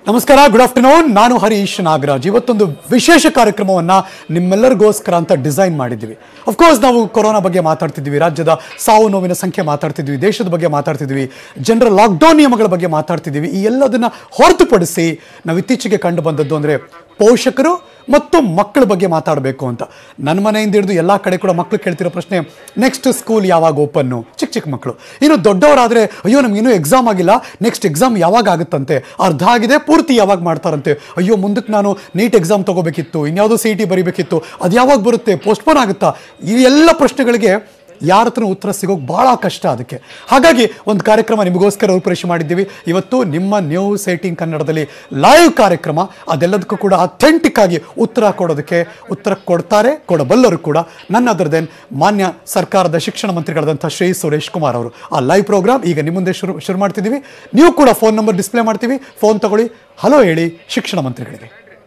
ನಮಸ್ಕಾರ good afternoon ನಾನು ಹರೀಶ್ ನಾಗರಾಜ್ ಇವತ್ತೊಂದು ವಿಶೇಷ ಕಾರ್ಯಕ್ರಮವನ್ನ ನಿಮ್ಮೆಲ್ಲರಿಗೋಸ್ಕರ ಅಂತ ಡಿಸೈನ್ ಮಾಡಿದ್ದೀವಿ ಅಫ್ಕೋರ್ಸ್ ನಾವು ಕೊರೋನಾ ಬಗ್ಗೆ ಮಾತಾಡ್ತಿದ್ವಿ ರಾಜ್ಯದ ಸಾವು ನೋವಿನ ಸಂಖ್ಯೆ ಮಾತಾಡ್ತಿದ್ವಿ ದೇಶದ ಬಗ್ಗೆ ಮಾತಾಡ್ತಿದ್ವಿ ಜನರ ಲಾಕ್ಡೌನ್ ನಿಯಮಗಳ ಬಗ್ಗೆ ಮಾತಾಡ್ತಿದ್ವಿ ಈ ಎಲ್ಲದನ್ನ ಹೊರತುಪಡಿಸಿ ನಾವು ಇತ್ತೀಚೆಗೆ ಕಂಡು ಬಂದದ್ದು ಅಂದ್ರೆ ಪೋಷಕರು ಮತ್ತು ಮಕ್ಕಳ ಬಗ್ಗೆ ಮಾತಾಡಬೇಕು ಅಂತ ನನ್ನ ಮನೆಯಿಂದ ಹಿಡಿದು ಎಲ್ಲ ಕಡೆ ಕೂಡ ಮಕ್ಕಳು ಕೇಳ್ತಿರೋ ಪ್ರಶ್ನೆ ನೆಕ್ಸ್ಟ್ ಸ್ಕೂಲ್ ಯಾವಾಗ ಓಪನ್ನು ಚಿಕ್ಕ ಚಿಕ್ಕ ಮಕ್ಕಳು ಇನ್ನು ದೊಡ್ಡವರಾದರೆ ಅಯ್ಯೋ ನಮ್ಗೆ ಇನ್ನೂ ಎಕ್ಸಾಮ್ ಆಗಿಲ್ಲ ನೆಕ್ಸ್ಟ್ ಎಕ್ಸಾಮ್ ಯಾವಾಗ ಆಗುತ್ತಂತೆ ಅರ್ಧ ಆಗಿದೆ ಪೂರ್ತಿ ಯಾವಾಗ ಮಾಡ್ತಾರಂತೆ ಅಯ್ಯೋ ಮುಂದಕ್ಕೆ ನಾನು ನೀಟ್ ಎಕ್ಸಾಮ್ ತಗೋಬೇಕಿತ್ತು ಇನ್ಯಾವುದೋ ಸಿ ಟಿ ಬರಿಬೇಕಿತ್ತು ಅದು ಯಾವಾಗ ಬರುತ್ತೆ ಪೋಸ್ಟ್ಪೋನ್ ಆಗುತ್ತಾ ಈ ಎಲ್ಲ ಪ್ರಶ್ನೆಗಳಿಗೆ ಯಾರ ಹತ್ರ ಉತ್ತರ ಸಿಗೋಕೆ ಭಾಳ ಕಷ್ಟ ಅದಕ್ಕೆ ಹಾಗಾಗಿ ಒಂದು ಕಾರ್ಯಕ್ರಮ ನಿಮಗೋಸ್ಕರ ರೂಪುರೇಷೆ ಮಾಡಿದ್ದೀವಿ ಇವತ್ತು ನಿಮ್ಮ ನ್ಯೂಸ್ ಏಟಿಂಗ್ ಕನ್ನಡದಲ್ಲಿ ಲೈವ್ ಕಾರ್ಯಕ್ರಮ ಅದೆಲ್ಲದಕ್ಕೂ ಕೂಡ ಅಥೆಂಟಿಕ್ ಆಗಿ ಉತ್ತರ ಕೊಡೋದಕ್ಕೆ ಉತ್ತರ ಕೊಡ್ತಾರೆ ಕೊಡಬಲ್ಲರು ಕೂಡ ನನ್ನ ಅದರದೇನ್ ಮಾನ್ಯ ಸರ್ಕಾರದ ಶಿಕ್ಷಣ ಮಂತ್ರಿಗಳಾದಂಥ ಶ್ರೀ ಸುರೇಶ್ ಕುಮಾರ್ ಅವರು ಆ ಲೈವ್ ಪ್ರೋಗ್ರಾಮ್ ಈಗ ನಿಮ್ಮ ಮುಂದೆ ಶುರು ಶುರು ಮಾಡ್ತಿದ್ದೀವಿ ನೀವು ಕೂಡ ಫೋನ್ ನಂಬರ್ ಡಿಸ್ಪ್ಲೇ ಮಾಡ್ತೀವಿ ಫೋನ್ ತಗೊಳ್ಳಿ ಹಲೋ ಹೇಳಿ ಶಿಕ್ಷಣ ಮಂತ್ರಿಗಳಿಗೆ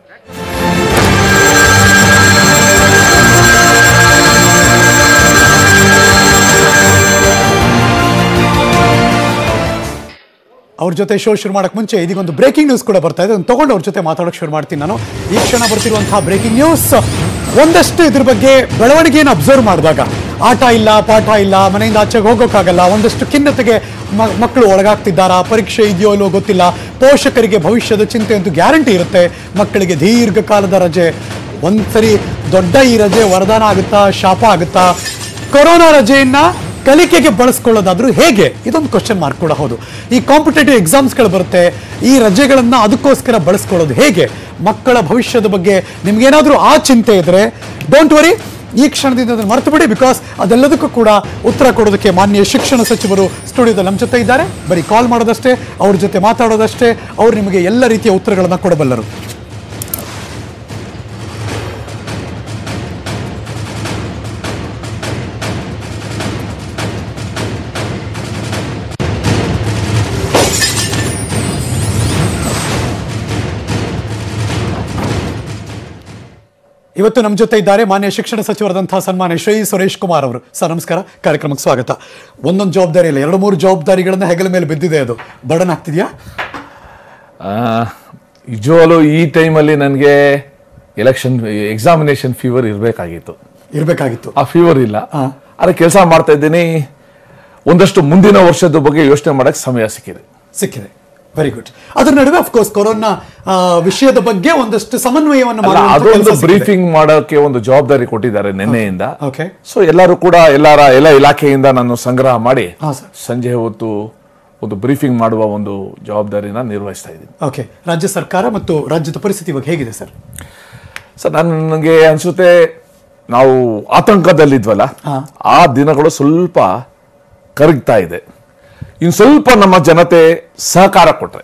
ಅವ್ರ ಜೊತೆ ಶೋ ಶುರು ಮಾಡಕ್ ಮುಂಚೆ ಇದೀಗೊಂದು ಬ್ರೇಕಿಂಗ್ ನ್ಯೂಸ್ ಕೂಡ ಬರ್ತಾ ಇದೆ ಅದನ್ನ ತಗೊಂಡು ಅವ್ರ ಜೊತೆ ಮಾತಾಡೋಕೆ ಶುರು ಮಾಡ್ತೀನಿ ನಾನು ಈ ಕ್ಷಣ ಬರ್ತಿರುವಂತಹ ಬ್ರೇಕಿಂಗ್ ನ್ಯೂಸ್ ಒಂದಷ್ಟು ಇದ್ರ ಬಗ್ಗೆ ಬೆಳವಣಿಗೆಯನ್ನು ಅಬ್ಸರ್ವ್ ಮಾಡಿದಾಗ ಆಟ ಇಲ್ಲ ಪಾಠ ಇಲ್ಲ ಮನೆಯಿಂದ ಆಚೆಗೆ ಹೋಗೋಕ್ಕಾಗಲ್ಲ ಒಂದಷ್ಟು ಖಿನ್ನತೆಗೆ ಮ- ಮಕ್ಕಳು ಒಳಗಾಗ್ತಿದ್ದಾರಾ ಪರೀಕ್ಷೆ ಇದೆಯೋ ಇಲ್ಲೋ ಗೊತ್ತಿಲ್ಲ ಪೋಷಕರಿಗೆ ಭವಿಷ್ಯದ ಚಿಂತೆ ಅಂತೂ ಗ್ಯಾರಂಟಿ ಇರುತ್ತೆ ಮಕ್ಕಳಿಗೆ ದೀರ್ಘಕಾಲದ ರಜೆ ಒಂದ್ಸರಿ ದೊಡ್ಡ ಈ ರಜೆ ವರದಾನ ಆಗುತ್ತಾ ಶಾಪ ಆಗುತ್ತಾ ಕೊರೋನಾ ರಜೆಯನ್ನ ಕಲಿಕೆಗೆ ಬಳಸ್ಕೊಳ್ಳೋದಾದ್ರೂ ಹೇಗೆ ಇದೊಂದು ಕ್ವಶನ್ ಮಾರ್ಕ್ ಕೂಡ ಹೌದು ಈ ಕಾಂಪಿಟೇಟಿವ್ ಎಕ್ಸಾಮ್ಸ್ಗಳು ಬರುತ್ತೆ ಈ ರಜೆಗಳನ್ನ ಅದಕ್ಕೋಸ್ಕರ ಬಳಸ್ಕೊಳ್ಳೋದು ಹೇಗೆ ಮಕ್ಕಳ ಭವಿಷ್ಯದ ಬಗ್ಗೆ ನಿಮ್ಗೇನಾದ್ರೂ ಆ ಚಿಂತೆ ಇದ್ರೆ ಡೋಂಟ್ ವರಿ ಈ ಕ್ಷಣದಿಂದ ಅದನ್ನು ಮರೆತು ಬಿಡಿ ಬಿಕಾಸ್ ಅದೆಲ್ಲದಕ್ಕೂ ಕೂಡ ಉತ್ತರ ಕೊಡೋದಕ್ಕೆ ಮಾನ್ಯ ಶಿಕ್ಷಣ ಸಚಿವರು ಸ್ಟುಡಿಯೋದಲ್ಲಿ ನಮ್ಮ ಜೊತೆ ಇದ್ದಾರೆ ಬರೀ ಕಾಲ್ ಮಾಡೋದಷ್ಟೇ ಅವ್ರ ಜೊತೆ ಮಾತಾಡೋದಷ್ಟೇ ಅವ್ರು ನಿಮಗೆ ಎಲ್ಲ ರೀತಿಯ ಉತ್ತರಗಳನ್ನು ಕೊಡಬಲ್ಲರು ಇವತ್ತು ನಮ್ಮ ಜೊತೆ ಇದ್ದಾರೆ ಮಾನ್ಯ ಶಿಕ್ಷಣ ಸಚಿವರಾದಂತಹ ಸನ್ಮಾನ್ಯ ಶ್ರೀ ಸುರೇಶ್ ಕುಮಾರ್ ಅವರು ಸರ್ ನಮಸ್ಕಾರ ಕಾರ್ಯಕ್ರಮಕ್ಕೆ ಸ್ವಾಗತ ಒಂದೊಂದು ಜವಾಬ್ದಾರಿ ಇಲ್ಲ ಎರಡು ಮೂರು ಜವಾಬ್ದಾರಿಗಳನ್ನ ಹೆಗಲ ಮೇಲೆ ಬಿದ್ದಿದೆ ಅದು ಬರ್ಡನ್ ಆಗ್ತಿದ್ಯಾ ನಿಜವಾಗ್ಲೂ ಈ ಟೈಮಲ್ಲಿ ನನಗೆ ಎಲೆಕ್ಷನ್ ಎಕ್ಸಾಮಿನೇಷನ್ ಫೀವರ್ ಇರಬೇಕಾಗಿತ್ತು ಇರಬೇಕಾಗಿತ್ತು ಆ ಫೀವರ್ ಇಲ್ಲ ಆದರೆ ಕೆಲಸ ಮಾಡ್ತಾ ಇದ್ದೀನಿ ಒಂದಷ್ಟು ಮುಂದಿನ ವರ್ಷದ ಬಗ್ಗೆ ಯೋಚನೆ ಮಾಡಕ್ಕೆ ಸಮಯ ಸಿಕ್ಕಿದೆ ಸಿಕ್ಕಿದೆ ವೆರಿ ಗುಡ್ ಅದರ ನಡುವೆ ಅಫ್ಕೋರ್ಸ್ ಕೊರೋನಾ ಆ, ವಿಷಯದ ಬಗ್ಗೆ ಒಂದಷ್ಟು ಸಮನ್ವಯವನ್ನು ಅಲ್ಲ, ಮಾಡುವಂತ ಅದೊಂದು ಕೆಲಸ ಸಿಕ್ಕಿದೆ. ಬ್ರೀಫಿಂಗ್ ಮಾಡೋಕೆ ಒಂದು ಜವಾಬ್ದಾರಿ ಕೊಟ್ಟಿದ್ದಾರೆ ನಿನ್ನೆಯಿಂದ ಓಕೆ ಸೊ ಎಲ್ಲರೂ ಕೂಡ ಎಲ್ಲರ ಎಲ್ಲ ಇಲಾಖೆಯಿಂದ ನಾನು ಸಂಗ್ರಹ ಮಾಡಿ ಹಾ ಸರ್ ಸಂಜೆ ಹೊತ್ತು ಒಂದು ಬ್ರೀಫಿಂಗ್ ಮಾಡುವ ಒಂದು ಜವಾಬ್ದಾರಿನ ನಿರ್ವಹಿಸ್ತಾ ಇದ್ದೀನಿ ಓಕೆ ರಾಜ್ಯ ಸರ್ಕಾರ ಮತ್ತು ರಾಜ್ಯದ ಪರಿಸ್ಥಿತಿ ಇವಾಗ ಹೇಗಿದೆ ಸರ್ ಸರ್ ನಾನು ನನಗೆ ಅನ್ಸುತ್ತೆ ನಾವು ಆತಂಕದಲ್ಲಿದ್ವಲ್ಲ ಹಾ. ಆ ದಿನಗಳು ಸ್ವಲ್ಪ ಕರಗ್ತಾ ಇದೆ ಇನ್ನು ಸ್ವಲ್ಪ ನಮ್ಮ ಜನತೆ ಸಹಕಾರ ಕೊಟ್ರೆ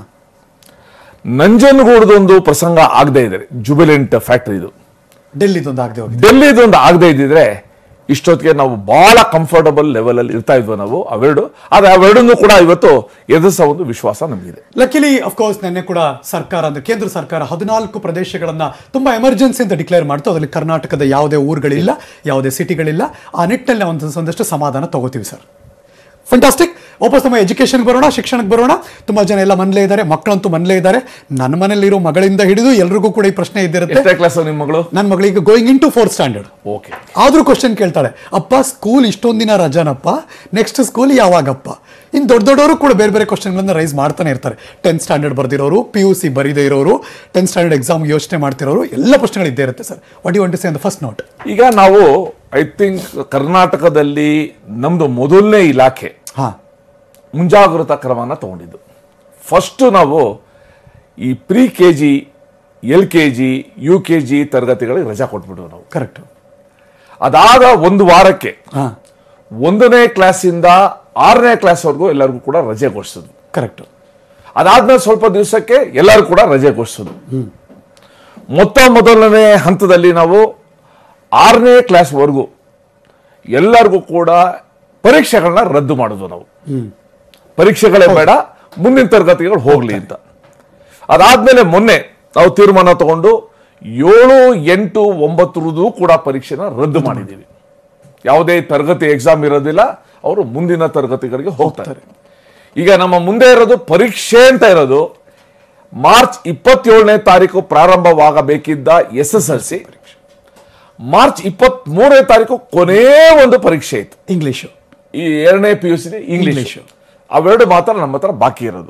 ನಂಜನಗೂಡದೊಂದು ಪ್ರಸಂಗ ಆಗದೆ ಇದೆ ಜುಬಿಲೆಂಟ್ ಫ್ಯಾಕ್ಟರಿ ಇದು ಡೆಲ್ಲಿದೊಂದು ಆಗದೆ ಹೋಗಿದೆ ಡೆಲ್ಲಿದೊಂದು ಆಗದೆ ಇದ್ದಿದ್ರೆ ಇಷ್ಟೊತ್ತಿಗೆ ನಾವು ಬಹಳ ಕಂಫರ್ಟಬಲ್ ಲೆವೆಲ್ ಅಲ್ಲಿ ಇರ್ತಾ ಇದ್ವಿ ನಾವು ಅವೆರಡು ಆದ್ರೆ ಅವೆರಡನ್ನು ಕೂಡ ಇವತ್ತು ಎದುರಿಸೋ ಒಂದು ವಿಶ್ವಾಸ ನಮಗಿದೆ ಲಕಿಲಿ ಅಫ್ಕೋರ್ಸ್ ನಿನ್ನೆ ಕೂಡ ಸರ್ಕಾರ ಅಂದ್ರೆ ಕೇಂದ್ರ ಸರ್ಕಾರ ಹದಿನಾಲ್ಕು ಪ್ರದೇಶಗಳನ್ನ ತುಂಬಾ ಎಮರ್ಜೆನ್ಸಿ ಅಂತ ಡಿಕ್ಲೇರ್ ಮಾಡ್ತು ಅದರಲ್ಲಿ ಕರ್ನಾಟಕದ ಯಾವುದೇ ಊರುಗಳಿಲ್ಲ ಯಾವುದೇ ಸಿಟಿಗಳಿಲ್ಲ ಆ ನಿಟ್ಟಿನಲ್ಲಿ ಒಂದು ಒಂದಷ್ಟು ಸಮಾಧಾನ ತಗೋತೀವಿ ಸರ್ ಫಂಟಾಸ್ಟಿಕ್ ವಾಪಸ್ ನಮ್ಮ ಎಜುಕೇಷನ್ಗೆ ಬರೋಣ ಶಿಕ್ಷಣಕ್ಕೆ ಬರೋಣ ತುಂಬಾ ಜನ ಎಲ್ಲ ಮನೇಲೇ ಇದ್ದಾರೆ ಮಕ್ಕಳಂತೂ ಮನೇಲೇ ಇದ್ದಾರೆ ನನ್ನ ಮನೇಲಿರೋ ಮಗಳಿಂದ ಹಿಡಿದು ಎಲ್ರಿಗೂ ಕೂಡ ಈ ಪ್ರಶ್ನೆ ಇದ್ದಿರುತ್ತೆ ಎಷ್ಟೇ ಕ್ಲಾಸ್ ನಿಮ್ಮ ಮಗಳು ನನ್ನ ಮಗಳಿಗೆ going in to fourth standard okay ಆದ್ರೂ ಕ್ವಶನ್ ಕೇಳ್ತಾಳೆ ಅಪ್ಪ ಸ್ಕೂಲ್ ಇಷ್ಟೊಂದು ದಿನ ರಜಾನಪ್ಪ ನೆಕ್ಸ್ಟ್ ಸ್ಕೂಲ್ ಯಾವಾಗಪ್ಪ ಇನ್ನು ದೊಡ್ಡ ದೊಡ್ಡವರು ಕೂಡ ಬೇರೆ ಬೇರೆ ಕ್ವಶನ್ಗಳನ್ನ ರೈಸ್ ಮಾಡ್ತಾನೆ ಇರ್ತಾರೆ ಟೆಂತ್ ಸ್ಟ್ಯಾಂಡರ್ಡ್ ಬರ್ದಿರೋರು ಪಿ ಯು ಸಿ ಬರೀದೇ ಇರೋರು ಟೆಂತ್ ಸ್ಟ್ಯಾಂಡರ್ಡ್ ಎಕ್ಸಾಮ್ ಯೋಚನೆ ಮಾಡ್ತಿರೋರು ಎಲ್ಲ ಪ್ರಶ್ನೆಗಳು ಇದ್ದೇ ಇರುತ್ತೆ sir what you want to say first note ಈಗ ನಾವು ಐ ಥಿಂಕ್ ಕರ್ನಾಟಕದಲ್ಲಿ ನಮ್ದು ಮೊದಲನೇ ಇಲಾಖೆ ಹಾ ಮುಂಜಾಗ್ರತಾ ಕ್ರಮನ ತಗೊಂಡಿದ್ದು ಫಸ್ಟ್ ನಾವು ಈ pre K G L K G U K G ತರಗತಿಗಳಿಗೆ ರಜಾ ಕೊಟ್ಬಿಟ್ವು ನಾವು ಕರೆಕ್ಟ್ ಅದಾದ ಒಂದು ವಾರಕ್ಕೆ ಹಾ ಒಂದನೇ ಕ್ಲಾಸಿಂದ ಆರನೇ ಕ್ಲಾಸ್ವರೆಗೂ ಎಲ್ಲರಿಗೂ ಕೂಡ ರಜೆ ಘೋಷಿಸಿದ್ವು ಕರೆಕ್ಟ್ ಅದಾದ್ಮೇಲೆ ಸ್ವಲ್ಪ ದಿವಸಕ್ಕೆ ಎಲ್ಲರೂ ಕೂಡ ರಜೆ ಘೋಷಿಸಿದ್ರು ಮೊತ್ತ ಮೊದಲನೇ ಹಂತದಲ್ಲಿ ನಾವು ಆರನೇ ಕ್ಲಾಸ್ವರೆಗೂ ಎಲ್ಲರಿಗೂ ಕೂಡ ಪರೀಕ್ಷೆಗಳನ್ನ ರದ್ದು ಮಾಡಿದ್ವು ನಾವು ಪರೀಕ್ಷೆಗಳೇ ಬೇಡ ಮುಂದಿನ ತರಗತಿಗಳು ಹೋಗ್ಲಿ ಅಂತ ಅದಾದ್ಮೇಲೆ ಮೊನ್ನೆ ನಾವು ತೀರ್ಮಾನ ತಗೊಂಡು ಏಳು ಎಂಟು ಒಂಬತ್ತರದ್ದು ಕೂಡ ಪರೀಕ್ಷೆನ ರದ್ದು ಮಾಡಿದ್ದೀವಿ ಯಾವುದೇ ತರಗತಿ ಎಕ್ಸಾಮ್ ಇರೋದಿಲ್ಲ ಅವರು ಮುಂದಿನ ತರಗತಿಗಳಿಗೆ ಹೋಗ್ತಾರೆ ಈಗ ನಮ್ಮ ಮುಂದೆ ಇರೋದು ಪರೀಕ್ಷೆ ಅಂತ ಇರೋದು ಮಾರ್ಚ್ ಇಪ್ಪತ್ತೇಳನೇ ತಾರೀಕು ಪ್ರಾರಂಭವಾಗಬೇಕಿದ್ದ S S L C March ಇಪ್ಪತ್ತ್ ಮೂರನೇ ತಾರೀಕು ಕೊನೇ ಒಂದು ಪರೀಕ್ಷೆ ಇತ್ತು ಇಂಗ್ಲಿಷು ಈ ಎರಡನೇ P U C English English. ಅವೆರಡು ಮಾತ್ರ ನಮ್ಮ ಹತ್ರ ಬಾಕಿ ಇರೋದು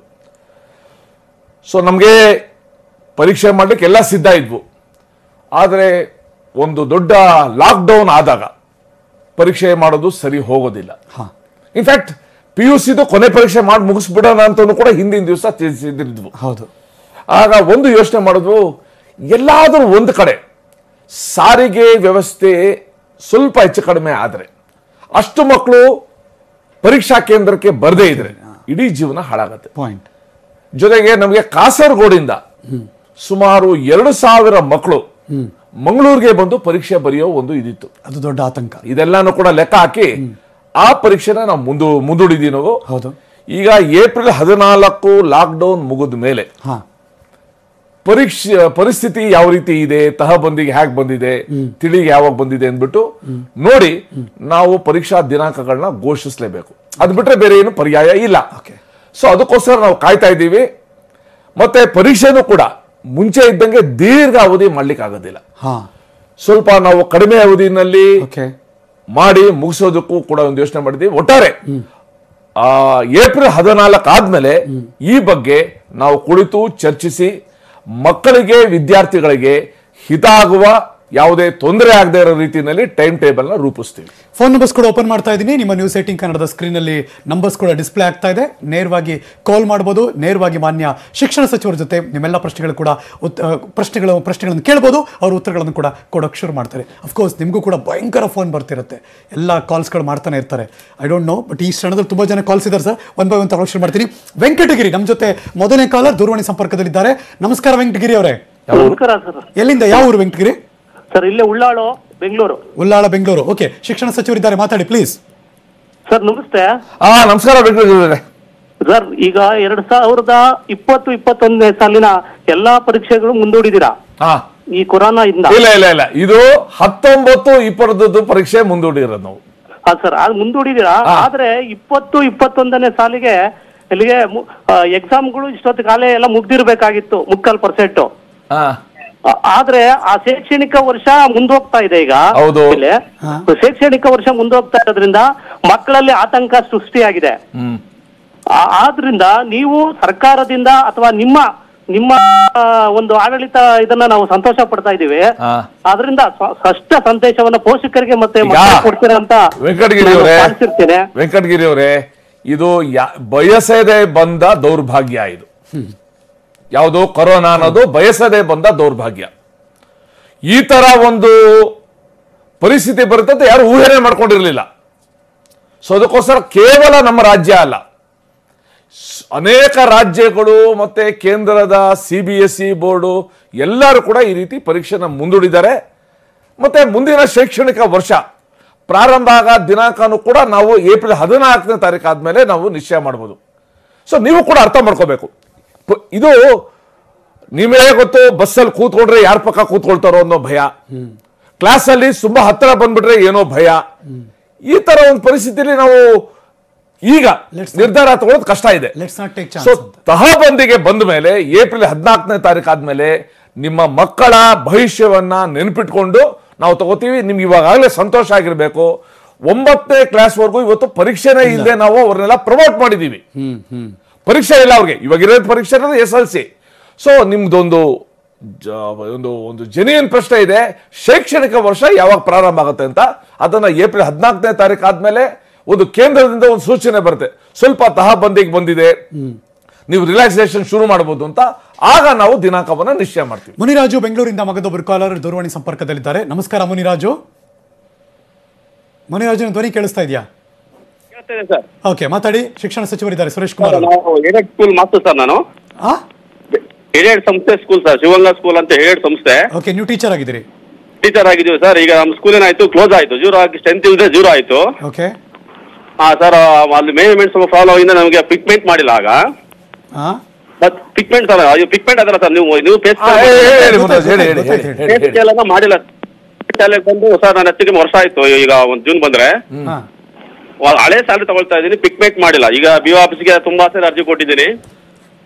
ಸೊ ನಮಗೆ ಪರೀಕ್ಷೆ ಮಾಡ್ಲಿಕ್ಕೆ ಎಲ್ಲ ಸಿದ್ಧ ಇದ್ವು ಆದರೆ ಒಂದು ದೊಡ್ಡ ಲಾಕ್ಡೌನ್ ಆದಾಗ ಪರೀಕ್ಷೆ ಮಾಡೋದು ಸರಿ ಹೋಗೋದಿಲ್ಲ ಹಾ ಇನ್ಫ್ಯಾಕ್ಟ್ ಪಿ ಯು ಸಿದು ಕೊನೆ ಪರೀಕ್ಷೆ ಮಾಡಿ ಮುಗಿಸ್ಬಿಡೋಣ ಅಂತಲೂ ಕೂಡ ಹಿಂದಿನ ದಿವಸ ತಿಳಿಸಿದ್ವು ಹೌದು ಆಗ ಒಂದು ಯೋಚನೆ ಮಾಡೋದು ಎಲ್ಲಾದರೂ ಒಂದು ಕಡೆ ಸಾರಿಗೆ ವ್ಯವಸ್ಥೆ ಸ್ವಲ್ಪ ಹೆಚ್ಚು ಕಡಿಮೆ ಆದರೆ ಅಷ್ಟು ಮಕ್ಕಳು ಪರೀಕ್ಷಾ ಕೇಂದ್ರಕ್ಕೆ ಬರದೇ ಇದ್ರೆ ಇಡೀ ಜೀವನ ಹಾಳಾಗತ್ತೆ ಪಾಯಿಂಟ್ ಜೊತೆಗೆ ನಮಗೆ ಕಾಸರಗೋಡಿಂದ ಸುಮಾರು ಎರಡು ಸಾವಿರ ಮಕ್ಕಳು ಮಂಗಳೂರಿಗೆ ಬಂದು ಪರೀಕ್ಷೆ ಬರೆಯೋ ಒಂದು ಇದಿತ್ತು ಅದು ದೊಡ್ಡ ಆತಂಕ ಇದೆಲ್ಲಾನು ಕೂಡ ಲೆಕ್ಕ ಹಾಕಿ ಆ ಪರೀಕ್ಷೆನ ನಾವು ಮುಂದು ಮುಂದೂಡಿದೀವಿ ನಾವು ಹೌದು ಈಗ ಏಪ್ರಿಲ್ ಹದಿನಾಲ್ಕು ಲಾಕ್ಡೌನ್ ಮುಗಿದ ಮೇಲೆ ಹಾ ಪರೀಕ್ಷೆ ಪರಿಸ್ಥಿತಿ ಯಾವ ರೀತಿ ಇದೆ ತಹಬಂದಿಗೆ ಹೇಗೆ ಬಂದಿದೆ ತಿಳಿಗೆ ಯಾವಾಗ ಬಂದಿದೆ ಅಂದ್ಬಿಟ್ಟು ನೋಡಿ ನಾವು ಪರೀಕ್ಷಾ ದಿನಾಂಕಗಳನ್ನ ಘೋಷಿಸಲೇಬೇಕು ಅದು ಬಿಟ್ರೆ ಬೇರೆ ಏನು ಪರ್ಯಾಯ ಇಲ್ಲ ಓಕೆ ಸೊ ಅದಕ್ಕೋಸ್ಕರ ನಾವು ಕಾಯ್ತಾ ಇದ್ದೀವಿ ಮತ್ತೆ ಪರೀಕ್ಷೆನೂ ಕೂಡ ಮುಂಚೆ ಇದ್ದಂಗೆ ದೀರ್ಘ ಅವಧಿ ಮಾಡ್ಲಿಕ್ಕೆ ಆಗೋದಿಲ್ಲ ಹಾ ಸ್ವಲ್ಪ ನಾವು ಕಡಿಮೆ ಅವಧಿನಲ್ಲಿ ಓಕೆ ಮಾಡಿ ಮುಗಿಸೋದಕ್ಕೂ ಕೂಡ ಒಂದು ಯೋಚನೆ ಮಾಡಿದ್ವಿ ಒಟ್ಟಾರೆ ಆ ಏಪ್ರಿಲ್ ಹದಿನಾಲ್ಕು ಆದ್ಮೇಲೆ ಈ ಬಗ್ಗೆ ನಾವು ಕುಳಿತು ಚರ್ಚಿಸಿ ಮಕ್ಕಳಿಗೆ ವಿದ್ಯಾರ್ಥಿಗಳಿಗೆ ಹಿತ ಆಗುವ ಯಾವುದೇ ತೊಂದರೆ ಆಗದೆ ಇರೋ ರೀತಿಯಲ್ಲಿ ಟೈಮ್ ಟೇಬಲ್ ನ ರೂಪಿಸ್ತೀವಿ ಫೋನ್ ನಂಬರ್ಸ್ ಕೂಡ ಓಪನ್ ಮಾಡ್ತಾ ಇದ್ದೀನಿ ನಿಮ್ಮ ನ್ಯೂಸ್ ಏಟಿಂಗ್ ಕನ್ನಡದ ಸ್ಕ್ರೀನ್ ಅಲ್ಲಿ ನಂಬರ್ಸ್ ಕೂಡ ಡಿಸ್ಪ್ಲೇ ಆಗ್ತಾ ಇದೆ ನೇರವಾಗಿ ಕಾಲ್ ಮಾಡಬಹುದು ನೇರವಾಗಿ ಮಾನ್ಯ ಶಿಕ್ಷಣ ಸಚಿವರ ಜೊತೆ ನಿಮ್ಮೆಲ್ಲ ಪ್ರಶ್ನೆಗಳು ಕೂಡ ಉತ್- ಆ, ಪ್ರಶ್ನೆಗಳು ಪ್ರಶ್ನೆಗಳನ್ನು ಕೇಳ್ಬೋದು ಅವ್ರ ಉತ್ತರಗಳನ್ನು ಕೂಡ ಕೊಡೋಕೆ ಶುರು ಮಾಡ್ತಾರೆ ಅಫ್ಕೋರ್ಸ್ ನಿಮಗೂ ಕೂಡ ಭಯಂಕರ ಫೋನ್ ಬರ್ತಿರುತ್ತೆ ಎಲ್ಲ ಕಾಲ್ಸ್ಗಳು ಮಾಡ್ತಾನೆ ಇರ್ತಾರೆ ಐ ಡೋಂಟ್ ನೋ ಬಟ್ ಈ ಕ್ಷಣದಲ್ಲಿ ತುಂಬಾ ಜನ ಕಾಲ್ಸ್ ಇದ್ದಾರೆ ಸರ್ ಒನ್ ಬೈ ಒನ್ ತಗೊಳ್ಳೋಕೆ ಶುರು ಮಾಡ್ತೀನಿ ವೆಂಕಟಗಿರಿ ನಮ್ಮ ಜೊತೆ ಮೊದಲನೇ ಕಾಲರ್ ದೂರವಾಣಿ ಸಂಪರ್ಕದಲ್ಲಿದ್ದಾರೆ ನಮಸ್ಕಾರ ವೆಂಕಟಗಿರಿ ಅವರೇ ನಮಸ್ಕಾರ ಸರ್ ಎಲ್ಲಿಂದ ಯಾವ ಊರು ವೆಂಕಟಗಿರಿ ಸರ್ ಇಲ್ಲೇ ಉಳ್ಳಾಳು ಬೆಂಗಳೂರು ಉಲ್ಲಾಳ ಬೆಂಗಳೂರು ಓಕೆ ಶಿಕ್ಷಣ ಸಚಿವರಿದ್ದಾರೆ ಮಾತಾಡಿ ಪ್ಲೀಸ್ ಸರ್ ನಮಸ್ತೆ ಆ ನಮಸ್ಕಾರ ಬೆಂಗಳೂರು ಸರ್ ಈಗ ಎರಡ್ ಸಾವಿರದ ಇಪ್ಪತ್ತು ಇಪ್ಪತ್ತೊಂದನೇ ಸಾಲಿನ ಎಲ್ಲಾ ಪರೀಕ್ಷೆಗಳು ಮುಂದೂಡಿದೀರಾ ಹಾ ಈ ಕೊರೋನಾ ಇಂದ ಇಲ್ಲ ಇಲ್ಲ ಇಲ್ಲ ಇದು ಹತ್ತೊಂಬತ್ತು ಇಪ್ಪತ್ತದ್ದು ಪರೀಕ್ಷೆ ಮುಂದೂಡಿರೋದು ನಾವು ಹಾ ಸರ್ ಅದು ಮುಂದೂಡಿದೀರಾ ಹಾ. ಆದ್ರೆ ಇಪ್ಪತ್ತು ಇಪ್ಪತ್ತೊಂದನೇ ಸಾಲಿಗೆ ಇಲ್ಲಿಗೆ ಎಕ್ಸಾಮ್ಗಳು ಇಷ್ಟೊತ್ತು ಕಾಲೇ ಎಲ್ಲ ಮುಗ್ದಿರ್ಬೇಕಾಗಿತ್ತು ಮುಕ್ಕಾಲ್ ಪರ್ಸೆಂಟ್ ಹಾ ಆದ್ರೆ ಆ ಶೈಕ್ಷಣಿಕ ವರ್ಷ ಮುಂದೋಗ್ತಾ ಇದೆ ಈಗ ಹೌದು. ಇಲ್ಲಿ. ಹಾ. ಶೈಕ್ಷಣಿಕ ವರ್ಷ ಮುಂದೋಗ್ತಾ ಇರೋದ್ರಿಂದ ಮಕ್ಕಳಲ್ಲಿ ಆತಂಕ ಸೃಷ್ಟಿಯಾಗಿದೆ ಹ್ಮ್ ಆ- ಆದ್ರಿಂದ ನೀವು ಸರ್ಕಾರದಿಂದ ಅಥವಾ ನಿಮ್ಮ ನಿಮ್ಮ ಆ, ಒಂದು ಆಡಳಿತ ಇದನ್ನ ನಾವು ಸಂತೋಷ ಪಡ್ತಾ ಇದೀವಿ ಹಾ. ಆದ್ರಿಂದ ಸ್ವ- ಸ್ಪಷ್ಟ ಸಂದೇಶವನ್ನ ಪೋಷಕರಿಗೆ ಮತ್ತೆ ಈಗ ಮಕ್ಕಳಿಗೆ ಕೊಡ್ತೀರಾ ಅಂತ ವೆಂಕಟಗಿರಿ ನಾನು ಅವರೇ ಭಾವಿಸಿರ್ತೇನೆ ವೆಂಕಟಗಿರಿ ಅವರೇ ಇದು ಯಾ- ಬಯಸದೆ ಬಂದ ದೌರ್ಭಾಗ್ಯ ಇದು ಯಾವುದು ಕೊರೋನಾ ಅನ್ನೋದು ಬಯಸದೆ ಬಂದ ದೌರ್ಭಾಗ್ಯ ಈ ತರ ಒಂದು ಪರಿಸ್ಥಿತಿ ಬರುತ್ತೆ ಅಂತ ಯಾರು ಊಹೆನೆ ಮಾಡ್ಕೊಂಡಿರ್ಲಿಲ್ಲ ಸೊ ಅದಕ್ಕೋಸ್ಕರ ಕೇವಲ ನಮ್ಮ ರಾಜ್ಯ ಅಲ್ಲ ಸ್- ಅನೇಕ ರಾಜ್ಯಗಳು ಮತ್ತೆ ಕೇಂದ್ರದ C B S E board ಎಲ್ಲರೂ ಕೂಡ ಈ ರೀತಿ ಪರೀಕ್ಷೆನ ಮುಂದೂಡಿದ್ದಾರೆ ಮತ್ತೆ ಮುಂದಿನ ಶೈಕ್ಷಣಿಕ ವರ್ಷ ಪ್ರಾರಂಭ ಆಗ ದಿನಾಂಕನೂ ಕೂಡ ನಾವು ಏಪ್ರಿಲ್ ಹದಿನಾಲ್ಕನೇ ತಾರೀಕು ಆದ್ಮೇಲೆ ನಾವು ನಿಶ್ಚಯ ಮಾಡ್ಬೋದು ಸೊ ನೀವು ಕೂಡ ಅರ್ಥ ಮಾಡ್ಕೋಬೇಕು ಪ- ಇದು ನಿಮಗೆ ಗೊತ್ತು ಬಸ್ಸಲ್ಲಿ ಕೂತ್ಕೊಂಡ್ರೆ ಯಾರ ಪಕ್ಕ ಕೂತ್ಕೊಳ್ತಾರೋ ಅನ್ನೋ ಭಯ ಕ್ಲಾಸಲ್ಲಿ ತುಂಬಾ ಹತ್ತಿರ ಬಂದ್ಬಿಟ್ರೆ ಏನೋ ಭಯ ಈ ತರ ಒಂದು ಪರಿಸ್ಥಿತಿಯಲ್ಲಿ ನಾವು ಈಗ Let's- ನಿರ್ಧಾರ ತಗೊಳ್ಳೋದು ಕಷ್ಟ ಇದೆ let's not take so chance ಅಂತ ತಹಬಂದಿಗೆ ಬಂದ ಮೇಲೆ ಏಪ್ರಿಲ್ ಹದಿನಾಲ್ಕನೇ ತಾರೀಕು ಆದ್ಮೇಲೆ ನಿಮ್ಮ ಮಕ್ಕಳ ಭವಿಷ್ಯವನ್ನ ನೆನಪಿಟ್ಕೊಂಡು ನಾವು ತಗೋತೀವಿ ನಿಮ್ಗೆ ಇವಾಗಲೇ ಸಂತೋಷ ಆಗಿರ್ಬೇಕು ಒಂಬತ್ತನೇ ಕ್ಲಾಸ್ ವರ್ಗೂ ಇವತ್ತು ಪರೀಕ್ಷೆನೇ ಇಲ್ಲದೆ ನಾವು ಅವ್ರನ್ನೆಲ್ಲ ಪ್ರಮೋಟ್ ಮಾಡಿದೀವಿ ಪರೀಕ್ಷೆ ಇಲ್ಲ ಅವ್ರಿಗೆ ಇವಾಗ ಇರೋದು ಪರೀಕ್ಷೆ ಎಸ್ ಎಲ್ ಸಿ ಸೊ ನಿಮ್ದೊಂದು ಜ- ಒಂದು ಒಂದು ಜೆನ್ಯೂನ್ ಪ್ರಶ್ನೆ ಇದೆ ಶೈಕ್ಷಣಿಕ ವರ್ಷ ಯಾವಾಗ ಪ್ರಾರಂಭ ಆಗುತ್ತೆ ಅಂತ ಅದನ್ನ ಏಪ್ರಿಲ್ ಹದಿನಾಲ್ಕನೇ ತಾರೀಕು ಆದ್ಮೇಲೆ ಒಂದು ಕೇಂದ್ರದಿಂದ ಒಂದು ಸೂಚನೆ ಬರುತ್ತೆ ಸ್ವಲ್ಪ ತಹಬಂದಿಗೆ ಬಂದಿದೆ ನೀವು ರಿಲ್ಯಾಕ್ಸೇಷನ್ ಶುರು ಮಾಡಬಹುದು ಅಂತ ಆಗ ನಾವು ದಿನಾಂಕವನ್ನ ನಿಶ್ಚಯ ಮಾಡ್ತೀವಿ ಮುನಿರಾಜು ಬೆಂಗಳೂರಿಂದ ಮಗದೊಬ್ಬರು ಕಾಲರ್ ದೂರವಾಣಿ ಸಂಪರ್ಕದಲ್ಲಿದ್ದಾರೆ ನಮಸ್ಕಾರ ಮುನಿರಾಜು ಮುನಿರಾಜುನ ಧ್ವನಿ ಕೇಳಿಸ್ತಾ ಇದೆಯಾ ಕೇಳ್ತೇನೆ ಸರ್ ಓಕೆ ಮಾತಾಡಿ ಶಿಕ್ಷಣ ಸಚಿವರಿದ್ದಾರೆ ಸುರೇಶ್ ಕುಮಾರ್ ಅವರು ನಾವು ಏಡೆಡ್ ಸ್ಕೂಲ್ ಮಾಸ್ಟರ್ ಸರ್ ನಾನು ಆ ಏಡೆಡ್ ಸಂಸ್ಥೆ ಸ್ಕೂಲ್ ಸರ್ ಶಿವಂಗ ಸ್ಕೂಲ್ ಅಂತ ಏಡೆಡ್ ಸಂಸ್ಥೆ ಓಕೆ ನೀವು ಟೀಚರ್ ಆಗಿದ್ದೀರಿ ಟೀಚರ್ ಆಗಿದ್ದೀವಿ ಸರ್ ಈಗ ನಮ್ಮ ಸ್ಕೂಲ್ ಏನಾಯ್ತು ಕ್ಲೋಸ್ ಆಯ್ತು ಜೀರೋ ಆಗಿ ಸ್ಟ್ರೆಂತ್ ಇಲ್ಲದೆ ಜೀರೋ ಆಯ್ತು ಓಕೆ ಹಾ ಸರ್ ಅಲ್ಲಿ ಮೇನೇಜ್ಮೆಂಟ್ ಸ್ವಲ್ಪ ಪ್ರಾಬ್ಲಮ್ ಇಂದ ನಮಗೆ ಪಿಕ್ಮೆಂಟ್ ಮಾಡಿಲ್ಲ ಆಗ ಹಾ ಬಟ್ ಪಿಕ್ಮೆಂಟ್ ಸರ್ ಅದು ಪಿಕ್ಮೆಂಟ್ ಅದಲ್ಲ ಸರ್ ನೀವು ನೀವು ಪೇಸ್ ಆ, ಹೇಳಿ, ಹೇಳಿ, ಹೇಳಿ, ಗೊತ್ತಾಯ್ತು, ಹೇಳಿ, ಹೇಳಿ, ಗೊತ್ತಾಯ್ತು, ಹೇಳಿ, ಹೇಳಿ, ಹೇಳಿ. ಎಲ್ಲ ಮಾಡಿಲ್ಲ ಶಾಲೆಗೆ ಬಂದು ಸರ್ ನಾನು ಹೆಚ್ಚಿಗೆ ವರ್ಷ ಆಯ್ತು ಈಗ ಒಂದು ಜೂನ್ ಬಂದ್ರೆ ಹಾ ವ- ಹಳೆ ಸ್ಯಾಲರಿ ತಗೊಳ್ತಾ ಇದ್ದೀನಿ ಪಿಕ್ಮೆಂಟ್ ಮಾಡಿಲ್ಲ ಈಗ ಬಿ ಆಫೀಸ್ಗೆ ತುಂಬಾ ಸರಿ ಅರ್ಜಿ ಕೊಟ್ಟಿದ್ದೀನಿ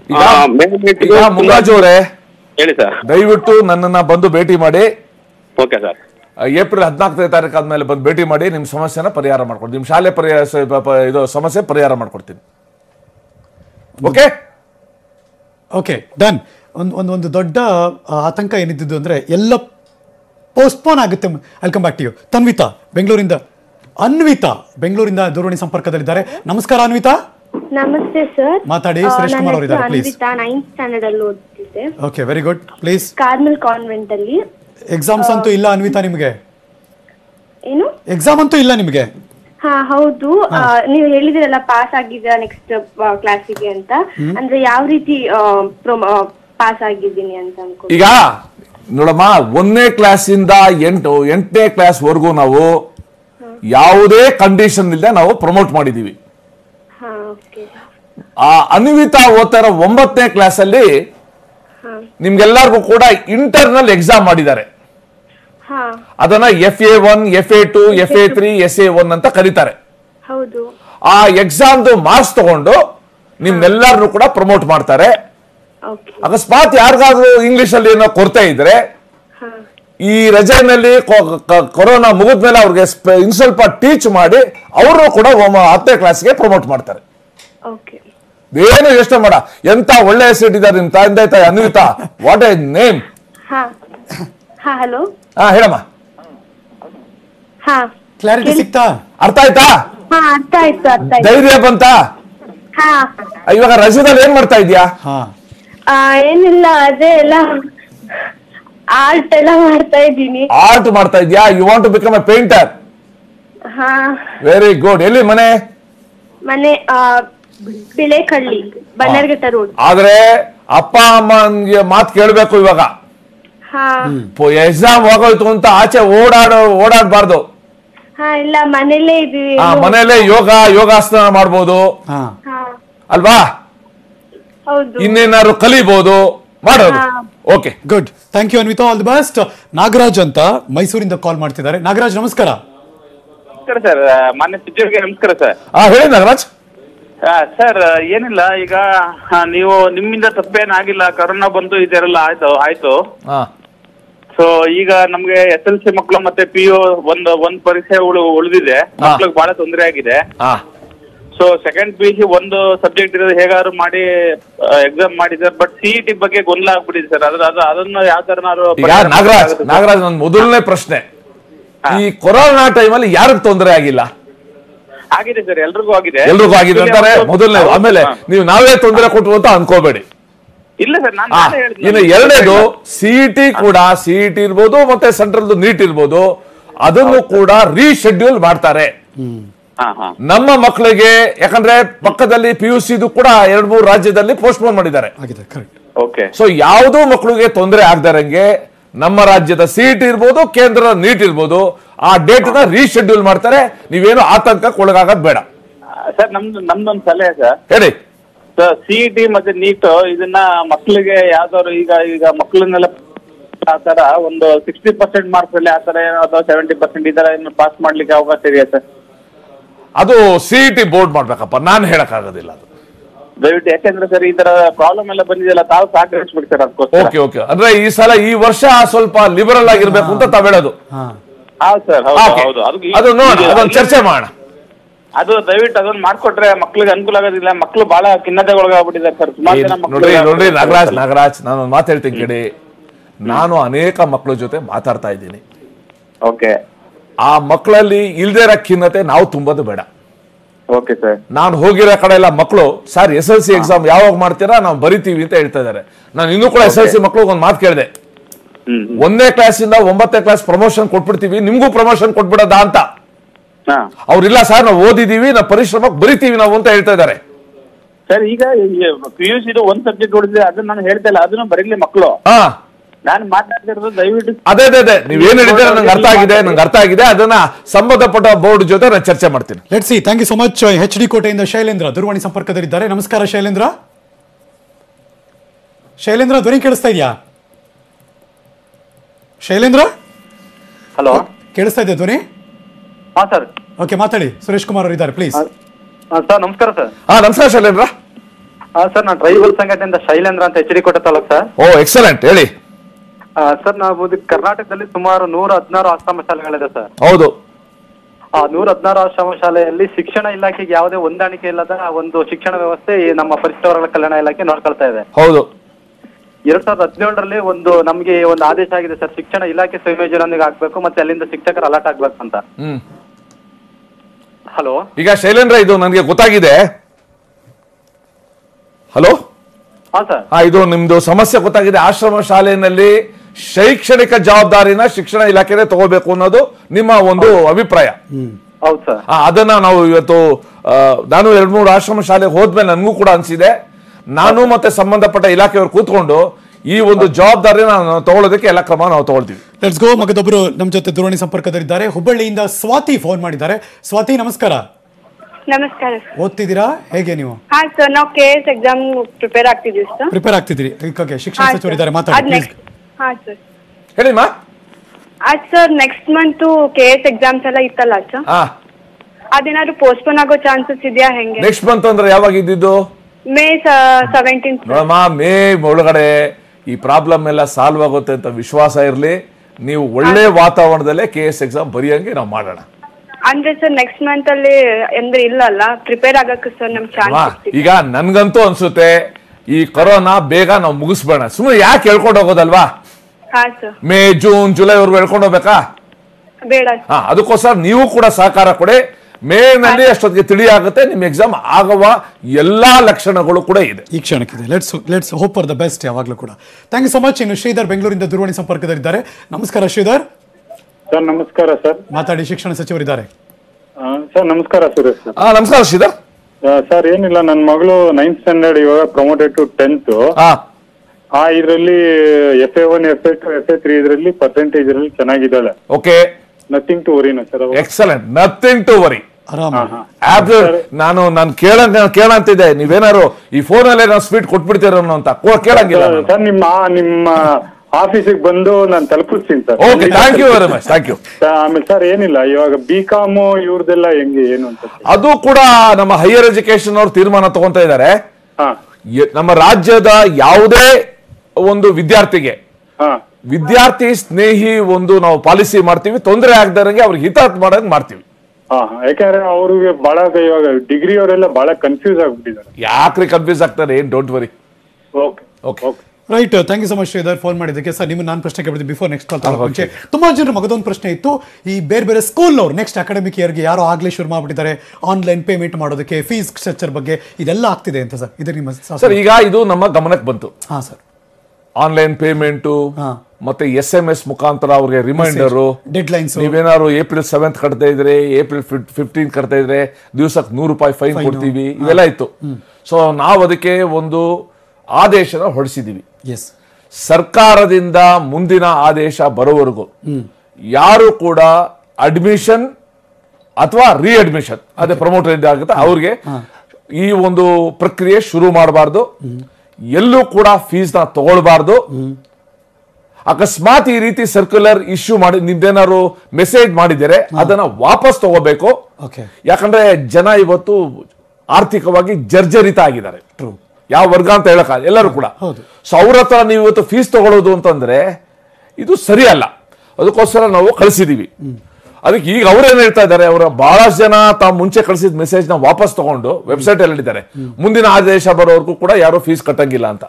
ಈಗ ಆ, main meeting ಈಗ ಮುನ್ರಾಜು ಅವರೇ ಹೇಳಿ ಸರ್ ದಯವಿಟ್ಟು ನನ್ನನ್ನ ಬಂದು ಭೇಟಿ ಮಾಡಿ ಓಕೆ ಸರ್ ಆ, ಏಪ್ರಿಲ್ ಹದಿನಾಲ್ಕನೇ ತಾರೀಕು ಆದ್ಮೇಲೆ ಬಂದು ಭೇಟಿ ಮಾಡಿ ನಿಮ್ಮ ಸಮಸ್ಯೆನ ಪರಿಹಾರ ಮಾಡ್ಕೊಡ್ತೀನಿ ನಿಮ್ಮ ಶಾಲೆ ಪರಿಹಾರ ಸ- ಪ- ಪ- ಇದು ಸಮಸ್ಯೆ ಪರಿಹಾರ ಮಾಡ್ಕೊಡ್ತೀನಿ ಓಕೆ ಓಕೆ ಡನ್ ಒಂದು ಒಂದು ಒಂದು ದೊಡ್ಡ ಆ, ಆತಂಕ ಏನಿದ್ದು ಅಂದರೆ ಎಲ್ಲ ಪೋಸ್ಟ್ಪೋನ್ ಆಗುತ್ತೆ welcome back to you Tanvitha ಬೆಂಗಳೂರಿಂದ ಅನ್ವಿತಾ ಬೆಂಗಳೂರಿಂದ ದೂರವಾಣಿ ಸಂಪರ್ಕದಲ್ಲಿದ್ದಾರೆ ನಮಸ್ಕಾರ ಅನ್ವಿತಾ ನಮಸ್ತೆ ಸರ್ ಮಾತಾಡಿ, ಆ, ಸುರೇಶ್ ನನ್ನ ಕುಮಾರ್ ಅವರು ಇದ್ದಾರೆ, ಹೆಸರು please. ಅನ್ವಿತಾ ನೈನ್ತ್ ಸ್ಟ್ಯಾಂಡರ್ಡ್ ಅಲ್ಲಿ ಓದ್ತಿದ್ದೆ okay very good please Carmel Convent ಅಲ್ಲಿ ಎಕ್ಸಾಮ್ಸ್ ಅಂತೂ ಇಲ್ಲ ಅನ್ವಿತಾ ನಿಮಗೆ ಏನು ಎಕ್ಸಾಮ್ ಅಂತೂ ಇಲ್ಲ ನಿಮಗೆ ಹಾ ಹೌದು ಆ, ನೀವು ಹೇಳಿದಿರಲ್ಲ ಪಾಸ್ ಆಗಿದ್ದೀರಾ ನೆಕ್ಸ್ಟ್ ಕ್ಲಾಸಿಗೆ ಅಂತ ಅಂದ್ರೆ ಯಾವ ರೀತಿ ಪಾಸ್ ಆಗಿದ್ದೀನಿ ಅಂತ ಅನ್ಕೊ ಈಗ ನೋಡಮ್ಮ ಒಂದನೇ ಕ್ಲಾಸಿಂದ ಎಂಟು ಎಂಟನೇ ಕ್ಲಾಸ್ ವರೆಗೂ ನಾವು ಯಾವುದೇ ಕಂಡೀಷನ್ ಇಲ್ಲದೆ ನಾವು ಪ್ರಮೋಟ್ ಮಾಡಿದೀವಿ ಹಾ ಓಕೆ ಆ ಅನ್ವಿತಾ ಓದ್ತಾ ಇರೋ ಒಂಬತ್ತನೇ ಕ್ಲಾಸ್ ಅಲ್ಲಿ ಹಾ ನಿಮ್ಗೆಲ್ಲರಿಗೂ ಕೂಡ ಇಂಟರ್ನಲ್ ಎಕ್ಸಾಮ್ ಮಾಡಿದ್ದಾರೆ ಹಾ ಅದನ್ನ F A one F A two F A three S A one ಅಂತ ಕರೀತಾರೆ ಹೌದು ಆ ಎಕ್ಸಾಮ್ದು ಮಾರ್ಕ್ಸ್ ತಗೊಂಡು ನಿಮ್ನೆಲ್ಲರನ್ನು ಕೂಡ ಪ್ರಮೋಟ್ ಮಾಡ್ತಾರೆ ಓಕೆ ಅಕಸ್ಮಾತ್ ಯಾರಿಗಾದ್ರೂ ಇಂಗ್ಲಿಷ್ ಅಲ್ಲಿ ಏನೋ ಕೊರತೆ ಇದ್ರೆ ಹಾ ಈ ರಜೆನಲ್ಲಿ ಕೊ- ಕ- ಕೊರೋನಾ ಮುಗಿದ್ಮೇಲೆ ಅವ್ರಿಗೆ ಸ್ಪ- ಇನ್ ಸ್ವಲ್ಪ ಟೀಚ್ ಮಾಡಿ ಅವರು ಕೂಡ ಒಮ್ಮ- ಹತ್ತನೇ ಕ್ಲಾಸ್ಗೆ ಪ್ರಮೋಟ್ ಮಾಡ್ತಾರೆ ಓಕೆ ಏನು ಯೋಚನೆ ಮಾಡ ಎಂತ ಒಳ್ಳೆ ಹೆಸರು ಇಟ್ಟಿದ್ದಾರೆ ನಿಮ್ ತಂದೆ ತಾಯಿ ಅನ್ವಿತಾ ವಾಟ್ ಎ ನೇಮ್ ಹಾ ಹಾ ಹಲೋ ಹಾ ಹೇಳಮ್ಮ ಹಾ ಕ್ಲಾರಿಟಿ ಸಿಗ್ತಾ ಅರ್ಥ ಆಯ್ತಾ ಹಾ ಅರ್ಥ ಆಯ್ತು ಅರ್ಥ ಆಯ್ತು ಧೈರ್ಯ ಬಂತ ಹಾ ಇವಾಗ ರಜದಲ್ಲಿ ಏನ್ ಮಾಡ್ತಾ ಇದ್ಯಾ ಹಾ ಆ, ಏನಿಲ್ಲ ಅದೇ ಎಲ್ಲ ಆರ್ಟ್ ಎಲ್ಲ ಮಾಡ್ತಾ ಇದ್ದೀನಿ ಆರ್ಟ್ ಮಾಡ್ತಾ ಇದ್ಯಾ you want to become a painter ಹಾ ವೆರಿ ಗುಡ್ ಎಲ್ಲಿ ಮನೆ ಮನೆ ಆ, ಬಿಳೆಕಳ್ಳಿ ಬನ್ನರ್ಘಟ್ಟ ರೋಡ್ ಆದ್ರೆ ಅಪ್ಪ ಅಮ್ಮನ್ಗೆ ಮಾತು ಕೇಳ್ಬೇಕು ಇವಾಗ ಹಾ ಎಕ್ಸಾಮ್ ಹೋಗೋಯ್ತು ಅಂತ ಆಚೆ ಓಡಾಡೋ ಓಡಾಡಬಾರ್ದು ಹಾ ಇಲ್ಲ ಮನೇಲೇ ಇದೀವಿ ಆ ಮನೆಯಲ್ಲೇ ಯೋಗ ಯೋಗಾಸನ ಮಾಡ್ಬೋದು ಹಾ ಹಾ ಅಲ್ವಾ ಹೌದು ಇನ್ನೇನಾದ್ರು ಕಲಿಬಹುದು ಮಾಡೋದು ಹಾ. Okay good thank you Anvitha all the best Nagaraj ಅಂತ ಮೈಸೂರಿಂದ ಕಾಲ್ ಮಾಡ್ತಿದ್ದಾರೆ ನಾಗರಾಜ್ ನಮಸ್ಕಾರ ನಮಸ್ಕಾರ ಸರ್ ಮಾನ್ಯ ಸಚಿವರಿಗೆ ನಮಸ್ಕಾರ ಸರ್ ಹಾ ಹೇಳಿ ನಾಗರಾಜ್ ಸರ್ ಏನಿಲ್ಲ ಈಗ ಆ, ನೀವು ನಿಮ್ಮಿಂದ ತಪ್ಪೇನಾಗಿಲ್ಲ ಕರೋನಾ ಬಂದು ಇದೆಲ್ಲ ಆಯ್ತು ಆಯ್ತು ಹಾ ಸೊ ಈಗ ನಮ್ಗೆ ಎಸ್ ಎಲ್ ಸಿ ಮಕ್ಕಳು ಮತ್ತೆ ಪಿ ಯು ಒಂದು ಒಂದ್ ಪರೀಕ್ಷೆ ಉಳು ಉಳಿದಿದೆ ಮಕ್ಳಿಗೆ ಬಹಳ ತೊಂದರೆ ಆಗಿದೆ ಹಾ ಸೊ ಸೆಕೆಂಡ್ ಪಿ ಸಿ ಒಂದು ಸಬ್ಜೆಕ್ಟ್ ಇರೋದು ಹೇಗಾದ್ರು ಮಾಡಿ ಎಕ್ಸಾಮ್ ಮಾಡಿದ್ದಾರೆ ಬಟ್ ಸಿ ಟಿ ಬಗ್ಗೆ ಗೊಂದಲ ಆಗ್ಬಿಟ್ಟಿದೆ ಸರ್ ಅದ್ರ ಅದು ಅದನ್ನ ಯಾವ ತರನಾದ್ರು ಈಗ ನಾಗರಾಜ್ ನಾಗರಾಜ್ ನನ್ನ ಮೊದಲನೇ ಪ್ರಶ್ನೆ ಈ ಕೊರೋನಾ ಟೈಮಲ್ಲಿ ಯಾರಿಗ್ ತೊಂದರೆ ಆಗಿಲ್ಲ ಆಗಿದೆ ಸರ್ ಎಲ್ರಿಗೂ ಆಗಿದೆ ಎಲ್ರಿಗೂ ಆಗಿದೆ ಅಂತಾರೆ ಮೊದಲನೇ ಆಮೇಲೆ ಹಾ. ನೀವು ನಾವೇ ತೊಂದರೆ ಕೊಟ್ಟು ಅಂತ ಅನ್ಕೋಬೇಡಿ ಇಲ್ಲ ಸರ್ ನಾನು ಆ, ನಾನೇ ಹೇಳ್ತೀನಿ. ಇನ್ನು ಎರಡನೇದು ಸಿಇಟಿ ಕೂಡ ಸಿಇಟಿ ಇರ್ಬೋದು ಮತ್ತೆ ಸೆಂಟ್ರಲ್ ನೀಟ್ ಇರ್ಬೋದು ಅದನ್ನು ಕೂಡ ರೀಶೆಡ್ಯೂಲ್ ಮಾಡ್ತಾರೆ ಹಾ ಹಾ ನಮ್ಮ ಮಕ್ಕಳಿಗೆ ಯಾಕಂದ್ರೆ ಪಕ್ಕದಲ್ಲಿ ಪಿ ಯು ಸಿದು ಕೂಡ ಎರಡ್ ಮೂರು ರಾಜ್ಯದಲ್ಲಿ ಪೋಸ್ಟ್ಪೋನ್ ಮಾಡಿದ್ದಾರೆ ಆಗಿದೆ ಕರೆಕ್ಟ್ ಓಕೆ ಸೊ ಯಾವುದೂ ಮಕ್ಕಳಿಗೆ ತೊಂದರೆ ಆಗದಾರಂಗೆ ನಮ್ಮ ರಾಜ್ಯದ ಸಿಇಟಿ ಇರ್ಬೋದು ಕೇಂದ್ರದ ನೀಟ್ ಇರ್ಬೋದು ಆ ಡೇಟ್ ನ ರೀಶೆಡ್ಯೂಲ್ ಮಾಡ್ತಾರೆ ನೀವೇನು ಆತಂಕಕ್ಕೆ ಒಳಗಾಗದ್ ಬೇಡ ಸರ್ ನಮ್ದು ನಮ್ದೊಂದು ಸಲಹೆ ಸರ್ ಹೇಳಿ ಸರ್ ಸಿ ಟಿ ಮತ್ತೆ ನೀಟ್ ಇದನ್ನ ಮಕ್ಕಳಿಗೆ ಯಾವ್ದಾದ್ರು ಈಗ ಈಗ ಮಕ್ಕಳನ್ನೆಲ್ಲ ಆ ತರ ಒಂದು ಸಿಕ್ಸ್ಟಿ ಪರ್ಸೆಂಟ್ ಮಾರ್ಕ್ಸ್ ಅಲ್ಲಿ ಆ ತರ ಏನೋ ಅಥವಾ ಸೆವೆಂಟಿ ಪರ್ಸೆಂಟ್ ಈ ತರ ಏನು ಪಾಸ್ ಮಾಡ್ಲಿಕ್ಕೆ ಅವಕಾಶ ಇದೆಯಾ ಸರ್ ಅದು ಸಿಇಟಿ ಬೋರ್ಡ್ ಮಾಡ್ಬೇಕಪ್ಪ ನಾನು ಹೇಳಕ್ಕಾಗೋದಿಲ್ಲ ಅದು ದಯವಿಟ್ಟು ಯಾಕೆಂದ್ರೆ ಸರ್ ಈ ತರ ಪ್ರಾಬ್ಲಮ್ ಎಲ್ಲ ಬಂದಿದೆಯಲ್ಲ ತಾವು ಸಹಕರಿಸ್ಬೇಕು ಸರ್ ಅದಕ್ಕೋಸ್ಕರ ಓಕೆ ಓಕೆ ಅಂದ್ರೆ ಈ ಸಲ ಈ ವರ್ಷ ಸ್ವಲ್ಪ ಲಿಬರಲ್ ಆಗಿರ್ಬೇಕು ಅಂತ ತಾವ್ ಹೇಳೋದು ಹಾ ಹೌದು ಸರ್ ಹೌದು Okay. ಹೌದು ಅದು ಅದು ನೋಡೋಣ ಅದೊಂದು ಚರ್ಚೆ ಮಾಡೋಣ ಅದು ದಯವಿಟ್ಟು ಅದನ್ನ ಮಾಡ್ಕೊಟ್ರೆ ಮಕ್ಳಿಗೆ ಅನುಕೂಲ ಆಗೋದಿಲ್ಲ ಮಕ್ಕಳು ಬಹಳ ಖಿನ್ನತೆಗೆ ಒಳಗಾಗ್ಬಿಟ್ಟಿದ್ದಾರೆ ಸರ್ ಸುಮಾರು ಜನ ನೋಡ್ರಿ ನೋಡ್ರಿ ನಾಗರಾಜ್ ಮಕ್ಕಳು ನಾಗರಾಜ್ ನಾನು ಒಂದು ಮಾತು ಹೇಳ್ತೀನಿ ಕೇಳಿ ನಾನು ಅನೇಕ ಮಕ್ಕಳ ಜೊತೆ ಮಾತಾಡ್ತಾ ಇದ್ದೀನಿ ಓಕೆ ಆ ಮಕ್ಕಳಲ್ಲಿ ಇಲ್ದೇ ಇರೋ ಖಿನ್ನತೆ ನಾವು ತುಂಬೋದು ಬೇಡ ಓಕೆ ಸರ್ ನಾನು ಹೋಗಿರೋ ಕಡೆ ಎಲ್ಲ ಮಕ್ಕಳು sir S L C exam ಯಾವಾಗ ಮಾಡ್ತೀರಾ ನಾವು ಬರಿತೀವಿ ಅಂತ ಹೇಳ್ತಾ ಇದ್ದಾರೆ ನಾನು ಇನ್ನೂ ಕೂಡ ಎಸ್ ಎಲ್ ಸಿ ಮಕ್ಕಳು ಒಂದು ಮಾತು ಕೇಳಿದೆ ಹ್ಮ್ ಒಂದನೇ ಕ್ಲಾಸಿಂದ ಒಂಬತ್ತನೇ ಕ್ಲಾಸ್ ಪ್ರಮೋಷನ್ ಕೊಟ್ಬಿಡ್ತೀವಿ ನಿಮ್ಗೂ ಪ್ರಮೋಷನ್ ಕೊಟ್ಬಿಡೋದಾ ಅಂತ ಹಾ ಅವ್ರಿಲ್ಲ ಸರ್ ನಾವು ಓದಿದೀವಿ ನಾವು ಪರಿಶ್ರಮಕ್ಕೆ ಬರಿತೀವಿ ನಾವು ಅಂತ ಹೇಳ್ತಾ ಇದ್ದಾರೆ ಸರ್ ಈಗ ಪಿ ಯು ಸಿ ಒಂದ್ ಸಬ್ಜೆಕ್ಟ್ ಹೊಡೆದಿದೆ ಅದನ್ನ ನಾನು ಹೇಳ್ತಾ ಇಲ್ಲ ಅದನ್ನ ಬರೀಲಿ ಮಕ್ಕಳು ಹಾ ನಾನು ಮಾತಾಡ್ತಿರೋದು ದಯವಿಟ್ಟು ಅದೇ ಅದೇ ಅದೇ ನೀವ್ ಏನ್ ಹೇಳಿದ್ರೆ ನಂಗೆ ಅರ್ಥ ಆಗಿದೆ ನಂಗೆ ಅರ್ಥ ಆಗಿದೆ ಅದನ್ನ ಸಂಬಂಧಪಟ್ಟ ಬೋರ್ಡ್ ಜೊತೆ ನಾನು ಚರ್ಚೆ ಮಾಡ್ತೀನಿ let see thank you so much H D ಕೋಟೆಯಿಂದ ಶೈಲೇಂದ್ರ ದೂರವಾಣಿ ಸಂಪರ್ಕದಲ್ಲಿದ್ದಾರೆ ನಮಸ್ಕಾರ ಶೈಲೇಂದ್ರ ಶೈಲೇಂದ್ರ ಧ್ವನಿ ಕೇಳಿಸ್ತಾ ಇದೆಯಾ ಶೈಲೇಂದ್ರ ಹಲೋ ಕೇಳಿಸ್ತಾ ಇದೆಯಾ ಧ್ವನಿ ಹಾ ಸರ್ ಓಕೆ ಮಾತಾಡಿ ಸುರೇಶ್ ಕುಮಾರ್ ಅವರು ಇದ್ದಾರೆ ಪ್ಲೀಸ್ ಸರ್ ನಮಸ್ಕಾರ ಸರ್ ಹಾ ನಮಸ್ಕಾರ ಶೈಲೇಂದ್ರ ಸರ್ ನಾನು ಟ್ರೈಬಲ್ ಸಂಘಟನೆಯಿಂದ ಶೈಲೇಂದ್ರ ಅಂತ ಎಚ್ ಡಿ ಕೋಟೆ ತಾಲೂಕು ಸರ್ ಓ ಎಕ್ಸಲೆಂಟ್ ಹೇಳಿ ಆ, ಸರ್ ನಾವು ಇದು ಕರ್ನಾಟಕದಲ್ಲಿ ಸುಮಾರು ನೂರ ಹದಿನಾರು ಆಶ್ರಮ ಶಾಲೆಗಳಿದೆ ಸರ್ ಹೌದು ಆ ನೂರ ಹದಿನಾರು ಆಶ್ರಮ ಶಾಲೆಯಲ್ಲಿ ಶಿಕ್ಷಣ ಇಲಾಖೆಗೆ ಯಾವುದೇ ಹೊಂದಾಣಿಕೆ ಇಲ್ಲದ ಒಂದು ಶಿಕ್ಷಣ ವ್ಯವಸ್ಥೆ ಈ ನಮ್ಮ ಪರಿಶಿಷ್ಟ ವರ್ಗಗಳ ಕಲ್ಯಾಣ ಇಲಾಖೆ ನೋಡ್ಕೊಳ್ತಾ ಇದೆ ಹೌದು ಎರಡ್ ಸಾವಿರದ ಹದಿನೇಳರಲ್ಲಿ ಒಂದು ನಮಗೆ ಒಂದು ಆದೇಶ ಆಗಿದೆ ಸರ್ ಶಿಕ್ಷಣ ಇಲಾಖೆ ಸಂಯೋಜನೆಯೊಂದಿಗೆ ಆಗ್ಬೇಕು ಮತ್ತೆ ಅಲ್ಲಿಂದ ಶಿಕ್ಷಕರು ಅಲರ್ಟ್ ಆಗ್ಬೇಕು ಅಂತ ಹ್ಮ್ ಹಲೋ ಈಗ ಶೈಲೇಂದ್ರ ಇದು ನನಗೆ ಗೊತ್ತಾಗಿದೆ ಹಲೋ ಹಾ ಸರ್ ಹಾ ಇದು ನಿಮ್ದು ಸಮಸ್ಯೆ ಗೊತ್ತಾಗಿದೆ ಆಶ್ರಮ ಶಾಲೆಯಲ್ಲಿ ಶೈಕ್ಷಣಿಕ ಜವಾಬ್ದಾರಿನ ಶಿಕ್ಷಣ ಇಲಾಖೆನೇ ತಗೋಬೇಕು ಅನ್ನೋದು ನಿಮ್ಮ ಒಂದು ಅಭಿಪ್ರಾಯ ಹೌದು ಸರ್ ಆ, ಅದನ್ನ ನಾವು ಇವತ್ತು ಆ, ನಾನು ಎರಡ್ ಮೂರು ಆಶ್ರಮ ಶಾಲೆಗೆ ಹೋದ್ಮೇಲೆ ನನಗೂ ಕೂಡ ಅನ್ಸಿದೆ ನಾನು ಮತ್ತೆ ಸಂಬಂಧಪಟ್ಟ ಇಲಾಖೆಯವರು ಕೂತ್ಕೊಂಡು ಈ ಒಂದು ಜವಾಬ್ದಾರಿನ ನಾವು ತಗೊಳ್ಳೋದಕ್ಕೆ ಎಲ್ಲ ಕ್ರಮ ನಾವು ತಗೊಳ್ತೀವಿ ಲೆಟ್ಸ್ ಗೋ ಮಗದೊಬ್ಬರು ನಮ್ಮ ಜೊತೆ ದೂರವಾಣಿ ಸಂಪರ್ಕದಲ್ಲಿದ್ದಾರೆ ಹುಬ್ಬಳ್ಳಿಯಿಂದ ಸ್ವಾತಿ ಫೋನ್ ಮಾಡಿದ್ದಾರೆ ಸ್ವಾತಿ ನಮಸ್ಕಾರ ನಮಸ್ಕಾರ ಸರ್ ಓದ್ತಿದ್ದೀರಾ ಹೇಗೆ ನೀವು ಹಾ ಸರ್ ನಾವು ಕೆ ಎಸ್ ಎಕ್ಸಾಮ್ ಪ್ರಿಪೇರ್ ಆಗ್ತಿದ್ದೀವಿ ಸರ್ ಪ್ರಿಪೇರ್ ಆಗ್ತಿದ್ದೀರಿ ಓಕೆ ಶಿಕ್ಷಣ ಹಾ ಸಚಿವರಿದ್ದಾರೆ ಸರ್ ಮಾತಾಡಿ ಅದ್ ಪ್ಲೀಸ್ ನೆಕ್ಸ್ಟ್ ಹಾ ಸರ್ ಹೇಳಿಮ್ಮ ಅದ್ sir next month K S exams ಎಲ್ಲ ಇತ್ತಲ್ಲ ಸರ್ ಹಾ ಅದೇನಾದ್ರು ಪೋಸ್ಟ್ಪೋನ್ ಆಗೋ ಚಾನ್ಸಸ್ ಇದೆಯಾ ಹೆಂಗೆ ನೆಕ್ಸ್ಟ್ ಮಂತ್ ಅಂದ್ರೆ ಯಾವಾಗ ಇದ್ದಿದ್ದು ಮೇ ಸೆವೆಂಟೀನ್ ನೋಡಮ್ಮ ಮೇ ಒಳಗಡೆ ಈ ಪ್ರಾಬ್ಲಮ್ ಎಲ್ಲ ಸಾಲ್ವ್ ಆಗುತ್ತೆ ಅಂತ ವಿಶ್ವಾಸ ಇರಲಿ ನೀವು ಒಳ್ಳೆ ವಾತಾವರಣದಲ್ಲೇ ಕೆ ಎಸ್ ಎಕ್ಸಾಮ್ ಬರೆಯಂಗೆ ನಾವು ಮಾಡೋಣ ಅಂದ್ರೆ ಸರ್ ನೆಕ್ಸ್ಟ್ ಮಂತ್ ಅಲ್ಲಿ ಅಂದ್ರೆ ಇಲ್ಲಲ್ಲ ಪ್ರಿಪೇರ್ ಆಗಕ್ಕೆ ಸರ್ ನಮ್ ಅಲ್ವಾ? ಚಾನ್ಸ್ ಈಗ ನನ್ಗಂತೂ ಅನ್ಸುತ್ತೆ ಈ ಕೊರೋನಾ ಬೇಗ ನಾವು ಮುಗಿಸ್ಬೇಡ ಸುಮ್ಮನೆ ಯಾಕೆ ಹೇಳ್ಕೊಂಡು ಹೋಗೋದಲ್ವಾ ಹಾ ಸರ್ ಮೇ ಜೂನ್ ಜುಲೈ ವರ್ಗು ಹೇಳ್ಕೊಂಡು ಹೋಗ್ಬೇಕಾ ಬೇಡ ಹಾ ಅದಕ್ಕೋಸ್ಕರ ನೀವು ಕೂಡ ಸಹಕಾರ ಕೊಡಿ ಮೇ ನಲ್ಲಿ ಅಷ್ಟೊತ್ತಿಗೆ ತಿಳಿಯಾಗುತ್ತೆ ನಿಮ್ ಎಕ್ಸಾಮ್ ಆಗುವ ಎಲ್ಲಾ ಲಕ್ಷಣಗಳು ಕೂಡ ಇದೆ ಈ ಕ್ಷಣಕ್ಕಿದೆ let's let's hope for the best ಯಾವಾಗಲೂ ಕೂಡ ಥ್ಯಾಂಕ್ ಯು ಸೊ ಮಚ್ ಇನ್ನು ಶ್ರೀಧರ್ ಬೆಂಗಳೂರಿಂದ ದೂರವಾಣಿ ಸಂಪರ್ಕದಲ್ಲಿದ್ದಾರೆ ನಮಸ್ಕಾರ ಶ್ರೀಧರ್ ಸರ್ ನಮಸ್ಕಾರ ಸರ್ ಮಾತಾಡಿ ಶಿಕ್ಷಣ ಸಚಿವರಿದ್ದಾರೆ ಆ, ಸರ್ ನಮಸ್ಕಾರ ಸುರೇಶ್ ಸರ್ ಆ ನಮಸ್ಕಾರ ಶ್ರೀಧರ್ ಆ, ಸರ್ ಏನಿಲ್ಲ ನನ್ನ ಮಗಳು ನೈನ್ತ್ ಸ್ಟ್ಯಾಂಡರ್ಡ್ ಇವಾಗ ಪ್ರಮೋಟೆಡ್ ಟು ಟೆಂತ್ ಹಾ ಆ ಇದರಲ್ಲಿ F A one F A two F A three ಇದರಲ್ಲಿ ಪರ್ಸೆಂಟೇಜ್ ಅಲ್ಲಿ ಚೆನ್ನಾಗಿದ್ದಾಳೆ ಓಕೆ ನಥಿಂಗ್ ಟು ವರಿನ sir excellent nothing to worry ಆರಾಮ ನಾನು ನಾನು ಕೇಳ ಕೇಳಂತಿದ್ದೆ ನೀವೇನಾರು ಈ ಫೋನ್ ಅಲ್ಲೇ ನಾವು ಸ್ಪೀಡ್ ಕೊಟ್ಬಿಡ್ತೀರೋ ಅಂತ ಕೋ- ಕೇಳಂಗಿಲ್ಲ ನಾನು. ಸರ್ ನಿಮ್ಮ ನಿಮ್ಮ ಆಫೀಸಿಗೆ ಬಂದು ನಾನು ತಲುಪಿಸ್ತೀನಿ sir okay thank you very much thank you sir, ಆಮೇಲೆ ಸರ್ ಏನಿಲ್ಲ ಇವಾಗ ಬಿ ಕಾಮ್ ಇವ್ರದೆಲ್ಲ ಹೆಂಗೆ ಏನು ಅಂತ ಅದು ಕೂಡ ನಮ್ಮ ಹೈಯರ್ ಎಜುಕೇಶನ್ ಅವ್ರು ತೀರ್ಮಾನ ತಗೊಂತ ಇದ್ದಾರೆ ಹಾ ಯ- ನಮ್ಮ ರಾಜ್ಯದ ಯಾವುದೇ ಒಂದು ವಿದ್ಯಾರ್ಥಿಗೆ ಹಾ ವಿದ್ಯಾರ್ಥಿ ಸ್ನೇಹಿ ಒಂದು ನಾವು ಪಾಲಿಸಿ ಮಾಡ್ತೀವಿ ತೊಂದರೆ ಆಗದಾರಂಗೆ ಅವ್ರಿಗೆ ಹಿತಾತ್ ಮಾಡಂಗ್ ಮಾಡ್ತೀವಿ ಹಾ ಹಾ. ಯಾಕಂದ್ರೆ ಅವ್ರಿಗೆ ಬಹಳ ಇವಾಗ ಡಿಗ್ರಿ ಅವರೆಲ್ಲ ಬಹಳ ಕನ್ಫ್ಯೂಸ್ ಆಗ್ಬಿಟ್ಟಿದ್ದಾರೆ ಯಾಕ್ರಿ ಕನ್ಫ್ಯೂಸ್ ಆಗ್ತಾರೆ ಏನ್ don't worry okay okay okay right thank you so much Sridhar phone ಮಾಡಿದ್ದಕ್ಕೆ ಸರ್ ನಿಮ್ಮ ನಾನು ಪ್ರಶ್ನೆ ಕೇಳಿದ್ದೆ ಬಿಫೋರ್ ನೆಕ್ಸ್ಟ್ ಕಾಲ್ ಮುಂಚೆ ತುಂಬಾ ಜನರ ಮಗದೊಂದು ಪ್ರಶ್ನೆ ಇತ್ತು ಈ ಬೇರೆ ಬೇರೆ ಸ್ಕೂಲ್ ಅವ್ರು ನೆಕ್ಸ್ಟ್ ಅಕಾಡೆಮಿಕ್ ಇಯರ್ಗೆ ಯಾರೋ ಆಗ್ಲೇ ಶುರು ಮಾಡ್ಬಿಟ್ಟಿದ್ದಾರೆ ಆನ್ಲೈನ್ ಪೇಮೆಂಟ್ ಮಾಡೋದಕ್ಕೆ ಫೀಸ್ ಸ್ಟ್ರಕ್ಚರ್ ಬಗ್ಗೆ ಇದೆಲ್ಲ ಆಗ್ತಿದೆ ಅಂತ ಸರ್ ಇದು ನಿಮ್ಮ ಸರ್ ಈಗ ಇದು ನಮ್ಮ ಗಮನಕ್ಕೆ ಬಂತು ಹಾ ಸರ್ ಆನ್ಲೈನ್ ಪೇಮೆಂಟು ಹಾ. ಮತ್ತೆ ಎಸ್ ಎಂ ಎಸ್ ಮುಖಾಂತರ ಅವ್ರಿಗೆ ರಿಮೈಂಡರು ಡೆಡ್ಲೈನ್ಸ್ ನೀವೇನಾದ್ರು ಏಪ್ರಿಲ್ ಸೆವೆಂತ್ ಕಟ್ತಾ ಇದ್ರೆ ಏಪ್ರಿಲ್ ಫಿಫ್ಟೀನ್ ಕಟ್ತಾ ಇದ್ರೆ ದಿವಸಕ್ಕೆ ನೂರು ರೂಪಾಯಿ ಫೈನ್ ಕೊಡ್ತೀವಿ ಇವೆಲ್ಲ ಇತ್ತು ಸೊ ನಾವು ಅದಕ್ಕೆ ಒಂದು ಆದೇಶನ ಹೊರಡಿಸಿದೀವಿ ಎಸ್ ಸರ್ಕಾರದಿಂದ ಮುಂದಿನ ಆದೇಶ ಬರೋವರೆಗೂ ಯಾರು ಕೂಡ ಅಡ್ಮಿಷನ್ ಅಥವಾ ರೀ ಅಡ್ಮಿಷನ್ ಅದೇ ಪ್ರಮೋಟರ್ ಆಗುತ್ತೆ ಅವ್ರಿಗೆ ಈ ಒಂದು ಪ್ರಕ್ರಿಯೆ ಶುರು ಮಾಡಬಾರ್ದು ಎಲ್ಲೂ ಕೂಡ ಫೀಸ್ನ ತಗೊಳ್ಬಾರ್ದು ಅಕಸ್ಮಾತ್ ಈ ರೀತಿ ಸರ್ಕ್ಯುಲರ್ ಇಶ್ಯೂ ಮಾಡಿ ನಿಮ್ದೇನಾದ್ರು ಮೆಸೇಜ್ ಮಾಡಿದರೆ ಅದನ್ನ ವಾಪಸ್ ತಗೋಬೇಕು ಓಕೆ ಯಾಕಂದ್ರೆ ಜನ ಇವತ್ತು ಆರ್ಥಿಕವಾಗಿ ಜರ್ಜರಿತ ಆಗಿದ್ದಾರೆ ಟ್ರೂ ಯಾವ ವರ್ಗ ಅಂತ ಹೇಳಕ್ ಎಲ್ಲರೂ ಕೂಡ ಹೌದು. ಸೊ ಅವ್ರ ಹತ್ರ ನೀವು ಇವತ್ತು ಫೀಸ್ ತಗೊಳ್ಳೋದು ಅಂತಂದ್ರೆ ಇದು ಸರಿ ಅಲ್ಲ ಅದಕ್ಕೋಸ್ಕರ ನಾವು ಕಳಿಸಿದೀವಿ ಅದಕ್ಕೆ ಈಗ ಅವ್ರೇನ್ ಹೇಳ್ತಾ ಇದ್ದಾರೆ ಅವರ ಬಹಳಷ್ಟು ಜನ ತಾವು ಮುಂಚೆ ಕಳಿಸಿದ ಮೆಸೇಜ್ ನ ವಾಪಸ್ ತಗೊಂಡು ವೆಬ್ಸೈಟ್ ಅಲ್ಲಿ ಹೇಳಿದ್ದಾರೆ ಮುಂದಿನ ಆದೇಶ ಬರೋವರೆಗೂ ಕೂಡ ಯಾರು ಫೀಸ್ ಕಟ್ಟಂಗಿಲ್ಲ ಅಂತ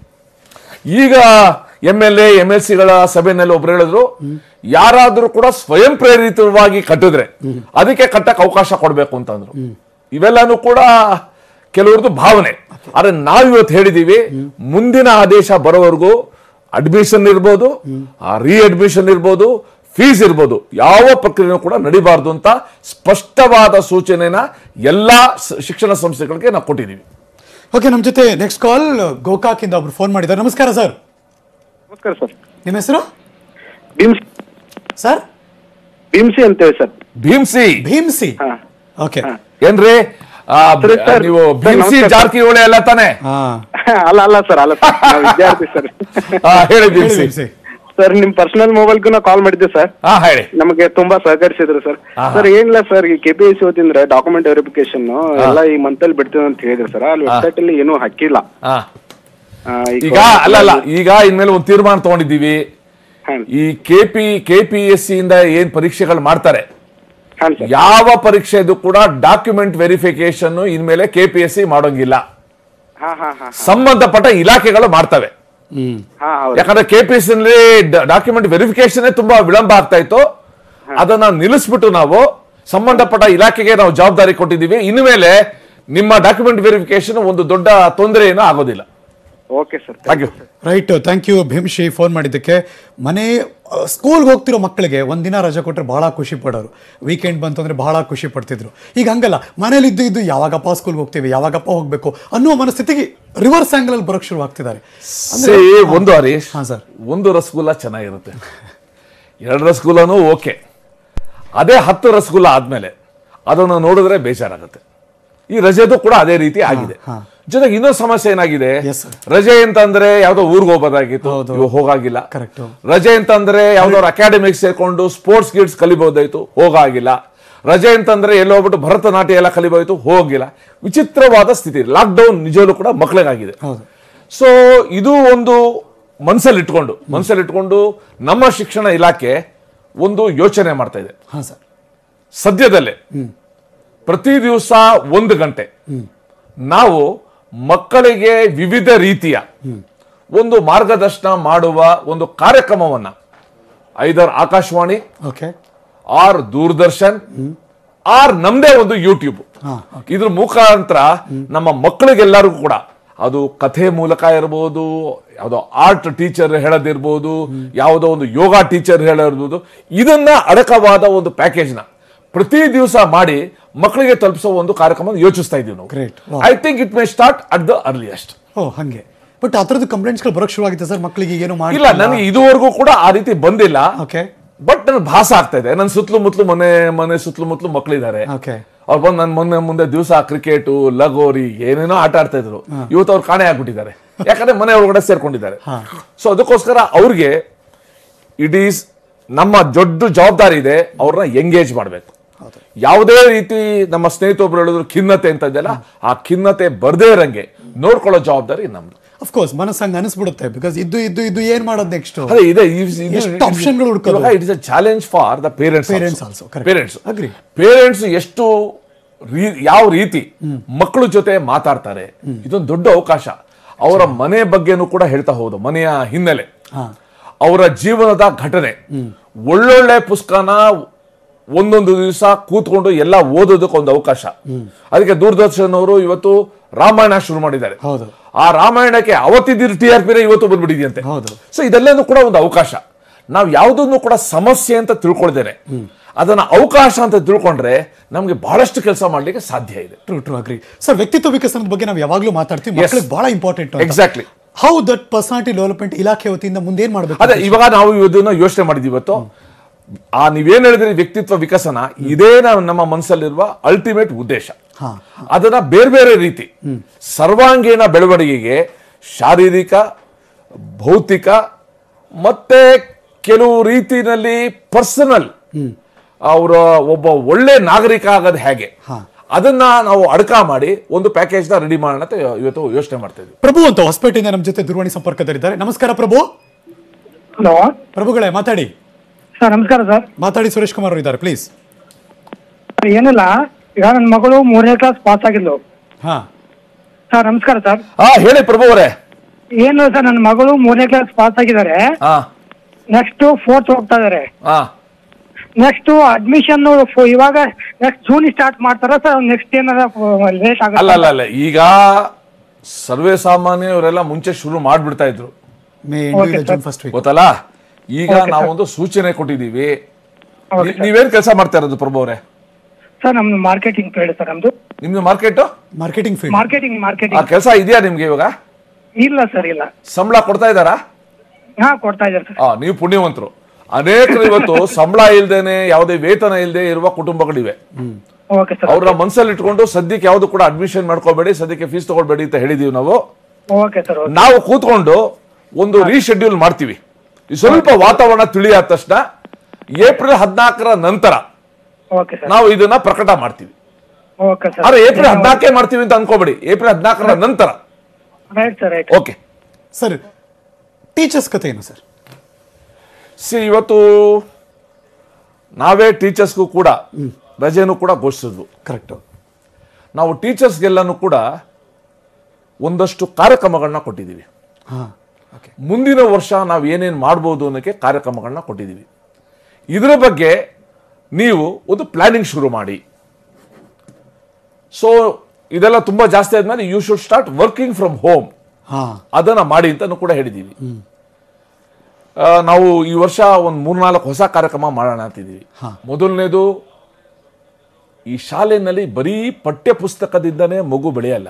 ಈಗ M L A M L ಸಿಗಳ ಸಭೆಯಲ್ಲಿ ಒಬ್ರು ಹೇಳಿದ್ರು ಯಾರಾದ್ರೂ ಕೂಡ ಸ್ವಯಂ ಪ್ರೇರಿತವಾಗಿ ಕಟ್ಟಿದ್ರೆ ಅದಕ್ಕೆ ಕಟ್ಟಕ್ಕೆ ಅವಕಾಶ ಕೊಡ್ಬೇಕು ಅಂತಂದ್ರು ಇವೆಲ್ಲಾನು ಕೂಡ ಕೆಲವ್ರದ್ದು ಭಾವನೆ ಆದ್ರೆ ನಾವಿವತ್ತು ಹೇಳಿದೀವಿ ಮುಂದಿನ ಆದೇಶ ಬರೋವರೆಗೂ ಅಡ್ಮಿಷನ್ ಇರ್ಬೋದು ರೀ ಅಡ್ಮಿಷನ್ ಇರ್ಬೋದು ಫೀಸ್ ಇರ್ಬೋದು ಯಾವ ಪ್ರಕ್ರಿಯೆನೂ ಕೂಡ ನಡಿಬಾರ್ದು ಅಂತ ಸ್ಪಷ್ಟವಾದ ಸೂಚನೆನ ಎಲ್ಲಾ ಸ- ಶಿಕ್ಷಣ ಸಂಸ್ಥೆಗಳಿಗೆ ನಾವು ಕೊಟ್ಟಿದ್ದೀವಿ ಓಕೆ ನಮ್ಮ ಜೊತೆ ನೆಕ್ಸ್ಟ್ ಕಾಲ್ ಗೋಕಾಕಿಂದ ಒಬ್ರು ಫೋನ್ ಮಾಡಿದ್ದಾರೆ ನಮಸ್ಕಾರ ಸರ್ ನಮಸ್ಕಾರ ಸರ್ ನಿಮ್ಮ ಹೆಸರು ಭೀಮ್ಸ್ ಸರ್ ಭೀಮ್ಸಿ ಅಂತೇಳಿ ಸರ್ ಭೀಮ್ಸಿ ಭೀಮ್ಸಿ ಹಾ. ಓಕೆ ಏನ್ರಿ ಆ, ಸರಿ, ಸರ್. ನೀವು ಸರ್, ಭೀಮ್ಸಿ ನಮಸ್ಕಾರ. ಜಾರಕಿಹೊಳಿ ಎಲ್ಲ ತಾನೆ ಹಾ ಅಲ್ಲ ಅಲ್ಲ ಸರ್ ಅಲ್ಲ ಸರ್ ನಾವು ವಿದ್ಯಾರ್ಥಿ ಸರ್ ಆ, ಹೇಳಿ ಹೇಳಿ ಭೀಮ್ಸಿ ಭೀಮ್ಸಿ ಸರ್ ನಿಮ್ ಪರ್ಸನಲ್ ಮೊಬೈಲ್ಗೂ ನಾವು ಕಾಲ್ ಮಾಡಿದ್ದೆ ಸರ್ ಹಾ ಹೇಳಿ ನಮಗೆ ತುಂಬಾ ಸಹಕರಿಸಿದ್ರು ಸರ್ ಆಹಾ. ಸರ್ ಏನಿಲ್ಲ ಸರ್ ಈ ಕೆ ಪಿ ಎಸ್ ಓದಿಂದ್ರೆ ಡಾಕ್ಯುಮೆಂಟ್ ವೆರಿಫಿಕೇಶನ್ ಎಲ್ಲ ಈ ಮಂತ್ ಅಲ್ಲಿ ಬಿಡ್ತೀವಿ ಅಂತ ಹೇಳಿದ್ರು ಸರ್ ಅಲ್ಲಿ ವೆಬ್ಸೈಟ್ ಅಲ್ಲಿ ಏನೂ ಹಾಕಿಲ್ಲ ಹಾ ಆ, ಈಗ ಅಲ್ಲ ಅಲ್ಲ ಈಗ ಇನ್ಮೇಲೆ ಒಂದು ತೀರ್ಮಾನ ತಗೊಂಡಿದ್ದೀವಿ ಹಾಂ ಈ K P K P S C ಇಂದ ಏನ್ ಪರೀಕ್ಷೆಗಳು ಮಾಡ್ತಾರೆ ಹಾಂ ಸರ್ ಯಾವ ಪರೀಕ್ಷೆದು ಕೂಡ ಡಾಕ್ಯುಮೆಂಟ್ ವೆರಿಫಿಕೇಶನ್ ಇನ್ಮೇಲೆ ಕೆ ಪಿ ಎಸ್ ಸಿ ಮಾಡೋಂಗಿಲ್ಲ ಹಾ ಹಾ ಹಾ ಸಂಬಂಧಪಟ್ಟ ಇಲಾಖೆಗಳು ಮಾಡ್ತವೆ ಹ್ಮ್ ಹಾ ಹೌದು ಯಾಕಂದ್ರೆ ಕೆ ಪಿ ಎಸ್ ನಲ್ಲಿ ಡಾಕ್ಯುಮೆಂಟ್ ವೆರಿಫಿಕೇಶನ್ ತುಂಬಾ ವಿಳಂಬ ಆಗ್ತಾ ಇತ್ತು ಅದನ್ನ ನಿಲ್ಲಿಸ್ಬಿಟ್ಟು ನಾವು ಸಂಬಂಧಪಟ್ಟ ಇಲಾಖೆಗೆ ನಾವು ಜವಾಬ್ದಾರಿ ಕೊಟ್ಟಿದ್ದೀವಿ ಇನ್ಮೇಲೆ ನಿಮ್ಮ ಡಾಕ್ಯುಮೆಂಟ್ ವೆರಿಫಿಕೇಶನ್ ಒಂದು ದೊಡ್ಡ ತೊಂದರೆ ಏನೂ ಆಗೋದಿಲ್ಲ okay sir thank you right thank you Bhimshi phone ಮಾಡಿದ್ದಕ್ಕೆ ಮನೆ ಸ್ಕೂಲ್ಗೆ ಹೋಗ್ತಿರೋ ಮಕ್ಕಳಿಗೆ ಒಂದಿನ ರಜೆ ಕೊಟ್ಟರೆ ಬಹಳ ಖುಷಿ ಪಡೋರು ವೀಕೆಂಡ್ ಬಂತು ಅಂದರೆ ಬಹಳ ಖುಷಿ ಪಡ್ತಿದ್ರು ಈಗ ಹಂಗಲ್ಲ ಮನೇಲಿ ಇದ್ದು ಇದ್ದು ಯಾವಾಗಪ್ಪ ಸ್ಕೂಲ್ಗೆ ಹೋಗ್ತೀವಿ ಯಾವಾಗಪ್ಪ ಹೋಗಬೇಕು ಅನ್ನುವ ಮನಸ್ಥಿತಿಗೆ ರಿವರ್ಸ್ ಆ್ಯಂಗಲಲ್ಲಿ ಬರೋಕ್ಕೆ ಶುರು ಆಗ್ತಿದ್ದಾರೆ ಸೇ ಒಂದು ಹರೀಶ್ ಹಾಂ ಸರ್ ಒಂದು ರಸಗುಲ್ಲ ಚೆನ್ನಾಗಿರುತ್ತೆ ಎರಡು ರಸಗುಲ್ಲನೂ ಓಕೆ ಅದೇ ಹತ್ತು ರಸಗುಲ್ಲ ಆದ್ಮೇಲೆ ಅದನ್ನು ನೋಡಿದ್ರೆ ಬೇಜಾರಾಗುತ್ತೆ ಈ ರಜೆದು ಕೂಡ ಅದೇ ರೀತಿ ಆಗಿದೆ ಹಾ. ಜೊತೆಗೆ ಇನ್ನೊಂದು ಸಮಸ್ಯೆ ಏನಾಗಿದೆ Yes, sir. ರಜೆ ಅಂತಂದ್ರೆ ಯಾವ್ದೋ ಊರಿಗೆ ಹೋಗೋದಾಗಿತ್ತು ಹೌದು. ಇವಾಗ ಹೋಗಾಗಿಲ್ಲ Correct. ರಜೆ ಅಂತಂದ್ರೆ ಯಾವ್ದಾದ್ರು ಅಕಾಡೆಮಿಕ್ ಸೇರ್ಕೊಂಡು ಸ್ಪೋರ್ಟ್ಸ್ ಗಿಡ್ಸ್ ಕಲಿಬಹುದಾಯ್ತು ಹೋಗಾಗಿಲ್ಲ ರಜೆ ಅಂತಂದ್ರೆ ಎಲ್ಲೋ ಹೋಗ್ಬಿಟ್ಟು ಭರತನಾಟ್ಯ ಎಲ್ಲ ಕಲಿಬಹುದಾಯ್ತು ಹೋಗಿಲ್ಲ ವಿಚಿತ್ರವಾದ ಸ್ಥಿತಿ ಲಾಕ್ಡೌನ್ ನಿಜವೂ ಕೂಡ ಮಕ್ಕಳಿಗಾಗಿದೆ ಹೌದು ಸೊ ಇದು ಒಂದು ಮನಸ್ಸಲ್ಲಿ ಇಟ್ಕೊಂಡು ಮನಸ್ಸಲ್ಲಿ ಇಟ್ಕೊಂಡು ನಮ್ಮ ಶಿಕ್ಷಣ ಇಲಾಖೆ ಒಂದು ಯೋಚನೆ ಮಾಡ್ತಾ ಇದೆ ಹಾಂ ಸರ್ ಸದ್ಯದಲ್ಲೇ ಪ್ರತಿ ದಿವಸ ಒಂದು ಗಂಟೆ ನಾವು ಮಕ್ಕಳಿಗೆ ವಿವಿಧ ರೀತಿಯ ಒಂದು ಮಾರ್ಗದರ್ಶನ ಮಾಡುವ ಒಂದು ಕಾರ್ಯಕ್ರಮವನ್ನ either Akashvani okay or Doordarshan or ನಮ್ದೇ ಒಂದು ಯೂಟ್ಯೂಬ್ ಹಾ, ಇದ್ರ ಮುಖಾಂತರ ನಮ್ಮ ಮಕ್ಕಳಿಗೆಲ್ಲರಿಗೂ ಕೂಡ ಅದು ಕಥೆ ಮೂಲಕ ಇರ್ಬೋದು ಯಾವುದೋ ಆರ್ಟ್ ಟೀಚರ್ ಹೇಳೋದಿರ್ಬೋದು ಯಾವುದೋ ಒಂದು ಯೋಗ ಟೀಚರ್ ಹೇಳೋದಿರ್ಬೋದು ಇದನ್ನ ಅಡಕವಾದ ಒಂದು ಪ್ಯಾಕೇಜ್ನ ಪ್ರತಿ ದಿವಸ ಮಾಡಿ ಮಕ್ಕಳಿಗೆ ತಲುಪಿಸೋ ಒಂದು ಕಾರ್ಯಕ್ರಮ ಯೋಚಿಸ್ತಾ ಇದೀವಿ ನಾವು Great. Wow. I think it may start at the earliest ಓ ಹಾಗೆ ಬಟ್ ಆ ಥರದ್ದು ಕಂಪ್ಲೇಂಟ್ಸ್ಗಳು ಬರೋಕ್ಕೆ ಶುರು ಆಗಿದೆ ಸರ್ ಮಕ್ಕಳಿಗೆ ಏನು ಮಾಡಿ ಇಲ್ಲ ನನಗೆ ಇದುವರೆಗೂ ಕೂಡ ಆ ರೀತಿ ಬಂದಿಲ್ಲ ಓಕೆ ಬಟ್ ನನ್ ಭಾಸ ಆಗ್ತಾ ಇದೆ ನನ್ನ ಸುತ್ತಲೂ ಮುತ್ತಲು ಮನೆ ಮನೆ ಸುತ್ತಲೂ ಮುತ್ತಲು ಮಕ್ಕಳಿದ್ದಾರೆ ಓಕೆ ಅವ್ರು ಬಂದು ನನ್ನ ಮೊನ್ನೆ ಮುಂದೆ ದಿವಸ ಕ್ರಿಕೆಟ್ ಲಗೋರಿ ಏನೇನೋ ಆಟ ಆಡ್ತಾ ಇದ್ರು ಇವತ್ತು ಅವ್ರು ಕಾಣೆ ಆಗ್ಬಿಟ್ಟಿದ್ದಾರೆ ಯಾಕಂದ್ರೆ ಮನೆ ಒಳಗಡೆ ಸೇರ್ಕೊಂಡಿದ್ದಾರೆ ಸೊ ಅದಕ್ಕೋಸ್ಕರ ಅವ್ರಿಗೆ ಇಟ್ ಈಸ್ ನಮ್ಮ ದೊಡ್ಡ ಜವಾಬ್ದಾರಿ ಇದೆ ಅವ್ರನ್ನ ಎಂಗೇಜ್ ಮಾಡಬೇಕು ಯಾವುದೇ ರೀತಿ ನಮ್ಮ ಸ್ನೇಹಿತೊಬ್ರು ಹೇಳಿದ್ರು ಖಿನ್ನತೆ ಅಂತ ಇದೆಯಲ್ಲ ಆ ಖಿನ್ನತೆ ಬರ್ದೇ ಇರಂಗೆ ನೋಡ್ಕೊಳ್ಳೋ ಜವಾಬ್ದಾರಿ ನಮ್ದು ಅಫ್ಕೋರ್ಸ್ ಮನಸ್ಸಂಗೆ ಅನಿಸ್ಬಿಡುತ್ತೆ ಬಿಕಾಸ್ ಇದ್ದು ಇದ್ದು ಇದ್ದು ಏನ್ ಮಾಡೋದು ನೆಕ್ಸ್ಟ್ ಅದೇ ಇದೆ ಎಷ್ಟು optionಗಳು ಹುಡ್ಕೋದು? It is a challenge for the parents Parents also, correct. Parents Agree. Parents ಎಷ್ಟು ರೀ- ಯಾವ ರೀತಿ ಮಕ್ಕಳ ಜೊತೆ ಮಾತಾಡ್ತಾರೆ ಇದೊಂದು ದೊಡ್ಡ ಅವಕಾಶ ಅವರ ಮನೆ ಬಗ್ಗೆನೂ ಕೂಡ ಹೇಳ್ತಾ ಹೋದು ಮನೆಯ ಹಿನ್ನೆಲೆ ಅವರ ಜೀವನದ ಘಟನೆ ಒಳ್ಳೊಳ್ಳೆ ಪುಸ್ತಕನ ಒಂದೊಂದು ದಿವಸ ಕೂತ್ಕೊಂಡು ಎಲ್ಲ ಓದೋದಕ್ಕೆ ಒಂದು ಅವಕಾಶ ಅದಕ್ಕೆ ದೂರದರ್ಶನ್ ಅವರು ಇವತ್ತು ರಾಮಾಯಣ ಶುರು ಮಾಡಿದ್ದಾರೆ ಹೌದು. ಆ ರಾಮಾಯಣಕ್ಕೆ ಅವತ್ತಿದ್ದ ಟಿ ಆರ್ ಪಿನೇ ಇವತ್ತು ಬಂದ್ಬಿಟ್ಟಿದೆಯಂತೆ ಹೌದು. ಸೊ ಇದೆಲ್ಲನೂ ಕೂಡ ಒಂದು ಅವಕಾಶ ನಾವು ಯಾವುದನ್ನು ಕೂಡ ಸಮಸ್ಯೆ ಅಂತ ತಿಳ್ಕೊಳ್ದೇನೆ ಅದನ್ನ ಅವಕಾಶ ಅಂತ ತಿಳ್ಕೊಂಡ್ರೆ ನಮ್ಗೆ ಬಹಳಷ್ಟು ಕೆಲಸ ಮಾಡ್ಲಿಕ್ಕೆ ಸಾಧ್ಯ ಇದೆ ಟ್ರೂ ಟ್ರೂ ಅಗ್ರಿ ಸರ್ ವ್ಯಕ್ತಿತ್ವ ವಿಕಸನದ ಬಗ್ಗೆ ನಾವು ಯಾವಾಗಲೂ ಮಾತಾಡ್ತೀವಿ Yes. ಮಕ್ಕಳಿಗೆ ಬಹಳ important Exactly. How that personality development ಇಲಾಖೆ ವತಿಯಿಂದ ಮುಂದೆ ಏನ್ ಮಾಡಬೇಕು ಅದೇ ಇವಾಗ ನಾವು ಇದನ್ನ ಯೋಚನೆ ಮಾಡಿದ್ವಿ ಇವತ್ತು ಆ ನೀವೇನ್ ಹೇಳಿದ್ರಿ ವ್ಯಕ್ತಿತ್ವ ವಿಕಸನ ಇದೇ ನಾವು ನಮ್ಮ ಮನಸ್ಸಲ್ಲಿರುವ ಅಲ್ಟಿಮೇಟ್ ಉದ್ದೇಶ ಹಾ. ಅದನ್ನ ಬೇರೆ ಬೇರೆ ರೀತಿ ಸರ್ವಾಂಗೀಣ ಬೆಳವಣಿಗೆಗೆ ಶಾರೀರಿಕ ಭೌತಿಕ ಮತ್ತೆ ಕೆಲವು ರೀತಿನಲ್ಲಿ ಪರ್ಸನಲ್ ಅವರ ಒಬ್ಬ ಒಳ್ಳೆ ನಾಗರಿಕ ಆಗೋದು ಹೇಗೆ ಅದನ್ನ ನಾವು ಅಡಕ ಮಾಡಿ ಒಂದು ಪ್ಯಾಕೇಜ್ ನ ರೆಡಿ ಮಾಡೋಣ ಅಂತ ಇವತ್ತು ಯೋಚನೆ ಮಾಡ್ತಾ ಇದ್ವಿ ಪ್ರಭು ಅಂತ ಹೊಸಪೇಟೆಯಿಂದ ನಮ್ಮ ಜೊತೆ ದೂರವಾಣಿ ಸಂಪರ್ಕದಲ್ಲಿದ್ದಾರೆ ನಮಸ್ಕಾರ ಪ್ರಭು ಹಲೋ ಪ್ರಭುಗಳೇ ಮಾತಾಡಿ ಸರ್ ನಮಸ್ಕಾರ ಸರ್ ಮಾತಾಡಿ ಸುರೇಶ್ ಕುಮಾರ್ ಅವರು ಇದ್ದಾರೆ ಪ್ಲೀಸ್ ಏನಿಲ್ಲ ಈಗ ನನ್ನ ಮಗಳು ಮೂರನೇ ಕ್ಲಾಸ್ ಪಾಸ್ ಆಗಿದ್ಲು ಹಾ ಸರ್ ನಮಸ್ಕಾರ ಸರ್ ಹಾ ಹೇಳಿ ಪ್ರಭು ಅವರೇ ಏನು ಸರ್ ನನ್ನ ಮಗಳು ಮೂರನೇ ಕ್ಲಾಸ್ ಪಾಸ್ ಆಗಿದ್ದಾರೆ ಹಾ ನೆಕ್ಸ್ಟ್ ಫೋರ್ತ್ ಹೋಗ್ತಾ ಇದಾರೆ ಹಾ ನೆಕ್ಸ್ಟ್ ಅಡ್ಮಿಷನ್ ಇವಾಗ ನೆಕ್ಸ್ಟ್ ಜೂನ್ ಸ್ಟಾರ್ಟ್ ಮಾಡ್ತಾರ ಸರ್ ನೆಕ್ಸ್ಟ್ ಏನಾರ ಲೇಟ್ ಅಲ್ಲ ಆಗುತ್ತೆ ಅಲ್ಲ ಅಲ್ಲ ಈಗ ಸರ್ವೇ ಸಾಮಾನ್ಯ ಇವರೆಲ್ಲ ಮುಂಚೆ ಶುರು ಮಾಡ್ಬಿಡ್ತಾ ಇದ್ರು May Okay, June first week ಗೊತ್ತಲ್ಲ ಈಗ ನಾವೊಂದು ಸೂಚನೆ ಕೊಟ್ಟಿದೀವಿ Okay, ನೀ- ನೀವೇನ್ ಕೆಲಸ ಮಾಡ್ತಾ ಇರೋದು ಪ್ರಭು ಅವರೇ ಸರ್ ನಮ್ದು ಮಾರ್ಕೆಟಿಂಗ್ ಫೀಲ್ಡ್ ಸರ್ ನಮ್ದು ನಿಮ್ದು ಮಾರ್ಕೆಟ್ ಮಾರ್ಕೆಟಿಂಗ್ ಫೀಲ್ಡ್ ಮಾರ್ಕೆಟಿಂಗ್ ಆ ಮಾರ್ಕೆಟಿಂಗ್ ಕೆಲಸ ಇದೆಯಾ ನಿಮ್ಗೆ ಇವಾಗ ಇಲ್ಲ ಸರ್ ಇಲ್ಲ ಸಂಬಳ ಕೊಡ್ತಾ ಇದ್ದಾರಾ ಹಾ ಕೊಡ್ತಾ ಇದ್ದಾರೆ ಸರ್ ಆ ನೀವು ಪುಣ್ಯವಂತರು ಅನೇಕರು ಇವತ್ತು ಸಂಬಳ ಇಲ್ದೇನೆ ಯಾವುದೇ ವೇತನ ಇಲ್ಲದೆ ಇರುವ ಕುಟುಂಬಗಳಿವೆ ಓಕೆ ಸರ್ ಅವ್ರನ್ನ ಮನಸ್ಸಲ್ಲಿ ಇಟ್ಕೊಂಡು ಸದ್ಯಕ್ಕೆ ಯಾವ್ದು ಕೂಡ ಅಡ್ಮಿಷನ್ ಮಾಡ್ಕೋಬೇಡಿ ಸದ್ಯಕ್ಕೆ ಫೀಸ್ ತಗೊಳ್ಬೇಡಿ ಅಂತ ಹೇಳಿದೀವಿ ನಾವು ಓಕೆ ಸರ್ ಓಕೆ ನಾವು ಕೂತ್ಕೊಂಡು ಒಂದು ರೀಶೆಡ್ಯೂಲ್ ಮಾಡ್ತೀವಿ ಈ ಸ್ವಲ್ಪ ವಾತಾವರಣ ತಿಳಿಯಾದ ತಕ್ಷಣ ಏಪ್ರಿಲ್ ಹದಿನಾಲ್ಕರ ನಂತರ ಓಕೆ ಸರ್ ನಾವು ಇದನ್ನ ಪ್ರಕಟ ಮಾಡ್ತೀವಿ ಓಕೆ ಸರ್ ಆದ್ರೆ ಏಪ್ರಿಲ್ ಹದಿನಾಲ್ಕೇ ಮಾಡ್ತೀವಿ ಅಂತ ಅನ್ಕೋಬೇಡಿ ಏಪ್ರಿಲ್ ಹದಿನಾಲ್ಕರ ನಂತರ right sir right okay sir teachers ಕತೆ ಏನು ಸರ್ ಸಿ ಇವತ್ತು ನಾವೇ ಟೀಚರ್ಸ್ಗೂ ಕೂಡ ರಜೆನೂ ಕೂಡ ಘೋಷಿಸಿದ್ವು ಕರೆಕ್ಟು ನಾವು ಟೀಚರ್ಸ್ಗೆಲ್ಲನೂ ಕೂಡ ಒಂದಷ್ಟು ಕಾರ್ಯಕ್ರಮಗಳನ್ನ ಕೊಟ್ಟಿದ್ದೀವಿ ಹಾಂ ಓಕೆ ಮುಂದಿನ ವರ್ಷ ನಾವು ಏನೇನು ಮಾಡ್ಬೋದು ಅನ್ನೋಕ್ಕೆ ಕಾರ್ಯಕ್ರಮಗಳನ್ನ ಕೊಟ್ಟಿದ್ದೀವಿ ಇದರ ಬಗ್ಗೆ ನೀವು ಒಂದು ಪ್ಲಾನಿಂಗ್ ಶುರು ಮಾಡಿ ಸೊ ಇದೆಲ್ಲ ತುಂಬ ಜಾಸ್ತಿ ಆದ್ಮೇಲೆ you should start working from home ಹಾಂ ಅದನ್ನ ಮಾಡಿ ಅಂತಾನು ಕೂಡ ಹೇಳಿದ್ದೀವಿ ಆ, ನಾವು ಈ ವರ್ಷ ಒಂದು ಮೂರ್ನಾಲ್ಕು ಹೊಸ ಕಾರ್ಯಕ್ರಮ ಮಾಡೋಣ ಅಂತಿದ್ದೀವಿ ಮೊದಲನೇದು ಈ ಶಾಲೆಯಲ್ಲಿ ಬರೀ ಪಠ್ಯ ಪುಸ್ತಕದಿಂದನೇ ಮಗು ಬೆಳೆಯಲ್ಲ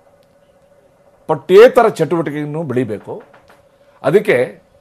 ಪಠ್ಯೇತರ ಚಟುವಟಿಕೆಯನ್ನು ಬೆಳಿಬೇಕು ಅದಕ್ಕೆ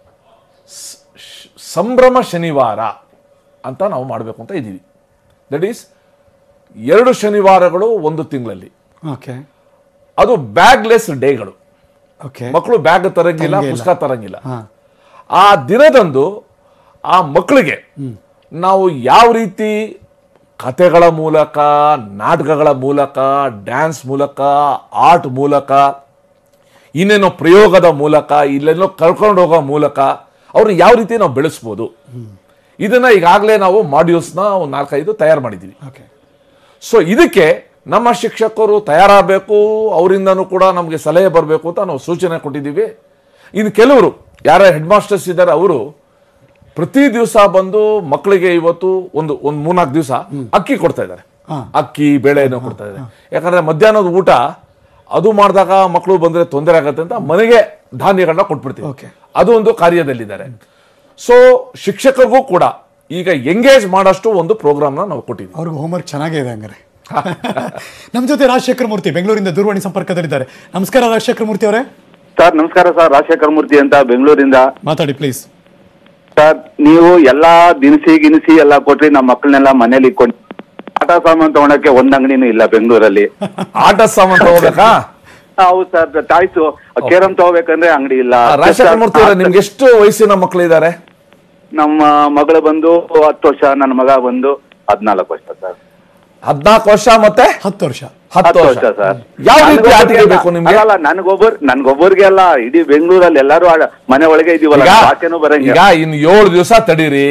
ಸ್- ಶ್- ಸಂಭ್ರಮ ಶನಿವಾರ ಅಂತ ನಾವು ಮಾಡಬೇಕು ಅಂತ ಇದ್ದೀವಿ ದಟ್ ಈಸ್ ಎರಡು ಶನಿವಾರಗಳು ಒಂದು ತಿಂಗಳಲ್ಲಿ ಓಕೆ ಅದು ಬ್ಯಾಗ್ಲೆಸ್ ಡೇಗಳು ಓಕೆ ಮಕ್ಕಳು ಬ್ಯಾಗ್ ತರಂಗಿಲ್ಲ ತರಂಗಿಲ್ಲ. ಪುಸ್ತಕ ತರಂಗಿಲ್ಲ ಹಾಂ ಆ ದಿನದಂದು ಆ ಮಕ್ಕಳಿಗೆ ನಾವು ಯಾವ ರೀತಿ ಕತೆಗಳ ಮೂಲಕ ನಾಟಕಗಳ ಮೂಲಕ ಡ್ಯಾನ್ಸ್ ಮೂಲಕ ಆರ್ಟ್ ಮೂಲಕ ಇನ್ನೇನೋ ಪ್ರಯೋಗದ ಮೂಲಕ ಇಲ್ಲೇನೋ ಕರ್ಕೊಂಡು ಹೋಗೋ ಮೂಲಕ ಅವ್ರು ಯಾವ ರೀತಿ ನಾವು ಬೆಳೆಸ್ಬೋದು ಇದನ್ನ ಈಗಾಗಲೇ ನಾವು ಮಾಡ್ಯೂಲ್ಸ್ನ ಒಂದು ನಾಲ್ಕೈದು ತಯಾರು ಮಾಡಿದ್ದೀವಿ ಓಕೆ ಸೊ ಇದಕ್ಕೆ ನಮ್ಮ ಶಿಕ್ಷಕರು ತಯಾರಾಗಬೇಕು ಅವರಿಂದನೂ ಕೂಡ ನಮಗೆ ಸಲಹೆ ಬರಬೇಕು ಅಂತ ನಾವು ಸೂಚನೆ ಕೊಟ್ಟಿದ್ದೀವಿ ಇನ್ನು ಕೆಲವರು ಯಾರ ಹೆಡ್ ಮಾಸ್ಟರ್ಸ್ ಇದ್ದಾರೆ ಅವರು ಪ್ರತಿ ದಿವಸ ಬಂದು ಮಕ್ಕಳಿಗೆ ಇವತ್ತು ಒಂದು ಒಂದು ಮೂರ್ನಾಲ್ಕು ದಿವಸ ಅಕ್ಕಿ ಕೊಡ್ತಾ ಇದ್ದಾರೆ ಅಕ್ಕಿ ಬೇಳೆಯನ್ನು ಕೊಡ್ತಾ ಇದ್ದಾರೆ ಯಾಕಂದ್ರೆ ಮಧ್ಯಾಹ್ನದ ಊಟ ಅದು ಮಾಡಿದಾಗ ಮಕ್ಕಳು ಬಂದ್ರೆ ತೊಂದರೆ ಆಗತ್ತೆ ಅಂತ ಮನೆಗೆ ಧಾನ್ಯಗಳನ್ನ ಕೊಟ್ಬಿಡ್ತೀವಿ Okay. ಅದು ಒಂದು ಕಾರ್ಯದಲ್ಲಿದ್ದಾರೆ ಸೊ ಶಿಕ್ಷಕರಿಗೂ ಕೂಡ ಈಗ ಎಂಗೇಜ್ ಮಾಡೋಷ್ಟು ಒಂದು ಪ್ರೋಗ್ರಾಮ್ನ ನಾವು ಕೊಟ್ಟಿದ್ದೀವಿ ಅವ್ರಿಗೆ ಹೋಮ್ವರ್ಕ್ ಚೆನ್ನಾಗೇ ಇದೆ ಹಂಗಾರೆ ನಮ್ಮ ಜೊತೆ ರಾಜಶೇಖರ ಮೂರ್ತಿ ಬೆಂಗಳೂರಿಂದ ದೂರವಾಣಿ ಸಂಪರ್ಕದಲ್ಲಿದ್ದಾರೆ ನಮಸ್ಕಾರ ರಾಜಶೇಖರ ಮೂರ್ತಿ ಅವರೇ ಸರ್ ನಮಸ್ಕಾರ ಸರ್ ರಾಜಶೇಖರ ಮೂರ್ತಿ ಅಂತ ಬೆಂಗಳೂರಿಂದ ಮಾತಾಡಿ ಪ್ಲೀಸ್ ಸರ್ ನೀವು ಎಲ್ಲಾ ದಿನಸಿ ಗಿನಸಿ ಎಲ್ಲ ಕೊಟ್ರಿ ನಮ್ಮ ಮಕ್ಕಳನ್ನೆಲ್ಲ ಮನೇಲಿ ಇಟ್ಕೊಂಡು ಆಟ ಸಾಮಾನು ತಗೊಳಕ್ಕೆ ಒಂದ್ ಅಂಗಡಿನೂ ಇಲ್ಲ ಬೆಂಗಳೂರಲ್ಲಿ ಆಟ ಸಾಮಾನು ತಗೋಬೇಕಾ ಹೌದು ಸರ್ ಟಾಯ್ಸು ಕೇರಂ ತಗೋಬೇಕಂದ್ರೆ ಅಂಗಡಿ ಇಲ್ಲ ರಾಜಶೇಖರ ಮೂರ್ತಿ ಅವರೇ ನಿಮ್ಗೆ ಎಷ್ಟು ವಯಸ್ಸಿನ ಮಕ್ಕಳು ಇದ್ದಾರೆ ನಮ್ಮ ಮಗಳು ಬಂದು ಹತ್ತು ವರ್ಷ ನನ್ನ ಮಗ ಬಂದು ಹದ್ನಾಲ್ಕು ವರ್ಷ ಸರ್ ಹದ್ನಾಲ್ಕು ವರ್ಷ ಮತ್ತೆ ಹತ್ತು ವರ್ಷ ಹತ್ತು ವರ್ಷ ಸರ್ ಯಾವ ರೀತಿ ನನ್ಗೊಬ್ಬರಿಗೆ ಆಟಿಕೆ ಅಲ್ಲ, ಬೇಕು ನಿಮ್ಗೆ ಅಲ್ಲ ನನ್ಗೊಬ್ಬರ್ ನನ್ಗೊಬ್ಬರಿಗೆ ಅಲ್ಲ ಇಡೀ ಬೆಂಗಳೂರಲ್ಲಿ ಎಲ್ಲಾರು ಆಡ- ಮನೆ ಒಳಗೆ ಇದೀವಲ್ಲ ಈಗ ಆಚೆನೂ ಬರಂಗಿಲ್ಲ ಈಗ ಇನ್ನು ಏಳು ದಿವಸ ತಡೀರಿ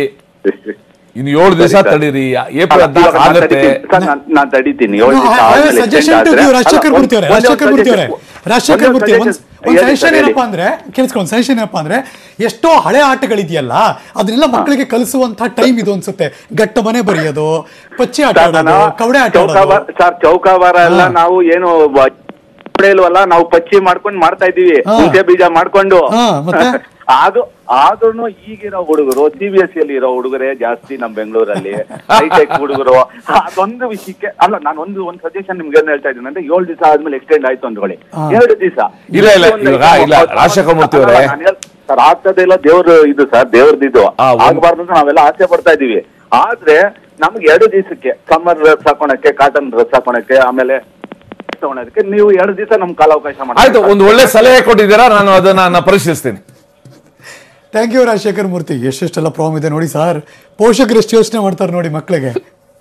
ಇನ್ನು ಏಳು ದಿವಸ ಸರಿ, ಸರ್. ತಡೀರಿ ಏಪ್ರಿಲ್ ಅಲ್ಲ, ಇವಾಗ ಹದಿನಾಲ್ಕು ನಾನ್ ಆಗತ್ತೆ ತಡೀತೀನಿ. ಸರ್, ನಾನ್- ನಾನ್ ತಡೀತೀನಿ ಏಳು ದಿವಸ ಆದ್ಮೇಲೆ ಸಜೆಷನ್ extend ಆದ್ರೆ- ರಾಜಶೇಖರ್ ಅಲ್ಲ, ಮೂರ್ತಿ ಅವರೇ ಒಂದೇ ಒಂದು ರಾಜಶೇಖರ್ ಮೂರ್ತಿ ಅವರೇ suggestion- ರಾಜಶೇಖರ್ ಒಂದೇ ಮೂರ್ತಿ ಒಂದು ಒಂದ್ suggestion- ಒಂದ್ ಹೇಳಿ ಸಜೆಷನ್ ಸರ್, ಏನಪ್ಪಾ ಅಂದ್ರೆ ಕೇಳಿಸ್ಕೊಂಡು ಸಜೆಷನ್ ಏನಪ್ಪಾ ಅಂದ್ರೆ ಎಷ್ಟೋ ಹಳೆ ಆಟಗಳಿದೆಯಲ್ಲ ಅದನ್ನೆಲ್ಲ ಮಕ್ಕಳಿಗೆ ಕಲಿಸುವಂತ ಟೈಮ್ ಇದು ಅನ್ಸುತ್ತೆ ಗಟ್ಟ ಮನೆ ಬರೆಯೋದು ಪಚ್ಚಿ ಆಟ ಸರ್, ನಾನು ಆಡೋದು ಕವಡೆ ಆಟ ಚೌಕಾಬಾರ ಆಡೋದು ಸರ್ ಚೌಕಾಬಾರ ಎಲ್ಲ ಹಾ. ನಾವು ಏನು ಬ- ಇಲ್ವಲ್ಲ ನಾವು ಪಚ್ಚಿ ಮಾಡ್ಕೊಂಡು ಮಾಡ್ತಾ ಇದೀವಿ ಹಾ. ಹುಣಸೆ ಬೀಜ ಮಾಡ್ಕೊಂಡು ಹಾ, ಮತ್ತೆ? ಅದು ಆದ್ರೂ ಈಗಿರೋ ಹುಡುಗರು ಸಿ ಬಿ ಎಸ್ ಅಲ್ಲಿ ಇರೋ ಹುಡುಗರೇ ಜಾಸ್ತಿ ನಮ್ ಬೆಂಗಳೂರಲ್ಲಿ ಹೈಟೆಕ್ ಹುಡುಗರು ಅದೊಂದು ವಿಷಯಕ್ಕೆ ಅಲ್ಲ ನಾನು ಒಂದು ಒಂದು ಸಜೆಷನ್ ನಿಮ್ಗೆ ಏನ್ ಹೇಳ್ತಾ ಇದ್ದೀನಿ ಅಂದ್ರೆ ಏಳು ದಿವಸ ಆದ್ಮೇಲೆ ಎಕ್ಸ್ಟೆಂಡ್ ಆಯ್ತು ಅಂದ್ಕೊಳ್ಳಿ ಹಾ. ಎರಡು ದಿವಸ ಇಲ್ಲ, ಇಲ್ಲ, ಇವಾಗ ಇಲ್ಲ, ರಾಜಶೇಖರ ಮೂರ್ತಿ ಅವರೇ. ಸರ್ ಆಗ್ತದೆ ಇಲ್ಲ ದೇವ್ರ ಇದು ಸರ್ ದೇವ್ರದ್ದು ಇದು ಆ, ಒಂದು- ಆಗ್ಬಾರ್ದು ಅಂತ ನಾವೆಲ್ಲ ಆಸೆ ಪಡ್ತಾ ಇದೀವಿ ಆದ್ರೆ ನಮ್ಗೆ ಎರಡು ದಿವಸಕ್ಕೆ ಸಮ್ಮರ್ ಡ್ರೆಸ್ ಹಾಕೊಳಕ್ಕೆ ಕಾಟನ್ ಡ್ರೆಸ್ ಹಾಕೊಳಕ್ಕೆ ಆಮೇಲೆ ತಗೊಳಕ್ಕೆ ನೀವು ಎರಡು ದಿವಸ ನಮ್ ಕಾಲಾವಕಾಶ ಮಾಡಿ ಆಯ್ತು ಒಂದು ಒಳ್ಳೆ ಸಲಹೆ ಕೊಟ್ಟಿದ್ದೀರಾ ನಾನು ಅದನ್ನ ನಾನು ಪರಿಶೀಲಿಸ್ತೀನಿ ಥ್ಯಾಂಕ್ ಯು ರಾಜಶೇಖರ್ ಮೂರ್ತಿ ಎಷ್ಟೆಷ್ಟೆಲ್ಲ ಪ್ರಾಬ್ಲಮ್ ಇದೆ ನೋಡಿ ಸರ್ ಪೋಷಕರು ಎಷ್ಟು ಯೋಚನೆ ಮಾಡ್ತಾರೆ ನೋಡಿ ಮಕ್ಕಳಿಗೆ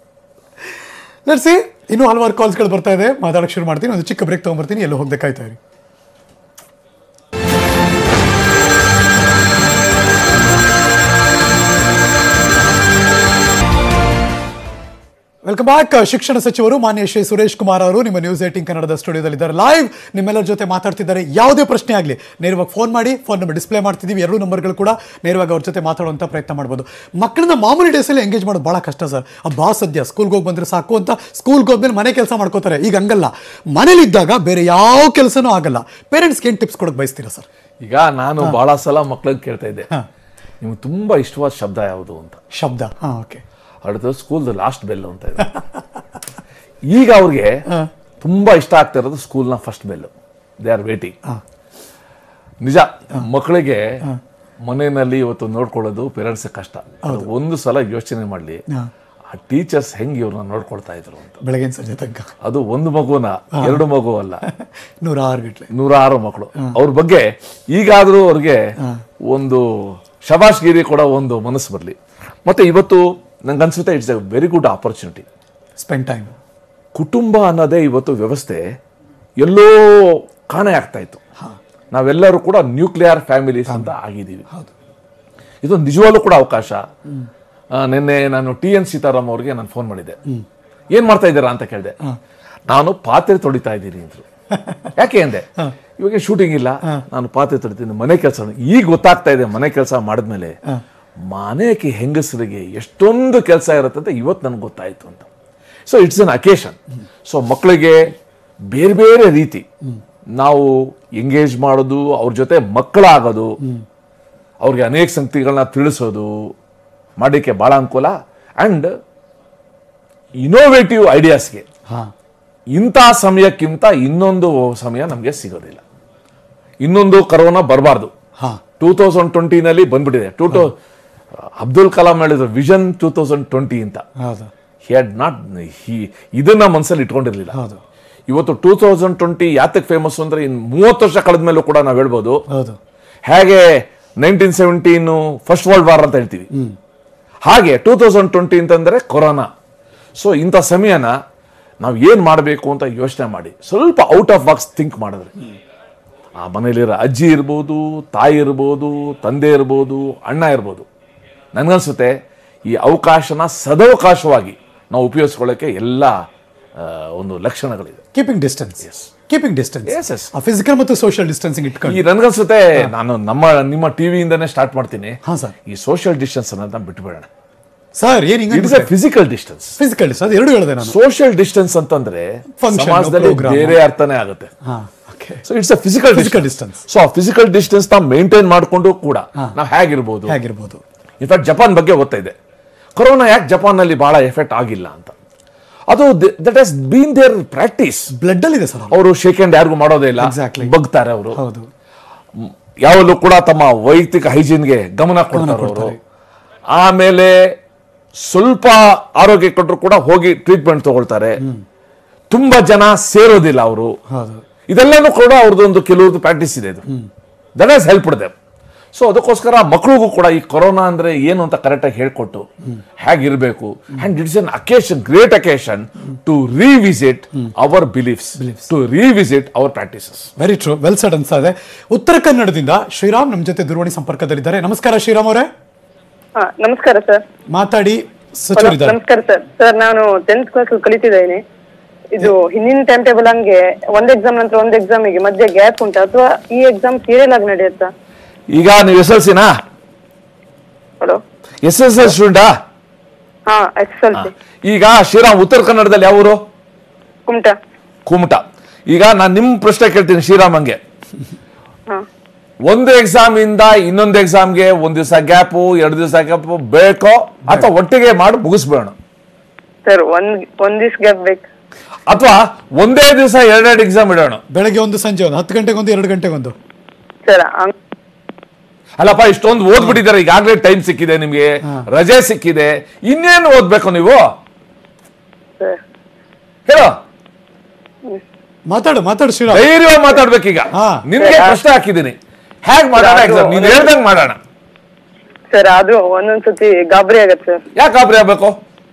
ನಡ್ಸಿ ಇನ್ನೂ ಹಲವಾರು ಕಾಲ್ಸ್ಗಳು ಬರ್ತಾ ಇದೆ ಮಾತಾಡಕ್ಕೆ ಶುರು ಮಾಡ್ತೀನಿ ಒಂದು ಚಿಕ್ಕ ಬ್ರೇಕ್ ತೊಗೊಂಬರ್ತೀನಿ ಎಲ್ಲೂ ಹೋಗ್ದೆ ಕಾಯ್ತಾ ಇರಿ ವೆಲ್ಕಮ್ ಬ್ಯಾಕ್ ಶಿಕ್ಷಣ ಸಚಿವರು ಮಾನ್ಯ ಶ್ರೀ ಸುರೇಶ್ ಕುಮಾರ್ ಅವರು ನಿಮ್ಮ ನ್ಯೂಸ್ ಏಟಿಂಗ್ ಕನ್ನಡದ ಸ್ಟುಡಿಯೋದಲ್ಲಿದ್ದಾರೆ ಲೈವ್ ನಿಮ್ಮೆಲ್ಲರ ಜೊತೆ ಮಾತಾಡ್ತಿದ್ದಾರೆ ಯಾವುದೇ ಪ್ರಶ್ನೆ ಆಗಲಿ ನೇರವಾಗಿ ಫೋನ್ ಮಾಡಿ ಫೋನ್ ನಂಬರ್ ಡಿಸ್ಪ್ಲೇ ಮಾಡ್ತಿದ್ದೀವಿ ಎರಡು ನಂಬರ್ಗಳು ಕೂಡ ನೇರವಾಗಿ ಅವ್ರ ಜೊತೆ ಮಾತಾಡುವಂಥ ಪ್ರಯತ್ನ ಮಾಡ್ಬೋದು ಮಕ್ಕಳನ್ನ ಮಾಮೂಲಿ ಡೇಸಲ್ಲಿ ಎಂಗೇಜ್ ಮಾಡೋದು ಭಾಳ ಕಷ್ಟ ಸರ್ ಬಾ ಸದ್ಯ ಸ್ಕೂಲ್ಗೆ ಹೋಗಿ ಬಂದರೆ ಸಾಕು ಅಂತ ಸ್ಕೂಲ್ಗೆ ಹೋದ್ಮೇಲೆ ಮನೆ ಕೆಲಸ ಮಾಡ್ಕೋತಾರೆ ಈಗ ಹಂಗಲ್ಲ ಮನೇಲಿದ್ದಾಗ ಬೇರೆ ಯಾವ ಕೆಲಸನೂ ಆಗಲ್ಲ ಪೇರೆಂಟ್ಸ್ಗೆ ಏನು ಟಿಪ್ಸ್ ಕೊಡೋಕೆ ಬಯಸ್ತೀರಾ ಸರ್ ಈಗ ನಾನು ಬಹಳ ಸಲ ಮಕ್ಕಳಿಗೆ ಕೇಳ್ತಾ ಇದ್ದೆ ನಿಮ್ಗೆ ತುಂಬಾ ಇಷ್ಟವಾದ ಶಬ್ದ ಯಾವುದು ಅಂತ ಶಬ್ದ ಹಾಂ ಓಕೆ அடுத்தது ಸ್ಕೂಲ್ದು ಲಾಸ್ಟ್ ಬೆಲ್ ಅಂತ ಇದೆ ಈಗ ಅವ್ರಿಗೆ ತುಂಬಾ ಇಷ್ಟ ಆಗ್ತಾ ಇರೋದು ಸ್ಕೂಲ್ನ first bell they are waiting ನಿಜ ಮಕ್ಕಳಿಗೆ ಮನೆಯಲ್ಲಿ ಇವತ್ತು ನೋಡ್ಕೊಳ್ಳೋದು ಪೇರೆಂಟ್ಸ್ ಕಷ್ಟ ಅದು ಒಂದು ಸಲ ಯೋಚನೆ ಮಾಡಲಿ ಆ ಟೀಚರ್ಸ್ ಹೆಂಗ್ ಇವ್ರನ್ನ ನೋಡ್ಕೊಳ್ತಾ ಇದ್ರು ಅಂತ ಬೆಳಗಿನ ಸಂಜೆ ತನಕ ಅದು ಒಂದು ಮಗುನ ಎರಡು ಮಗು ಅಲ್ಲ ನೂರಾರು ಗಟ್ಲೆ ನೂರಾರು ಮಕ್ಕಳು ಅವ್ರ ಬಗ್ಗೆ ಈಗಾದ್ರೂ ಅವ್ರಿಗೆ ಒಂದು ಶಬಾಷ್ಗಿರಿ ಕೂಡ ಒಂದು ಮನಸ್ಸು ಬರಲಿ ಮತ್ತೆ ಇವತ್ತು ನಂಗೆ ಅನ್ಸುತ್ತೆ it's a very good opportunity spend time ಕುಟುಂಬ ಅನ್ನೋದೇ ಇವತ್ತು ವ್ಯವಸ್ಥೆ ಎಲ್ಲೋ ಕಾಣೆ ಆಗ್ತಾ ಇತ್ತು ನಾವೆಲ್ಲರೂ ಕೂಡ ನ್ಯೂಕ್ಲಿಯರ್ ಫ್ಯಾಮಿಲೀಸ್ ಅಂತ ಆಗಿದ್ದೀವಿ ಇದೊಂದು ನಿಜವಾಗ್ಲೂ ಕೂಡ ಅವಕಾಶ ಆ, ನಿನ್ನೆ ನಾನು ಟಿ ಎನ್ ಸೀತಾರಾಮ್ ಅವ್ರಿಗೆ ನಾನು ಫೋನ್ ಮಾಡಿದ್ದೆ ಏನ್ ಮಾಡ್ತಾ ಇದ್ದೀರಾ ಅಂತ ಕೇಳಿದೆ ನಾನು ಪಾತ್ರೆ ತೊಳಿತಾ ಇದ್ದೀನಿ ಅಂದ್ರು ಯಾಕೆ ಅಂದೆ ಇವಾಗ ಶೂಟಿಂಗ್ ಇಲ್ಲ ನಾನು ಪಾತ್ರೆ ತೊಳಿತೀನಿ ಮನೆ ಕೆಲಸ ಈಗ ಗೊತ್ತಾಗ್ತಾ ಇದೆ ಮನೆ ಕೆಲಸ ಮಾಡಿದ್ಮೇಲೆ ಮನೆಗೆ ಹೆಂಗಸರಿಗೆ ಎಷ್ಟೊಂದು ಕೆಲಸ ಇರುತ್ತೆ ಅಂತ ಇವತ್ತು ನನಗೆ ಗೊತ್ತಾಯ್ತು ಅಂತ so it's an occasion so ಮಕ್ಕಳಿಗೆ ಬೇರೆ ಬೇರೆ ರೀತಿ ನಾವು ಎಂಗೇಜ್ ಮಾಡೋದು ಅವ್ರ ಜೊತೆ ಮಕ್ಕಳಾಗೋದು ಅವ್ರಿಗೆ ಅನೇಕ ಸಂಗತಿಗಳನ್ನ ತಿಳಿಸೋದು ಮಾಡಲಿಕ್ಕೆ ಬಹಳ ಅನುಕೂಲ ಅಂಡ್ ಇನೋವೇಟಿವ್ ಐಡಿಯಾಸ್ಗೆ ಹಾ ಇಂಥ ಸಮಯಕ್ಕಿಂತ ಇನ್ನೊಂದು ಸಮಯ ನಮಗೆ ಸಿಗೋದಿಲ್ಲ ಇನ್ನೊಂದು ಕರೋನಾ ಬರಬಾರ್ದು ಹಾ ಟೂ ತೌಸಂಡ್ ಟ್ವೆಂಟಿನಲ್ಲಿ ಬಂದ್ಬಿಟ್ಟಿದೆ ಟೂ ಟು ಅಬ್ದುಲ್ ಕಲಾಂ ಹೇಳಿದ್ರು ವಿಷನ್ ಟೂ ತೌಸಂಡ್ ಟ್ವೆಂಟಿ ಅಂತ ಹೌದು ಹಿ ಹ್ಯಾಡ್ ನಾಟ್ ಹಿ ಇದನ್ನ ಮನಸ್ಸಲ್ಲಿ ಇಟ್ಕೊಂಡಿರ್ಲಿಲ್ಲ ಹೌದು ಇವತ್ತು ಟೂ ತೌಸಂಡ್ ಟ್ವೆಂಟಿ ಯಾತಕ್ಕೆ ಫೇಮಸ್ ಅಂದ್ರೆ ಇನ್ ಮೂವತ್ತು ವರ್ಷ ಕಳೆದ ಮೇಲೂ ಕೂಡ ನಾವು ಹೇಳ್ಬೋದು ಹೌದು ಹೇಗೆ nineteen seventeen first world war ಅಂತ ಹೇಳ್ತೀವಿ ಹಾಗೆ ಟೂ ತೌಸಂಡ್ ಟ್ವೆಂಟಿ ಅಂತಂದ್ರೆ ಕೊರೋನಾ ಸೊ ಇಂಥ ಸಮಯನ ನಾವು ಏನು ಮಾಡಬೇಕು ಅಂತ ಯೋಚನೆ ಮಾಡಿ ಸ್ವಲ್ಪ ಔಟ್ ಆಫ್ ಬಾಕ್ಸ್ ಥಿಂಕ್ ಮಾಡಿದ್ರೆ ಆ ಮನೇಲಿರೋ ಅಜ್ಜಿ ಇರ್ಬೋದು ತಾಯಿ ಇರ್ಬೋದು ತಂದೆ ಇರ್ಬೋದು ಅಣ್ಣ ಇರ್ಬೋದು ನನಗನ್ಸುತ್ತೆ ಈ ಅವಕಾಶನ ಸದವಕಾಶವಾಗಿ ನಾವು ಉಪಯೋಗಿಸ್ಕೊಳ್ಳೋಕ್ಕೆ ಎಲ್ಲ ಆ, ಒಂದು ಲಕ್ಷಣಗಳಿದೆ keeping distance keeping distance Yes, yes. ಆ ಫಿಸಿಕಲ್ ಮತ್ತು ಸೋಷಿಯಲ್ ಡಿಸ್ಟೆನ್ಸಿಂಗ್ ಇಟ್ಕೊಂಡು ಈ ನನ್ಗನ್ಸುತ್ತೆ ನಾನು ನಮ್ಮ ನಿಮ್ಮ ಟಿವಿಯಿಂದನೇ ಸ್ಟಾರ್ಟ್ ಮಾಡ್ತೀನಿ ಹಾ, sir. ಈ ಸೋಷಿಯಲ್ ಡಿಸ್ಟೆನ್ಸ್ ಅನ್ನೋದನ್ನ ಬಿಟ್ಬಿಡೋಣ ಸರ್ ಏನ್ ಇಟ್ ಇಸ್ ಎ ಹಿಂಗೆ ಫಿಸಿಕಲ್ ಡಿಸ್ಟೆನ್ಸ್ ಫಿಸಿಕಲ್ ಡಿಸ್ಟೆನ್ಸ್ ಎರಡು ಹೇಳಿದೆ ನಾನು ಸೋಷಿಯಲ್ ಡಿಸ್ಟೆನ್ಸ್ ಅಂತಂದ್ರೆ Function, ಸಮಾಜದಲ್ಲಿ program. ಬೇರೆ ಅರ್ಥನೇ ಆಗುತ್ತೆ ಹಾ okay so it's a physical Physical distance distance. So ಆ ಫಿಸಿಕಲ್ ಡಿಸ್ಟೆನ್ಸ್ ನ ಮೇಂಟೈನ್ ಮಾಡ್ಕೊಂಡು ಕೂಡ ನಾವು ಹೇಗಿರ್ಬೋದು ಹೇಗಿರ್ಬೋದು ಇನ್ಫ್ಯಾಕ್ಟ್ ಜಪಾನ್ ಬಗ್ಗೆ ಓದ್ತಾ ಇದೆ ಕೊರೋನಾ ಯಾಕೆ ಜಪಾನ್ ಅಲ್ಲಿ ಬಹಳ ಎಫೆಕ್ಟ್ ಆಗಿಲ್ಲ ಅಂತ ಅದು that has been there practice blood ಅಲ್ಲಿ ಇದೆ ಸರ್ ಅವರು ಶೇಕ್ ಹ್ಯಾಂಡ್ ಯಾರಿಗೂ ಮಾಡೋದೇ ಇಲ್ಲ Exactly. ಬಗ್ತಾರೆ ಅವರು ಹೌದು ಯಾವಲ್ಲೂ ಕೂಡ ತಮ್ಮ ವೈಯಕ್ತಿಕ ಹೈಜೀನ್ಗೆ ಗಮನ ಕೊಡ್ತಾರೆ ಅವರು ಕೊಡ್ತಾರೆ. ಆಮೇಲೆ ಸ್ವಲ್ಪ ಆರೋಗ್ಯ ಕೊಟ್ಟರು ಕೂಡ ಹೋಗಿ ಟ್ರೀಟ್ಮೆಂಟ್ ತಗೊಳ್ತಾರೆ ತುಂಬಾ ಜನ ಸೇರೋದಿಲ್ಲ ಅವರು ಹೌದು ಇದೆಲ್ಲನೂ ಕೂಡ ಅವ್ರದ್ದೊಂದು ಕೆಲವ್ರದ್ದು ಪ್ರಾಕ್ಟೀಸ್ ಇದೆ ಇದು that has help them so ಅದಕ್ಕೋಸ್ಕರ ಮಕ್ಕಳಿಗೂ ಕೂಡ ಈ ಕೊರೋನಾ ಅಂದ್ರೆ ಏನು ಅಂತ ಕರೆಕ್ಟಾಗಿ ಹೇಳ್ಕೊಟ್ಟು ಹೇಗಿರಬೇಕು and it's an occasion great occasion to revisit our beliefs to revisit our practices very true well said ಅನ್ಸ್ತಾ ಇದೆ ಉತ್ತರ ಕನ್ನಡದಿಂದ ಶ್ರೀರಾಮ್ ನಮ್ಮ ಜೊತೆ ದೂರವಾಣಿ ಸಂಪರ್ಕದಲ್ಲಿದ್ದಾರೆ ನಮಸ್ಕಾರ ಶ್ರೀರಾಮ್ ಅವರೇ ಹಾ ನಮಸ್ಕಾರ ಸರ್ ಮಾತಾಡಿ ಸಚಿವರಿದ್ದಾರೆ ನಮಸ್ಕಾರ ಸರ್ ಸರ್ ನಾನು ಟೆಂತ್ ಕ್ಲಾಸ್ ಕಲಿತಿದ್ದೇನೆ ಇದು ಹಿಂದಿನ ಟೈಮ್ ಟೇಬಲ್ ಹಂಗೆ ಒಂದ್ ಎಕ್ಸಾಮ್ ನಂತರ ಒಂದ್ ಎಕ್ಸಾಮಿಗೆ ಮಧ್ಯೆ ಗ್ಯಾಪ್ ಉಂಟಾ ಅಥವಾ ಈ ಎಕ್ಸಾಮ್ ಸೀರಿಯಲ್ ಆಗಿ ನಡೆಯುತ್ತಾ ಈಗ ನೀವು ಎಸ್ ಎಲ್ ಸಿನಾ ಹಲೋ ಎಸ್ ಎಸ್ ಎಲ್ ಸ್ಟೂಡೆಂಟಾ ಹಾ ಎಸ್ ಎಲ್ ಸಿ ಈಗ ಶ್ರೀರಾಮ್ ಉತ್ತರ ಕನ್ನಡದಲ್ಲಿ ಯಾವ ಊರು ಕುಮಟಾ ಕುಮಟ ಈಗ ನಾನು ನಿಮ್ ಪ್ರಶ್ನೆ ಕೇಳ್ತೀನಿ ಶ್ರೀರಾಮಂಗೆ ಹಾ ಒಂದು ಎಕ್ಸಾಮ್ ಇಂದ ಇನ್ನೊಂದು ಎಕ್ಸಾಮ್ಗೆ ಒಂದ್ ದಿವಸ ಗ್ಯಾಪು ಎರಡು ದಿವಸ ಗ್ಯಾಪು ಬೇಕೋ ಅಥವಾ ಒಟ್ಟಿಗೆ ಮಾಡಿ ಮುಗಿಸ್ಬೇಡ ಸರ್ ಒಂದ್ ಒಂದ್ ದಿವ್ಸ ಗ್ಯಾಪ್ ಬೇಕು ಅಥವಾ ಒಂದೇ ದಿವಸ ಎರಡೆರಡು ಎಕ್ಸಾಮ್ ಇಡೋಣ ಬೆಳಗ್ಗೆ ಒಂದು ಸಂಜೆ ಒಂದು ಹತ್ತು ಗಂಟೆಗೆ ಒಂದು ಎರಡು ಗಂಟೆಗೆ ಒಂದು ಸರ್ ಅಲ್ಲಪ್ಪ ಇಷ್ಟೊಂದು ಓದ್ಬಿಟ್ಟಿದ್ದಾರೆ ಈಗಾಗಲೇ ಟೈಮ್ ಸಿಕ್ಕಿದೆ ನಿಮ್ಗೆ ರಜೆ ಸಿಕ್ಕಿದೆ ಇನ್ನೇನು ಓದ್ಬೇಕು ನೀವು ಸರ್ ಹೇಳೋ ಮಾತಾಡು ಮಾತಾಡು ಶ್ರೀರಾಮ್ ಧೈರ್ಯವಾಗಿ ಮಾತಾಡ್ಬೇಕೀಗ ಹಾ. ನಿಮ್ಗೆ ಪ್ರಶ್ನೆ ಹಾಕಿದ್ದೀನಿ ಹೇಗ್ ಮಾಡೋಣ ಅದು ಎಕ್ಸಾಮ್ ನೀನ್ ಹೇಳ್ದಂಗ್ ಮಾಡೋಣ ಸರ್ ಅದು ಒಂದೊಂದ್ ಸತಿ ಗಾಬರಿ ಆಗತ್ತೆ ಸರ್ ಯಾಕೆ ಗಾಬರಿ ಆಗ್ಬೇಕು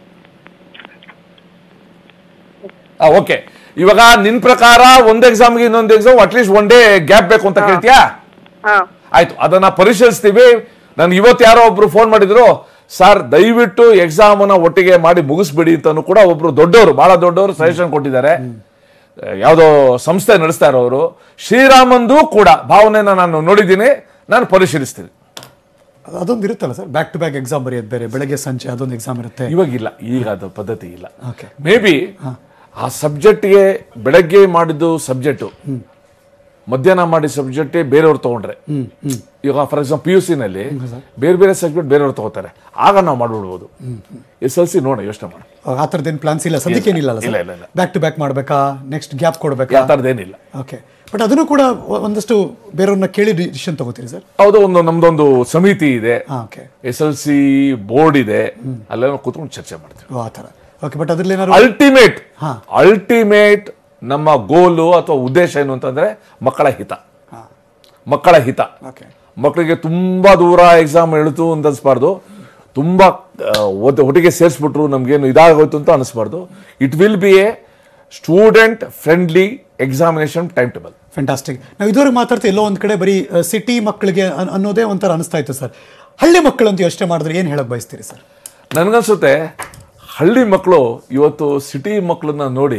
ಓಕೆ ಇವಾಗ ನಿನ್ ಪ್ರಕಾರ ಒಂದ್ ಎಕ್ಸಾಮ್ಗೆ ಇನ್ನೊಂದು exam at least one day gap ಬೇಕು ಅಂತ ಕೇಳ್ತೀಯಾ ಹಾ ಆಯ್ತು ಅದನ್ನ ಪರಿಶೀಲಿಸ್ತೀವಿ ನನ್ಗೆ ಇವತ್ತು ಯಾರೋ ಒಬ್ರು ಫೋನ್ ಮಾಡಿದ್ರು ಸರ್ ದಯವಿಟ್ಟು ಎಕ್ಸಾಮ್ ಅನ್ನ ಒಟ್ಟಿಗೆ ಮಾಡಿ ಮುಗಿಸ್ಬಿಡಿ ಅಂತಾನು ಕೂಡ ಒಬ್ರು ದೊಡ್ಡವರು ಬಹಳ ದೊಡ್ಡವರು ಸಜೆಷನ್ ಕೊಟ್ಟಿದ್ದಾರೆ ಯಾವುದೋ ಸಂಸ್ಥೆ ನಡೆಸ್ತಾ ಇರೋರು ಶ್ರೀರಾಮಂದು ಕೂಡ ಭಾವನೆನ ನಾನು ನೋಡಿದ್ದೀನಿ ನಾನು ಪರಿಶೀಲಿಸ್ತೀನಿ ಅದೊಂದು ಇರುತ್ತಲ್ಲ sir back to back exam ಬರೆಯೋದು ಬೇರೆ ಬೆಳಗ್ಗೆ ಸಂಜೆ ಅದೊಂದು ಎಕ್ಸಾಮ್ ಇರುತ್ತೆ ಇವಾಗಿಲ್ಲ ಈಗ ಅದು ಪದ್ಧತಿ ಇಲ್ಲ Okay. ಮೇ ಬಿ ಆ ಸಬ್ಜೆಕ್ಟ್ಗೆ ಬೆಳಗ್ಗೆ ಮಾಡಿದ್ದು ಸಬ್ಜೆಕ್ಟು ಮಧ್ಯಾಹ್ನ ಮಾಡಿದ ಸಬ್ಜೆಕ್ಟೇ ಬೇರೆಯವ್ರು ತಗೊಂಡ್ರೆ ಈಗ ಫಾರ್ ಎಕ್ಸಾಂಪಲ್ ಪಿ ಯು ನಲ್ಲಿ ಬೇರೆ ಬೇರೆ ಸಬ್ಜೆಕ್ಟ್ ಬೇರೆಯವ್ರು ತಗೋತಾರೆ ಆಗ ನಾವು ಮಾಡ್ಬಿಡ್ಬೋದು ಎಸ್ ಎಲ್ ಸಿ ನೋಡ ಯೋಚನೆ ಮಾಡಿ ಆ ಥರದ್ದೇನು ಪ್ಲಾನ್ಸ್ ಇಲ್ಲ ಸದ್ಯಕ್ಕೆ ಏನಿಲ್ಲ ಇಲ್ಲ, ಇಲ್ಲ, ಇಲ್ಲ. ಬ್ಯಾಕ್ ಟು ಬ್ಯಾಕ್ ಮಾಡಬೇಕಾ ನೆಕ್ಸ್ಟ್ ಗ್ಯಾಪ್ ಕೊಡಬೇಕಾ ಯಾವ ಥರದ್ದೇನಿಲ್ಲ ಓಕೆ ಬಟ್ ಅದನ್ನು ಕೂಡ ಒ- ಒಂದಷ್ಟು ಬೇರೆಯವ್ರನ್ನ ಕೇಳಿ ಡಿಸಿಷನ್ ತಗೋತೀರಿ ಸರ್ ಹೌದು ಒಂದು ನಮ್ದೊಂದು ಸಮಿತಿ ಇದೆ ಹಾಂ okay S L C board ಇದೆ ಅಲ್ಲೆಲ್ಲ ಕೂತ್ಕೊಂಡು ಚರ್ಚೆ ಮಾಡ್ತೀವಿ ಆ ಥರ ಓಕೆ ಬಟ್ ಅದ್ರಲ್ಲಿ ಏನಾದ್ರು ಅಲ್ಟಿಮೇಟ್ ಹಾ. ಅಲ್ಟಿಮೇಟ್ ನಮ್ಮ ಗೋಲು ಅಥವಾ ಉದ್ದೇಶ ಏನು ಅಂತಂದ್ರೆ ಮಕ್ಕಳ ಹಿತ ಮಕ್ಕಳ ಹಿತ ಓಕೆ ಮಕ್ಕಳಿಗೆ ತುಂಬಾ ದೂರ ಎಕ್ಸಾಮ್ ಎಳಿತು ಅಂತ ಅನ್ಸ್ಬಾರ್ದು ತುಂಬಾ ಆ, ಒದ್- ಒಟ್ಟಿಗೆ ಸೇರಿಸ್ಬಿಟ್ರು ನಮ್ಗೇನು ಇದಾಗೋಯ್ತು ಅಂತ ಅನಿಸ್ಬಾರ್ದು it will be a student friendly examination time table fantastic ನಾವು ಇದುವರೆಗೆ ಮಾತಾಡ್ತಾ ಎಲ್ಲೋ ಒಂದು ಕಡೆ ಬರೀ ಸಿಟಿ ಮಕ್ಕಳಿಗೆ ಅನ್- ಅನ್ನೋದೇ ಒಂಥರ ಅನಿಸ್ತಾ ಇತ್ತು ಸರ್ ಹಳ್ಳಿ ಮಕ್ಕಳಂತೂ ಯೋಚನೆ ಮಾಡಿದ್ರೆ ಏನು ಹೇಳಕ್ ಬಯಸ್ತೀರಿ ಸರ್ ನನ್ಗನ್ಸುತ್ತೆ ಹಳ್ಳಿ ಮಕ್ಕಳು ಇವತ್ತು ಸಿಟಿ ಮಕ್ಕಳನ್ನ ನೋಡಿ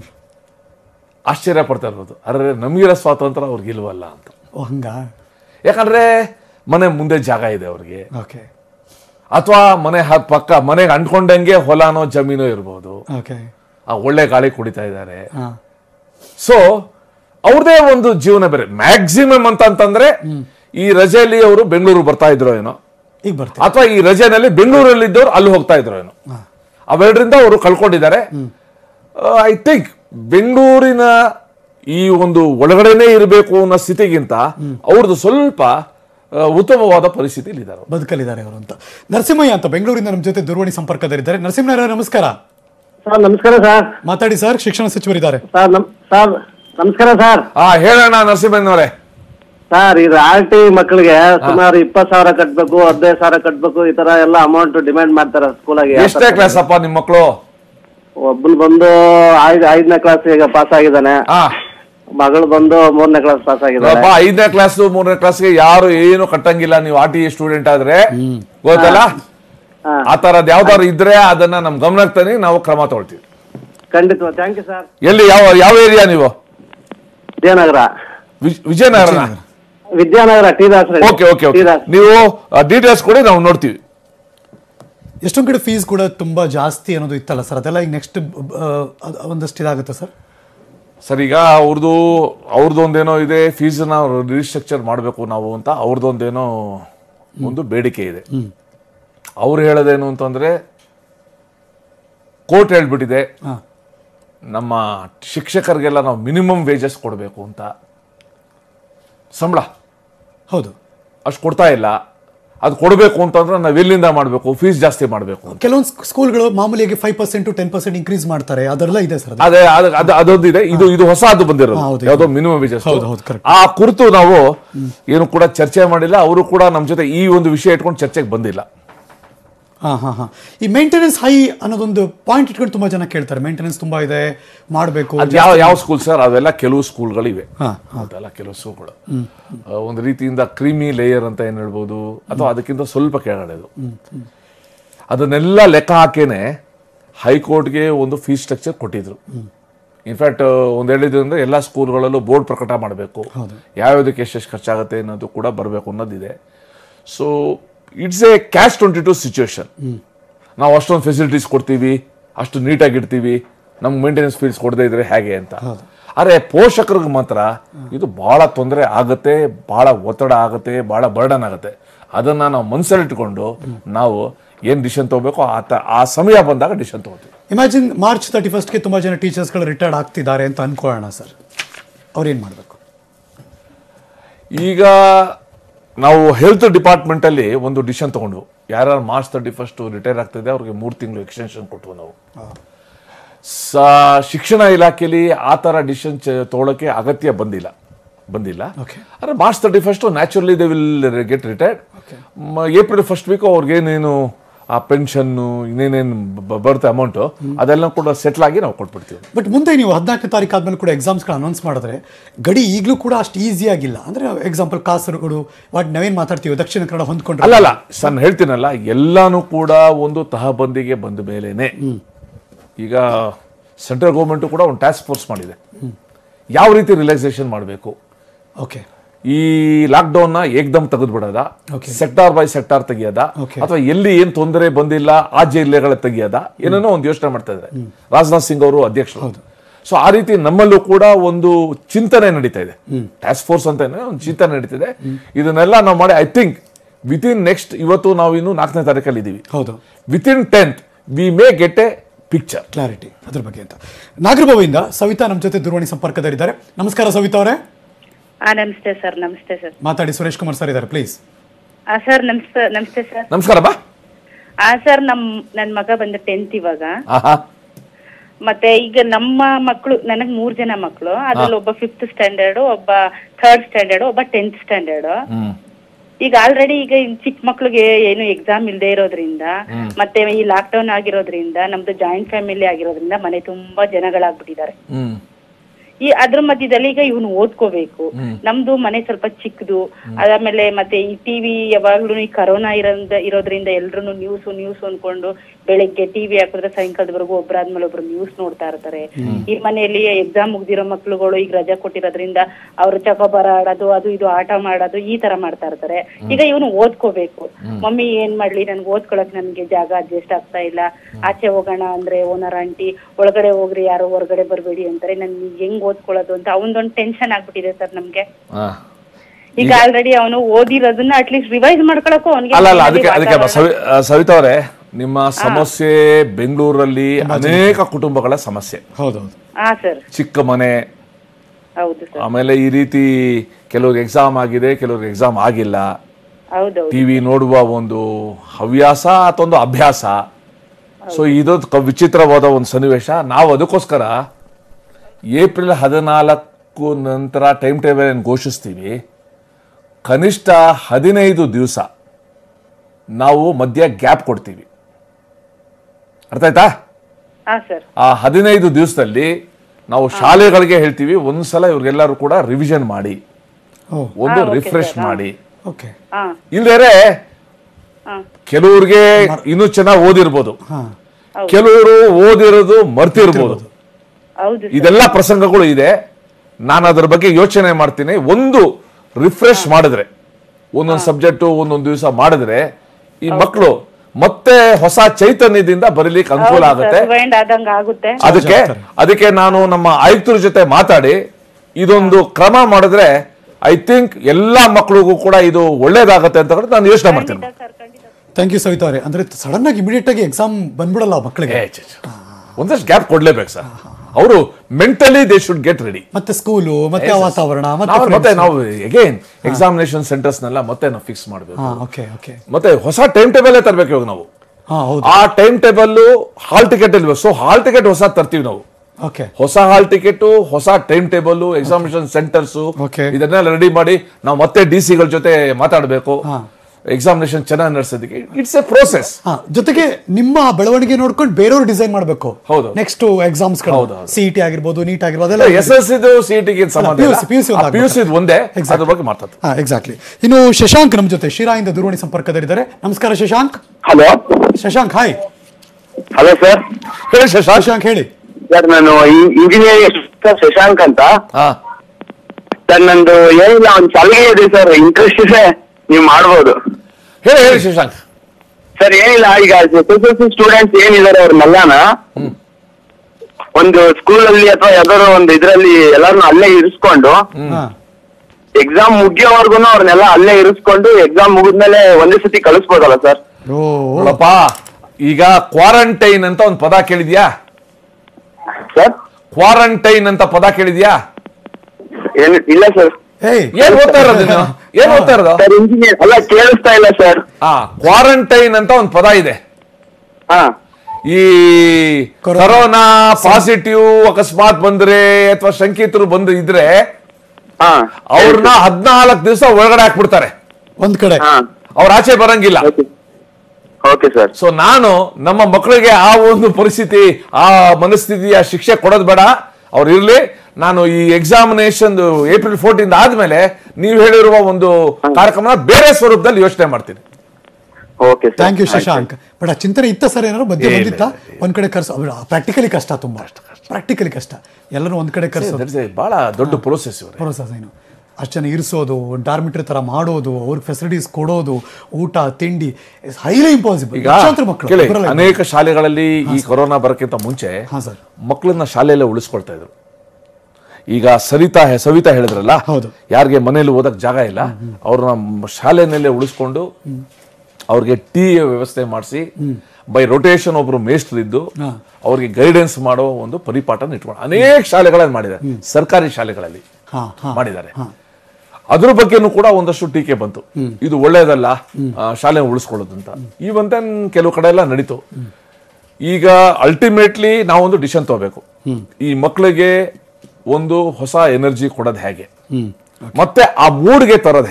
ಆಶ್ಚರ್ಯ ಪಡ್ತಾ ಇರ್ಬೋದು ಅರೆ ನಮಗಿರೋ ಸ್ವಾತಂತ್ರ್ಯ ಅವ್ರಿಗೆ ಇಲ್ವಲ್ಲ ಅಂತ ಓ ಹಂಗ ಯಾಕಂದ್ರೆ ಮನೆ ಮುಂದೆ ಜಾಗ ಇದೆ ಅವ್ರಿಗೆ ಓಕೆ ಅಥವಾ ಮನೆ ಹ- ಪಕ್ಕ ಮನೆಗೆ ಅಂಟ್ಕೊಂಡಂಗೆ ಹೊಲನೋ ಜಮೀನೋ ಇರ್ಬೋದು ಓಕೆ ಆ ಒಳ್ಳೆ ಗಾಳಿ ಕುಡಿತಾ ಇದ್ದಾರೆ ಹಾಂ ಸೊ ಅವ್ರದೇ ಒಂದು ಜೀವನ ಬೇರೆ ಮ್ಯಾಕ್ಸಿಮಮ್ ಅಂತ ಅಂತಂದ್ರೆ ಈ ರಜೆಯಲ್ಲಿ ಅವರು ಬೆಂಗಳೂರು ಬರ್ತಾ ಇದ್ರೋ ಏನೋ ಈಗ ಬರ್ತೀವಿ ಅಥವಾ ಈ ರಜೆನಲ್ಲಿ ಬೆಂಗಳೂರಲ್ಲಿ ಇದ್ದವ್ರು ಅಲ್ಲಿ ಹೋಗ್ತಾ ಇದ್ರು ಏನೋ ಅವೆರಡರಿಂದ ಅವರು ಕಳ್ಕೊಂಡಿದ್ದಾರೆ ಐ ಥಿಂಕ್ ಬೆಂಗಳೂರಿನ ಈ ಒಂದು ಒಳಗಡೆನೆ ಇರಬೇಕು ಅನ್ನೋ ಸ್ಥಿತಿಗಿಂತ ಅವ್ರದ್ದು ಸ್ವಲ್ಪ ಆ, ಉತ್ತಮವಾದ ಪರಿಸ್ಥಿತಿಯಲ್ಲಿ ಇದ್ದಾರೆ ಬದುಕಲಿದ್ದಾರೆ ಅವರು ಅಂತ ನರಸಿಂಹಯ್ಯ ಅಂತ ಬೆಂಗಳೂರಿಂದ ನಮ್ಮ ಜೊತೆ ದೂರವಾಣಿ ಸಂಪರ್ಕದಲ್ಲಿದ್ದಾರೆ ನರಸಿಂಹಯ್ಯ ನಮಸ್ಕಾರ ಸರ್ ನಮಸ್ಕಾರ ಸರ್ ಮಾತಾಡಿ ಸರ್ ಶಿಕ್ಷಣ ಸಚಿವರಿದ್ದಾರೆ ಸರ್ ನಮ್ ಸರ್ ನಮಸ್ಕಾರ ಸರ್ ಆ ಹೇಳೋಣ ನರಸಿಂಹನವರೇ ಸರ್ ಇದು ಆರ್ ಟಿ ಮಕ್ಕಳಿಗೆ ಸುಮಾರು ಇಪ್ಪತ್ ಸಾವಿರ ಕಟ್ಬೇಕು ಹದಿನೈದು ಸಾವಿರ ಕಟ್ಬೇಕು ಈ ತರ ಎಲ್ಲ ಅಮೌಂಟ್ ಡಿಮ್ಯಾಂಡ್ ಮಾಡ್ತಾರೆ ಸ್ಕೂಲಾಗೆ ಎಷ್ಟೇ ಕ್ಲಾಸ್ ಅಪ್ಪ ನಿಮ್ಮ ಮಕ್ಕಳು ಒಬ್ಬನ್ ಬಂದು ಐದ್ ಐದನೇ ಕ್ಲಾಸ್ ಈಗ ಪಾಸ್ ಆಗಿದ್ದಾನೆ ಮಗಳು ಬಂದು ಮೂರನೇ ಕ್ಲಾಸ್ ಪಾಸ್ ಆಗಿದ್ದಾನೆ ಅಪ್ಪ ಐದನೇ ಕ್ಲಾಸ್ ಮೂರನೇ ಕ್ಲಾಸ್ಗೆ ಯಾರು ಏನು ಕಟ್ಟಂಗಿಲ್ಲ ನೀವು ಆರ್ ಟಿ ಸ್ಟೂಡೆಂಟ್ ಆದ್ರೆ ಗೊತ್ತಲ್ಲ ಆ ತರದ್ ಯಾವ್ದಾದ್ರು ಇದ್ರೆ ಅದನ್ನ ನಮ್ ಗಮನಕ್ಕೆ ತನ್ನಿ ನಾವು ಕ್ರಮ ತಗೊಳ್ತೀವಿ ಖಂಡಿತ ಥ್ಯಾಂಕ್ ಯು ಸರ್ ಎಲ್ಲಿ ಯಾವ ಯಾವ ಏರಿಯಾ ನೀವು ವಿಜಯನಗರ ವಿಜ್- Vijayanagar Vidyanagar T Das okay okay okay ನೀವು ಡೀಟೇಲ್ಸ್ ಕೊಡಿ ನಾವು ನೋಡ್ತೀವಿ ಎಷ್ಟೊಂದು ಕಡೆ ಫೀಸ್ ಕೂಡ ತುಂಬಾ ಜಾಸ್ತಿ ಅನ್ನೋದು ಇತ್ತಲ್ಲ ಸರ್ ಅದೆಲ್ಲ ಈಗ ನೆಕ್ಸ್ಟ್ ಒಂದಷ್ಟು ಇದಾಗುತ್ತೆ ಸರ್ ಸರ್ ಈಗ ಅವ್ರದ್ದು ಅವ್ರದ್ದೊಂದೇನೋ ಇದೆ ಫೀಸ್ನ ರಿಸ್ಟ್ರಕ್ಚರ್ ಮಾಡಬೇಕು ನಾವು ಅಂತ ಅವ್ರದ್ದೊಂದೇನೋ ಒಂದು ಬೇಡಿಕೆ ಇದೆ ಅವ್ರು ಹೇಳೋದೇನು ಅಂತಂದ್ರೆ ಕೋರ್ಟ್ ಹೇಳ್ಬಿಟ್ಟಿದೆ ಹಾ. ನಮ್ಮ ಶಿಕ್ಷಕರಿಗೆಲ್ಲ ನಾವು ಮಿನಿಮಮ್ ವೇಜಸ್ ಕೊಡಬೇಕು ಅಂತ ಸಂಬಳ ಹೌದು ಅಷ್ಟು ಕೊಡ್ತಾ ಇಲ್ಲ ಅದು ಕೊಡಬೇಕು ಅಂತಂದ್ರೆ ನಾವು ಎಲ್ಲಿಂದ ಮಾಡಬೇಕು ಫೀಸ್ ಜಾಸ್ತಿ ಮಾಡಬೇಕು ಕೆಲವೊಂದು ಸ್ಕೂಲ್ಗಳು ಮಾಮೂಲಿಯಾಗಿ five percent to ten percent increase ಮಾಡ್ತಾರೆ ಅದೆಲ್ಲ ಇದೆ ಸರ್ ಅದೇ ಅದು- ಅದು ಅದೊಂದು ಇದೆ ಇದು ಇದು ಹೊಸ ಅದು ಬಂದಿರೋದು ಹಾ, ಹೌದು. ಯಾವುದೋ ಮಿನಿಮಮ್ ವೇಜಸ್ ಹೌದು, ಹೌದು, correct. ಆ ಕುರಿತು ನಾವು ಏನು ಕೂಡ ಚರ್ಚೆ ಮಾಡಿಲ್ಲ ಅವರು ಕೂಡ ನಮ್ಮ ಜೊತೆ ಈ ಒಂದು ವಿಷಯ ಇಟ್ಕೊಂಡು ಚರ್ಚೆಗೆ ಬಂದಿಲ್ಲ ಹಾ ಹಾ ಹಾ ಈ ಮೇಂಟೆನೆನ್ಸ್ ಹೈ ಅನ್ನೋದೊಂದು ಪಾಯಿಂಟ್ ಇಟ್ಕೊಂಡು ತುಂಬಾ ಜನ ಕೇಳ್ತಾರೆ ಮೇಂಟೆನೆನ್ಸ್ ತುಂಬಾ ಇದೆ ಮಾಡಬೇಕು ಅದು ಯಾವ ಯಾವ ಸ್ಕೂಲ್ ಸರ್ ಅವೆಲ್ಲ ಕೆಲವು ಸ್ಕೂಲ್ಗಳಿವೆ ಹಾ, ಅದೆಲ್ಲ ಕೆಲವು ಸ್ಕೂಲ್ಗಳು ಆ, ಒಂದು ರೀತಿಯಿಂದ ಕ್ರೀಮಿ ಲೇಯರ್ ಅಂತ ಏನ್ ಹೇಳ್ಬೋದು ಅಥವಾ ಅದಕ್ಕಿಂತ ಸ್ವಲ್ಪ ಕೆಳಗಡೆ ಅದು ಅದನ್ನೆಲ್ಲ ಲೆಕ್ಕ ಹಾಕೇನೆ ಹೈಕೋರ್ಟ್ಗೆ ಒಂದು ಫೀಸ್ ಸ್ಟ್ರಕ್ಚರ್ ಕೊಟ್ಟಿದ್ರು ಇನ್ಫ್ಯಾಕ್ಟ್ ಒಂದು ಹೇಳಿದ್ರು ಅಂದ್ರೆ ಎಲ್ಲ ಸ್ಕೂಲ್ಗಳಲ್ಲೂ ಬೋರ್ಡ್ ಪ್ರಕಟ ಮಾಡಬೇಕು ಯಾವ್ಯಾವುದಕ್ಕೆ ಎಷ್ಟೆಷ್ಟು ಖರ್ಚಾಗುತ್ತೆ ಅನ್ನೋದು ಕೂಡ ಬರಬೇಕು ಅನ್ನೋದಿದೆ so it's a catch twenty two situation ನಾವು ಅಷ್ಟೊಂದು ಫೆಸಿಲಿಟೀಸ್ ಕೊಡ್ತೀವಿ ಅಷ್ಟು ನೀಟಾಗಿ ಇಡ್ತೀವಿ ನಮ್ಗೆ ಮೇಂಟೆನೆನ್ಸ್ ಫೀಸ್ ಕೊಡದೇ ಇದ್ರೆ ಹೇಗೆ ಅಂತ ಆದರೆ ಪೋಷಕರಿಗೆ ಮಾತ್ರ ಇದು ಬಹಳ ತೊಂದರೆ ಆಗುತ್ತೆ ಬಹಳ ಒತ್ತಡ ಆಗುತ್ತೆ ಬಹಳ ಬರ್ಡನ್ ಆಗುತ್ತೆ ಅದನ್ನ ನಾವು ಮನಸ್ಸಲ್ಲಿಟ್ಕೊಂಡು ನಾವು ಏನ್ ಡಿಸಿಷನ್ ತಗೋಬೇಕು ಆ ತ- ಆ ಸಮಯ ಬಂದಾಗ ಡಿಸಿಷನ್ ತಗೋತೀವಿ ಇಮ್ಯಾಜಿನ್ ಮಾರ್ಚ್ ತರ್ಟಿ ಫಸ್ಟ್ಗೆ ತುಂಬಾ ಜನ ಟೀಚರ್ಸ್ಗಳು ರಿಟೈರ್ಡ್ ಆಗ್ತಿದ್ದಾರೆ ಅಂತ ಅನ್ಕೊಳ್ಳೋಣ ಸರ್ ಅವ್ರೇನ್ ಮಾಡಬೇಕು ಈಗ ನಾವು ಹೆಲ್ತ್ ಡಿಪಾರ್ಟ್ಮೆಂಟ್ ಅಲ್ಲಿ ಒಂದು ಡಿಸಿಷನ್ ತಗೊಂಡು ಯಾರು ಮಾರ್ಚ್ ತರ್ಟಿ ಫಸ್ಟ್ ರಿಟೈರ್ ಆಗ್ತಿದೆ ಅವ್ರಿಗೆ ಮೂರು ತಿಂಗಳು ಎಕ್ಸ್ಟೆನ್ಷನ್ ಕೊಟ್ವು ನಾವು ಸ ಶಿಕ್ಷಣ ಇಲಾಖೆಯಲ್ಲಿ ಆ ಥರ ಡಿಸಿಷನ್ ತಗೊಳಕ್ಕೆ ಅಗತ್ಯ ಬಂದಿಲ್ಲ ಬಂದಿಲ್ಲ ಆದರೆ March thirty first naturally they will get retired April first week ಅವ್ರಿಗೇನೇನು ಆ ಪೆನ್ಷನ್ನು ಇನ್ನೇನೇನು ಬ- ಬರುತ್ತೆ ಅಮೌಂಟು ಅದೆಲ್ಲ ಕೂಡ ಸೆಟ್ಲ್ ಆಗಿ ನಾವು ಕೊಟ್ಬಿಡ್ತೀವಿ ಬಟ್ ಮುಂದೆ ನೀವು ಹದಿನಾಲ್ಕನೇ ತಾರೀಕು ಆದ್ಮೇಲೆ ಕೂಡ ಎಕ್ಸಾಮ್ಸ್ಗಳು ಅನೌನ್ಸ್ ಮಾಡಿದ್ರೆ ಗಡಿ ಈಗಲೂ ಕೂಡ ಅಷ್ಟು ಈಸಿ ಆಗಿಲ್ಲ ಅಂದ್ರೆ ಎಕ್ಸಾಂಪಲ್ ಕಾಸರಗೋಡು ವಾಟ್ ನಾವೇನ್ ಮಾತಾಡ್ತೀವಿ ದಕ್ಷಿಣ ಕನ್ನಡ ಹೊಂದ್ಕೊಂಡ್ರೆ ಅಲ್ಲ ಅಲ್ಲ ಸರ್ ಹೇಳ್ತೀನಲ್ಲ ಎಲ್ಲಾನು ಕೂಡ ಒಂದು ತಹಬಂದಿಗೆ ಬಂದ ಮೇಲೇನೆ ಈಗ ಸೆಂಟ್ರಲ್ ಗೌರ್ಮೆಂಟು ಕೂಡ ಒಂದು ಟಾಸ್ಕ್ ಫೋರ್ಸ್ ಮಾಡಿದೆ ಯಾವ ರೀತಿ ರಿಲ್ಯಾಕ್ಸೇಷನ್ ಮಾಡಬೇಕು ಓಕೆ ಈ ಲಾಕ್ಡೌನ್ ನ ಏಕ್ದಮ್ ತೆಗೆದು ಬಿಡೋದ ಸೆಕ್ಟಾರ್ ಬೈ ಸೆಕ್ಟಾರ್ ತೆಗಿಯೋದ ಅಥವಾ ಎಲ್ಲಿ ಏನ್ ತೊಂದರೆ ಬಂದಿಲ್ಲ ಆ ಜಿಲ್ಲೆಗಳ ತೆಗಿಯೋದ ಏನೇನೋ ಒಂದು ಯೋಚನೆ ಮಾಡ್ತಾ ಇದ್ದಾರೆ ರಾಜನಾಥ್ ಸಿಂಗ್ ಅವರು ಅಧ್ಯಕ್ಷರು ಸೊ ಆ ರೀತಿ ನಮ್ಮಲ್ಲೂ ಕೂಡ ಒಂದು ಚಿಂತನೆ ನಡೀತಾ ಇದೆ ಟಾಸ್ಕ್ ಫೋರ್ಸ್ ಅಂತ ಏನಿದೆ, ಒಂದು ಚಿಂತನೆ ನಡೀತಿದೆ ಇದನ್ನೆಲ್ಲ ನಾವು ಮಾಡಿ I think within next ಇವತ್ತು ನಾವು ಇನ್ನು ನಾಲ್ಕನೇ ತಾರೀಕಲ್ಲಿ ಇದ್ದೀವಿ ಹೌದು within tenth we may get a picture clarity ಅದ್ರ ಬಗ್ಗೆ ಅಂತ ನಾಗರಭಾವಿಯಿಂದ ಸವಿತಾ ನಮ್ಮ ಜೊತೆ ದೂರವಾಣಿ ಸಂಪರ್ಕದಲ್ಲಿದ್ದಾರೆ ನಮಸ್ಕಾರ ಸವಿತಾ ಅವರೇ ಆ ನಮಸ್ತೆ ಸರ್ ನಮಸ್ತೆ ಸರ್ ಮಾತಾಡಿ ಸುರೇಶ್ ಕುಮಾರ್ ಸರ್ ಇದ್ದಾರೆ ಪ್ಲೀಸ್ ಆ ಸರ್ ನಮಸ್ತೆ ನಮಸ್ತೆ ಸರ್ ನಮಸ್ಕಾರ ಬಾ ಆ ಸರ್ ನಮ್ ನನ್ ಮಗ ಬಂದು ಟೆಂತ್ ಇವಾಗ ಆಹಾ ಮತ್ತೆ ಈಗ ನಮ್ಮ ಮಕ್ಕಳು ನನಗ್ ಮೂರ್ ಜನ ಮಕ್ಕಳು ಅದ್ರಲ್ಲಿ ಒಬ್ಬ ಫಿಫ್ತ್ ಸ್ಟ್ಯಾಂಡರ್ಡ್ ಒಬ್ಬ ಥರ್ಡ್ ಸ್ಟ್ಯಾಂಡರ್ಡ್ ಒಬ್ಬ ಟೆಂತ್ ಸ್ಟ್ಯಾಂಡರ್ಡ್ ಹ್ಮ್ ಈಗ ಆಲ್ರೆಡಿ ಈಗ ಇನ್ ಚಿಕ್ಕ ಮಕ್ಳಿಗೆ ಏನು ಎಕ್ಸಾಮ್ ಇಲ್ದೇ ಇರೋದ್ರಿಂದ ಹ್ಮ್. ಮತ್ತೆ ಈ ಲಾಕ್ ಡೌನ್ ಆಗಿರೋದ್ರಿಂದ ನಮ್ದು ಜಾಯಿಂಟ್ ಫ್ಯಾಮಿಲಿ ಆಗಿರೋದ್ರಿಂದ ಮನೆ ತುಂಬಾ ಜನಗಳಾಗ್ಬಿಟ್ಟಿದ್ದಾರೆ ಹ್ಮ್ ಈ ಅದ್ರ ಮಧ್ಯದಲ್ಲಿ ಈಗ ಇವನು ಓದ್ಕೋಬೇಕು ಹ್ಮ್. ನಮ್ದು ಮನೆ ಸ್ವಲ್ಪ ಚಿಕ್ಕದು ಅದಾದ್ಮೇಲೆ ಮತ್ತೆ ಈ ಟಿವಿ ಯಾವಾಗ್ಲೂ ಈ ಕರೋನಾ ಇರೋದ್ರಿಂದ ಇರೋದ್ರಿಂದ ಎಲ್ರು ನ್ಯೂಸ್ ನ್ಯೂಸ್ ಅನ್ಕೊಂಡು ಬೆಳಿಗ್ಗೆ ಟಿವಿ ಹಾಕಿದ್ರೆ ಸಾಯಂಕಾಲದವರೆಗೂ ಒಬ್ರಾದ್ಮೇಲೆ ಒಬ್ರು ನ್ಯೂಸ್ ನೋಡ್ತಾ ಇರ್ತಾರೆ ಈ ಮನೆಯಲ್ಲಿ ಎಕ್ಸಾಮ್ ಮುಗ್ದಿರೋ ಮಕ್ಳುಗಳು ಈಗ ರಜಾ ಕೊಟ್ಟಿರೋದ್ರಿಂದ ಅವ್ರು ಚಕೋಬಾರ ಆಡೋದು ಅದು ಇದು ಆಟ ಮಾಡೋದು ಈ ತರ ಮಾಡ್ತಾ ಇರ್ತಾರೆ ಈಗ ಇವನು ಓದ್ಕೋಬೇಕು ಮಮ್ಮಿ ಏನ್ ಮಾಡ್ಲಿ ನನ್ಗೆ ಓದ್ಕೊಳಕ್ ನನ್ಗೆ ಜಾಗ ಅಡ್ಜಸ್ಟ್ ಆಗ್ತಾ ಇಲ್ಲ ಆಚೆ ಹೋಗೋಣ ಅಂದ್ರೆ ಓನರ್ ಆಂಟಿ ಒಳಗಡೆ ಹೋಗ್ರಿ ಯಾರು ಹೊರಗಡೆ ಬರ್ಬೇಡಿ ಅಂತಾರೆ ನನ್ ಹೆಂಗ್ ಓದ್ಕೊಳ್ಳೋದು ಅಂತ ಅವನದೊಂದು ಟೆನ್ಷನ್ ಆಗ್ಬಿಟ್ಟಿದೆ ಸರ್ ನಮ್ಗೆ ಹಾ. ಈಗ ಆಲ್ರೆಡಿ ಅವನು ಓದಿರೋದನ್ನ ಅಟ್ಲೀಸ್ಟ್ ರಿವೈಸ್ ಮಾಡ್ಕೊಳಕ್ಕೂ ಅವನಿಗೆ ಅಲ್ಲ ಅಲ್ಲ ಅದಕ್ಕೆ ಅದಕ್ಕೆ ಸವಿ- ಆ, ಸವಿತಾ ಅವರೇ ನಿಮ್ಮ ಸಮಸ್ಯೆ ಬೆಂಗಳೂರಲ್ಲಿ ಅನೇಕ ಕುಟುಂಬಗಳ ಸಮಸ್ಯೆ ಹೌದೌದು ಹಾ ಸರ್ ಚಿಕ್ಕ ಮನೆ ಹೌದು ಸರ್ ಆಮೇಲೆ ಈ ರೀತಿ ಕೆಲವ್ರಿಗೆ ಎಕ್ಸಾಮ್ ಆಗಿದೆ ಕೆಲವ್ರಿಗೆ ಎಕ್ಸಾಮ್ ಆಗಿಲ್ಲ ಹೌದೌದು ಟಿವಿ ನೋಡುವ ಒಂದು ಹವ್ಯಾಸ ಅಥವಾ ಒಂದು ಅಭ್ಯಾಸ ಸೊ ಇದೊಂದು ಕ- ವಿಚಿತ್ರವಾದ ಒಂದು ಸನ್ನಿವೇಶ ನಾವು ಅದಕ್ಕೋಸ್ಕರ ಏಪ್ರಿಲ್ ಹದಿನಾಲ್ಕು ನಂತರ ಟೈಮ್ ಟೇಬಲ್ ಏನು ಘೋಷಿಸ್ತೀವಿ ಕನಿಷ್ಠ ಹದಿನೈದು ದಿವಸ ನಾವು ಮಧ್ಯ ಗ್ಯಾಪ್ ಕೊಡ್ತೀವಿ ಅರ್ಥ ಆಯ್ತಾ ಹಾ ಸರ್ ಆ ಹದಿನೈದು ದಿವಸದಲ್ಲಿ ನಾವು ಶಾಲೆಗಳಿಗೆ ಹೇಳ್ತೀವಿ ಒಂದ್ಸಲ ಇವ್ರಿಗೆಲ್ಲರೂ ಕೂಡ ರಿವಿಷನ್ ಮಾಡಿ ಒಂದು ಹಾ, okay ರಿಫ್ರೆಶ್ sir, ಹಾ. ಮಾಡಿ ಓಕೆ ಹಾ ಇಲ್ದೇರೆ ಹಾ ಕೆಲವ್ರಿಗೆ ಇನ್ನೂ ಚೆನ್ನಾಗಿ ಓದಿರ್ಬೋದು ಕೆಲವರು ಓದಿರೋದು ಮರ್ತಿರ್ಬೋದು ಹೌದು sir. ಇದೆಲ್ಲ ಪ್ರಸಂಗಗಳು ಇದೆ ನಾನು ಅದ್ರ ಬಗ್ಗೆ ಯೋಚನೆ ಮಾಡ್ತೀನಿ ಒಂದು ರಿಫ್ರೆಶ್ ಮಾಡಿದ್ರೆ ಒಂದೊಂದು ಸಬ್ಜೆಕ್ಟ್ ಒಂದೊಂದು ದಿವಸ ಮಾಡಿದ್ರೆ ಈ ಮಕ್ಕಳು ಮತ್ತೆ ಹೊಸ ಚೈತನ್ಯದಿಂದ ಬರೀಲಿಕ್ಕೆ ಅನುಕೂಲ ಆಗುತ್ತೆ ರಿವೈಂಡ್ ಆದಂಗ ಆಗುತ್ತೆ ಅದಕ್ಕೆ ಅದಕ್ಕೆ ನಾನು ನಮ್ಮ ಆಯುಕ್ತರ ಜೊತೆ ಮಾತಾಡಿ ಇದೊಂದು ಕ್ರಮ ಮಾಡಿದ್ರೆ ಐ ಥಿಂಕ್ ಎಲ್ಲಾ ಮಕ್ಕಳಿಗೂ ಕೂಡ ಇದು ಒಳ್ಳೇದಾಗತ್ತೆ ಅಂತ ನಾನು ಯೋಚನೆ ಮಾಡ್ತೀನಿ ಥ್ಯಾಂಕ್ ಯು ಸವಿತಾ ಅವರೇ ಅಂದ್ರೆ ಸಡನ್ ಆಗಿ ಇಮಿಡಿಯೇಟ್ ಆಗಿ ಎಕ್ಸಾಮ್ ಬಂದ್ಬಿಡಲ್ಲ ಮಕ್ಕಳಿಗೆ ಒಂದಷ್ಟು ಗ್ಯಾಪ್ ಕೊಡ್ಲೇಬೇಕು ಸರ್ ಅವರು mentally they should get ready ಮತ್ತೆ ಸ್ಕೂಲು ಮತ್ತೆ ಆ ವಾತಾವರಣ ಮತ್ತೆ ನಾವು ಮತ್ತೆ friends. ನಾವು ಅಗೇನ್ ಎಕ್ಸಾಮಿನೇಷನ್ ಸೆಂಟರ್ಸ್ ನೆಲ್ಲ ಮತ್ತೆ ನಾವು ಫಿಕ್ಸ್ ಮಾಡಬೇಕು ಹಾ ಓಕೆ ಓಕೆ ಮತ್ತೆ ಹೊಸ ಟೈಮ್ ಟೇಬಲ್ ತರಬೇಕು ಇವಾಗ ನಾವು ಹಾ ಹೌದು ಆ ಟೈಮ್ ಟೇಬಲ್ ಹಾಲ್ ಟಿಕೆಟ್ ಇಲ್ವ ಸೊ ಹಾಲ್ ಟಿಕೆಟ್ ಹೊಸ ತರ್ತೀವಿ ನಾವು ಓಕೆ ಹೊಸ ಹಾಲ್ ಟಿಕೆಟ್ ಹೊಸ ಟೈಮ್ ಟೇಬಲ್ ಎಕ್ಸಾಮಿನೇಷನ್ ಸೆಂಟರ್ಸ್ ಇದನ್ನೆಲ್ಲ ರೆಡಿ ಮಾಡಿ ನಾವು ಮತ್ತೆ ಡಿ ಸಿಗಳ ಜೊತೆ ಮಾತಾಡಬೇಕು ಎಕ್ಸಾಮಿನೇಷನ್ ಚೆನ್ನಾಗಿ ನಡೆಸೋದಕ್ಕೆ ಇಟ್ಸ್ ಎ ಪ್ರೋಸೆಸ್ ಹಾ ಜೊತೆಗೆ ನಿಮ್ಮ ಬೆಳವಣಿಗೆ ನೋಡ್ಕೊಂಡು ಬೇರೆಯವರು ಡಿಸೈನ್ ಮಾಡಬೇಕು ಹೌದು. ನೆಕ್ಸ್ಟ್ ಎಕ್ಸಾಮ್ಸ್ ಹೌದು, ಹೌದು. ಸಿಇಟಿ ಆಗಿರ್ಬೋದು ನೀಟ್ ಆಗಿರ್ಬೋದು ಅದೆಲ್ಲ ಎಸ್ ಎಸ್ ಇದು ಸಿಟಿಗೆ ಸಂಬಂಧ PUC, PUC ಒಂದು ಪಿ ಯು ಸಿ ಒಂದೇ Exactly. ಅದ್ರ ಬಗ್ಗೆ ಮಾತಾಡ್ತಾರೆ ಹಾ ಎಕ್ಸಾಕ್ಟ್ಲಿ ಇನ್ನು ಶಶಾಂಕ್ ನಮ್ಮ ಜೊತೆ ಶಿರಾಯಿಂದ ದೂರವಾಣಿ ಸಂಪರ್ಕದಲ್ಲಿದ್ದಾರೆ ನಮಸ್ಕಾರ Shashank hello Shashank hi hello sir ಹೇಳಿ ಶಶಾಂಕ್ ಹೇಳಿ ಸರ್ ನಾನು ಇಂಜಿನಿಯರಿಂಗ್ ಶಶಾಂಕ್ ಅಂತ ಸರ್ ನಂದು ಏನಿಲ್ಲ ಒಂದು ಸಲಹೆ ಇದೆ ಸರ್ ಇಂಟ್ರೆಸ್ಟ್ ಇದೆ ನೀವು ಮಾಡ್ಬೋದು ಹೇಳಿ ಹೇಳಿ ಶಶಾಂಕ್ ಸರ್ ಏನಿಲ್ಲ ಈಗ S S L C students ಏನಿದ್ದಾರೆ ಅವ್ರನ್ನೆಲ್ಲಾನ ಒಂದು ಸ್ಕೂಲ್ ಅಲ್ಲಿ ಅಥವಾ ಯಾವ್ದಾದ್ರು ಒಂದು ಇದ್ರಲ್ಲಿ ಎಲ್ಲಾರನ್ನು ಅಲ್ಲೇ ಇರಿಸ್ಕೊಂಡು ಎಕ್ಸಾಮ್ ಮುಗಿಯೋವರೆಗೂ ಅವ್ರನ್ನೆಲ್ಲ ಅಲ್ಲೇ ಇರಿಸ್ಕೊಂಡು ಎಕ್ಸಾಮ್ ಮುಗಿದ್ಮೇಲೆ ಒಂದೇ ಸತಿ ಕಳಿಸ್ಬೋದಲ್ಲ ಸರ್ ನೋಡಪ್ಪ ಈಗ ಕ್ವಾರಂಟೈನ್ ಅಂತ ಒಂದು ಪದ ಕೇಳಿದ್ಯಾ ಸರ್ ಕ್ವಾರಂಟೈನ್ ಅಂತ ಪದ ಕೇಳಿದ್ಯಾ ಏನ್ ಇಲ್ಲ ಸರ್ ಏನ್ ಓದ್ತಾ ಇರೋದು ನೀನು? ಏನ್ ಓದ್ತಾ ಇರೋದು ಸರ್ ಇಂಜಿನಿಯರ್ ಅಲ್ಲ ಕೇಳಿಸ್ತಾ ಇಲ್ಲ ಸರ್ ಆ ಕ್ವಾರಂಟೈನ್ ಅಂತ ಒಂದು ಪದ ಇದೆ ಹಾ ಈ ಕರೋನಾ ಪಾಸಿಟಿವ್ ಅಕಸ್ಮಾತ್ ಬಂದ್ರೆ ಅಥವಾ ಶಂಕಿತರು ಬಂದು ಇದ್ರೆ ಅವ್ರನ್ನ ಹದ್ನಾಲ್ಕು ದಿವಸ ಒಳಗಡೆ ಹಾಕ್ಬಿಡ್ತಾರೆ ಒಂದ್ ಕಡೆ ಅವ್ರ ಆಚೆ ಬರಂಗಿಲ್ಲ ಓಕೆ ಸರ್ ಸೊ ನಾನು ನಮ್ಮ ಮಕ್ಕಳಿಗೆ ಆ ಒಂದು ಪರಿಸ್ಥಿತಿ ಆ ಮನಸ್ಥಿತಿಯ ಶಿಕ್ಷೆ ಕೊಡೋದು ಬೇಡ ಅವ್ರು ಇರ್ಲಿ ನಾನು ಈ ಎಕ್ಸಾಮಿನೇಷನ್ ಏಪ್ರಿಲ್ ಫೋರ್ಟೀನ್ ಆದ್ಮೇಲೆ ನೀವು ಹೇಳಿರುವ ಒಂದು ಕಾರ್ಯಕ್ರಮ ಬೇರೆ ಸ್ವರೂಪದಲ್ಲಿ ಯೋಚನೆ ಮಾಡ್ತೀನಿ okay thank you Shashank but ಆ ಚಿಂತನೆ ಇತ್ತ ಸರ್ ಏನಾದ್ರು ಮಧ್ಯೆ ಇಲ್ಲ, ಬಂದಿತ್ತ ಒಂದ್ ಕಡೆ ಕರ್ಸ ಪ್ರಾಕ್ಟಿಕಲಿ ಕಷ್ಟ ತುಂಬಾ ಪ್ರಾಕ್ಟಿಕಲಿ ಕಷ್ಟ ಎಲ್ಲರೂ ಒಂದ್ ಕಡೆ ಕರ್ಸೋದು ಬಹಳ ದೊಡ್ಡ ಪ್ರೋಸೆಸ್ ಇವರು ಪ್ರೋಸೆಸ್ ಏನು ಅಷ್ಟು ಜನ ಇರಿಸೋದು ಡಾರ್ಮಿಟ್ರಿ ತರ ಮಾಡೋದು ಅವ್ರಿಗೆ ಫೆಸಿಲಿಟೀಸ್ ಕೊಡೋದು ಊಟ ತಿಂಡಿ ಹೈಲಿ ಇಂಪಾಸಿಬಲ್ ಈಗ ಲಕ್ಷಾಂತರ ಮಕ್ಕಳು ಕೇಳಿ ಬರಲ್ಲ ಇದು. ಅನೇಕ ಶಾಲೆಗಳಲ್ಲಿ ಈ ಕೊರೋನಾ ಬರೋಕ್ಕಿಂತ ಮುಂಚೆ ಹಾ ಸರ್ ಮಕ್ಕಳನ್ನ ಶಾಲೆಯಲ್ಲೇ ಉಳಿಸ್ಕೊಳ್ತಾ ಇದ್ರು ಈಗ ಸರಿತಾ ಸವಿತಾ ಹೇಳಿದ್ರಲ್ಲ ಯಾರಿಗೆ ಮನೇಲಿ ಓದಕ್ ಜಾಗ ಇಲ್ಲ ಅವ್ರನ್ನ ಶಾಲೆನಲ್ಲೇ ಉಳಿಸ್ಕೊಂಡು ಅವ್ರಿಗೆ ಟೀ ವ್ಯವಸ್ಥೆ ಮಾಡಿಸಿ ಬೈ ರೊಟೇಷನ್ ಒಬ್ರು ಮೇಸ್ಟ್ರು ಇದ್ದು ಹಾ. ಅವ್ರಿಗೆ ಗೈಡೆನ್ಸ್ ಮಾಡೋ ಒಂದು ಪರಿಪಾಠನ ಇಟ್ಕೊಂಡು ಅನೇಕ ಶಾಲೆಗಳಲ್ಲಿ ಮಾಡಿದ್ದಾರೆ ಸರ್ಕಾರಿ ಶಾಲೆಗಳಲ್ಲಿ ಹಾ ಹಾ ಮಾಡಿದ್ದಾರೆ ಅದ್ರ ಬಗ್ಗೆನೂ ಕೂಡ ಒಂದಷ್ಟು ಟೀಕೆ ಬಂತು ಇದು ಒಳ್ಳೇದಲ್ಲ ಆ, ಶಾಲೆ ಉಳಿಸ್ಕೊಳ್ಳೋದು ಅಂತ ಈವಂತನ್ ಕೆಲವು ಕಡೆ ಎಲ್ಲ ನಡೀತು ಈಗ ಅಲ್ಟಿಮೇಟ್ಲಿ ನಾವೊಂದು ಡಿಸಿಷನ್ ತಗೋಬೇಕು ಈ ಮಕ್ಕಳಿಗೆ ಒಂದು ಹೊಸ ಎನರ್ಜಿ ಕೊಡೋದು ಹೇಗೆ ಮತ್ತೆ ಆ ಮೂಡ್ಗೆ ತರೋದು ಹೇಗೆ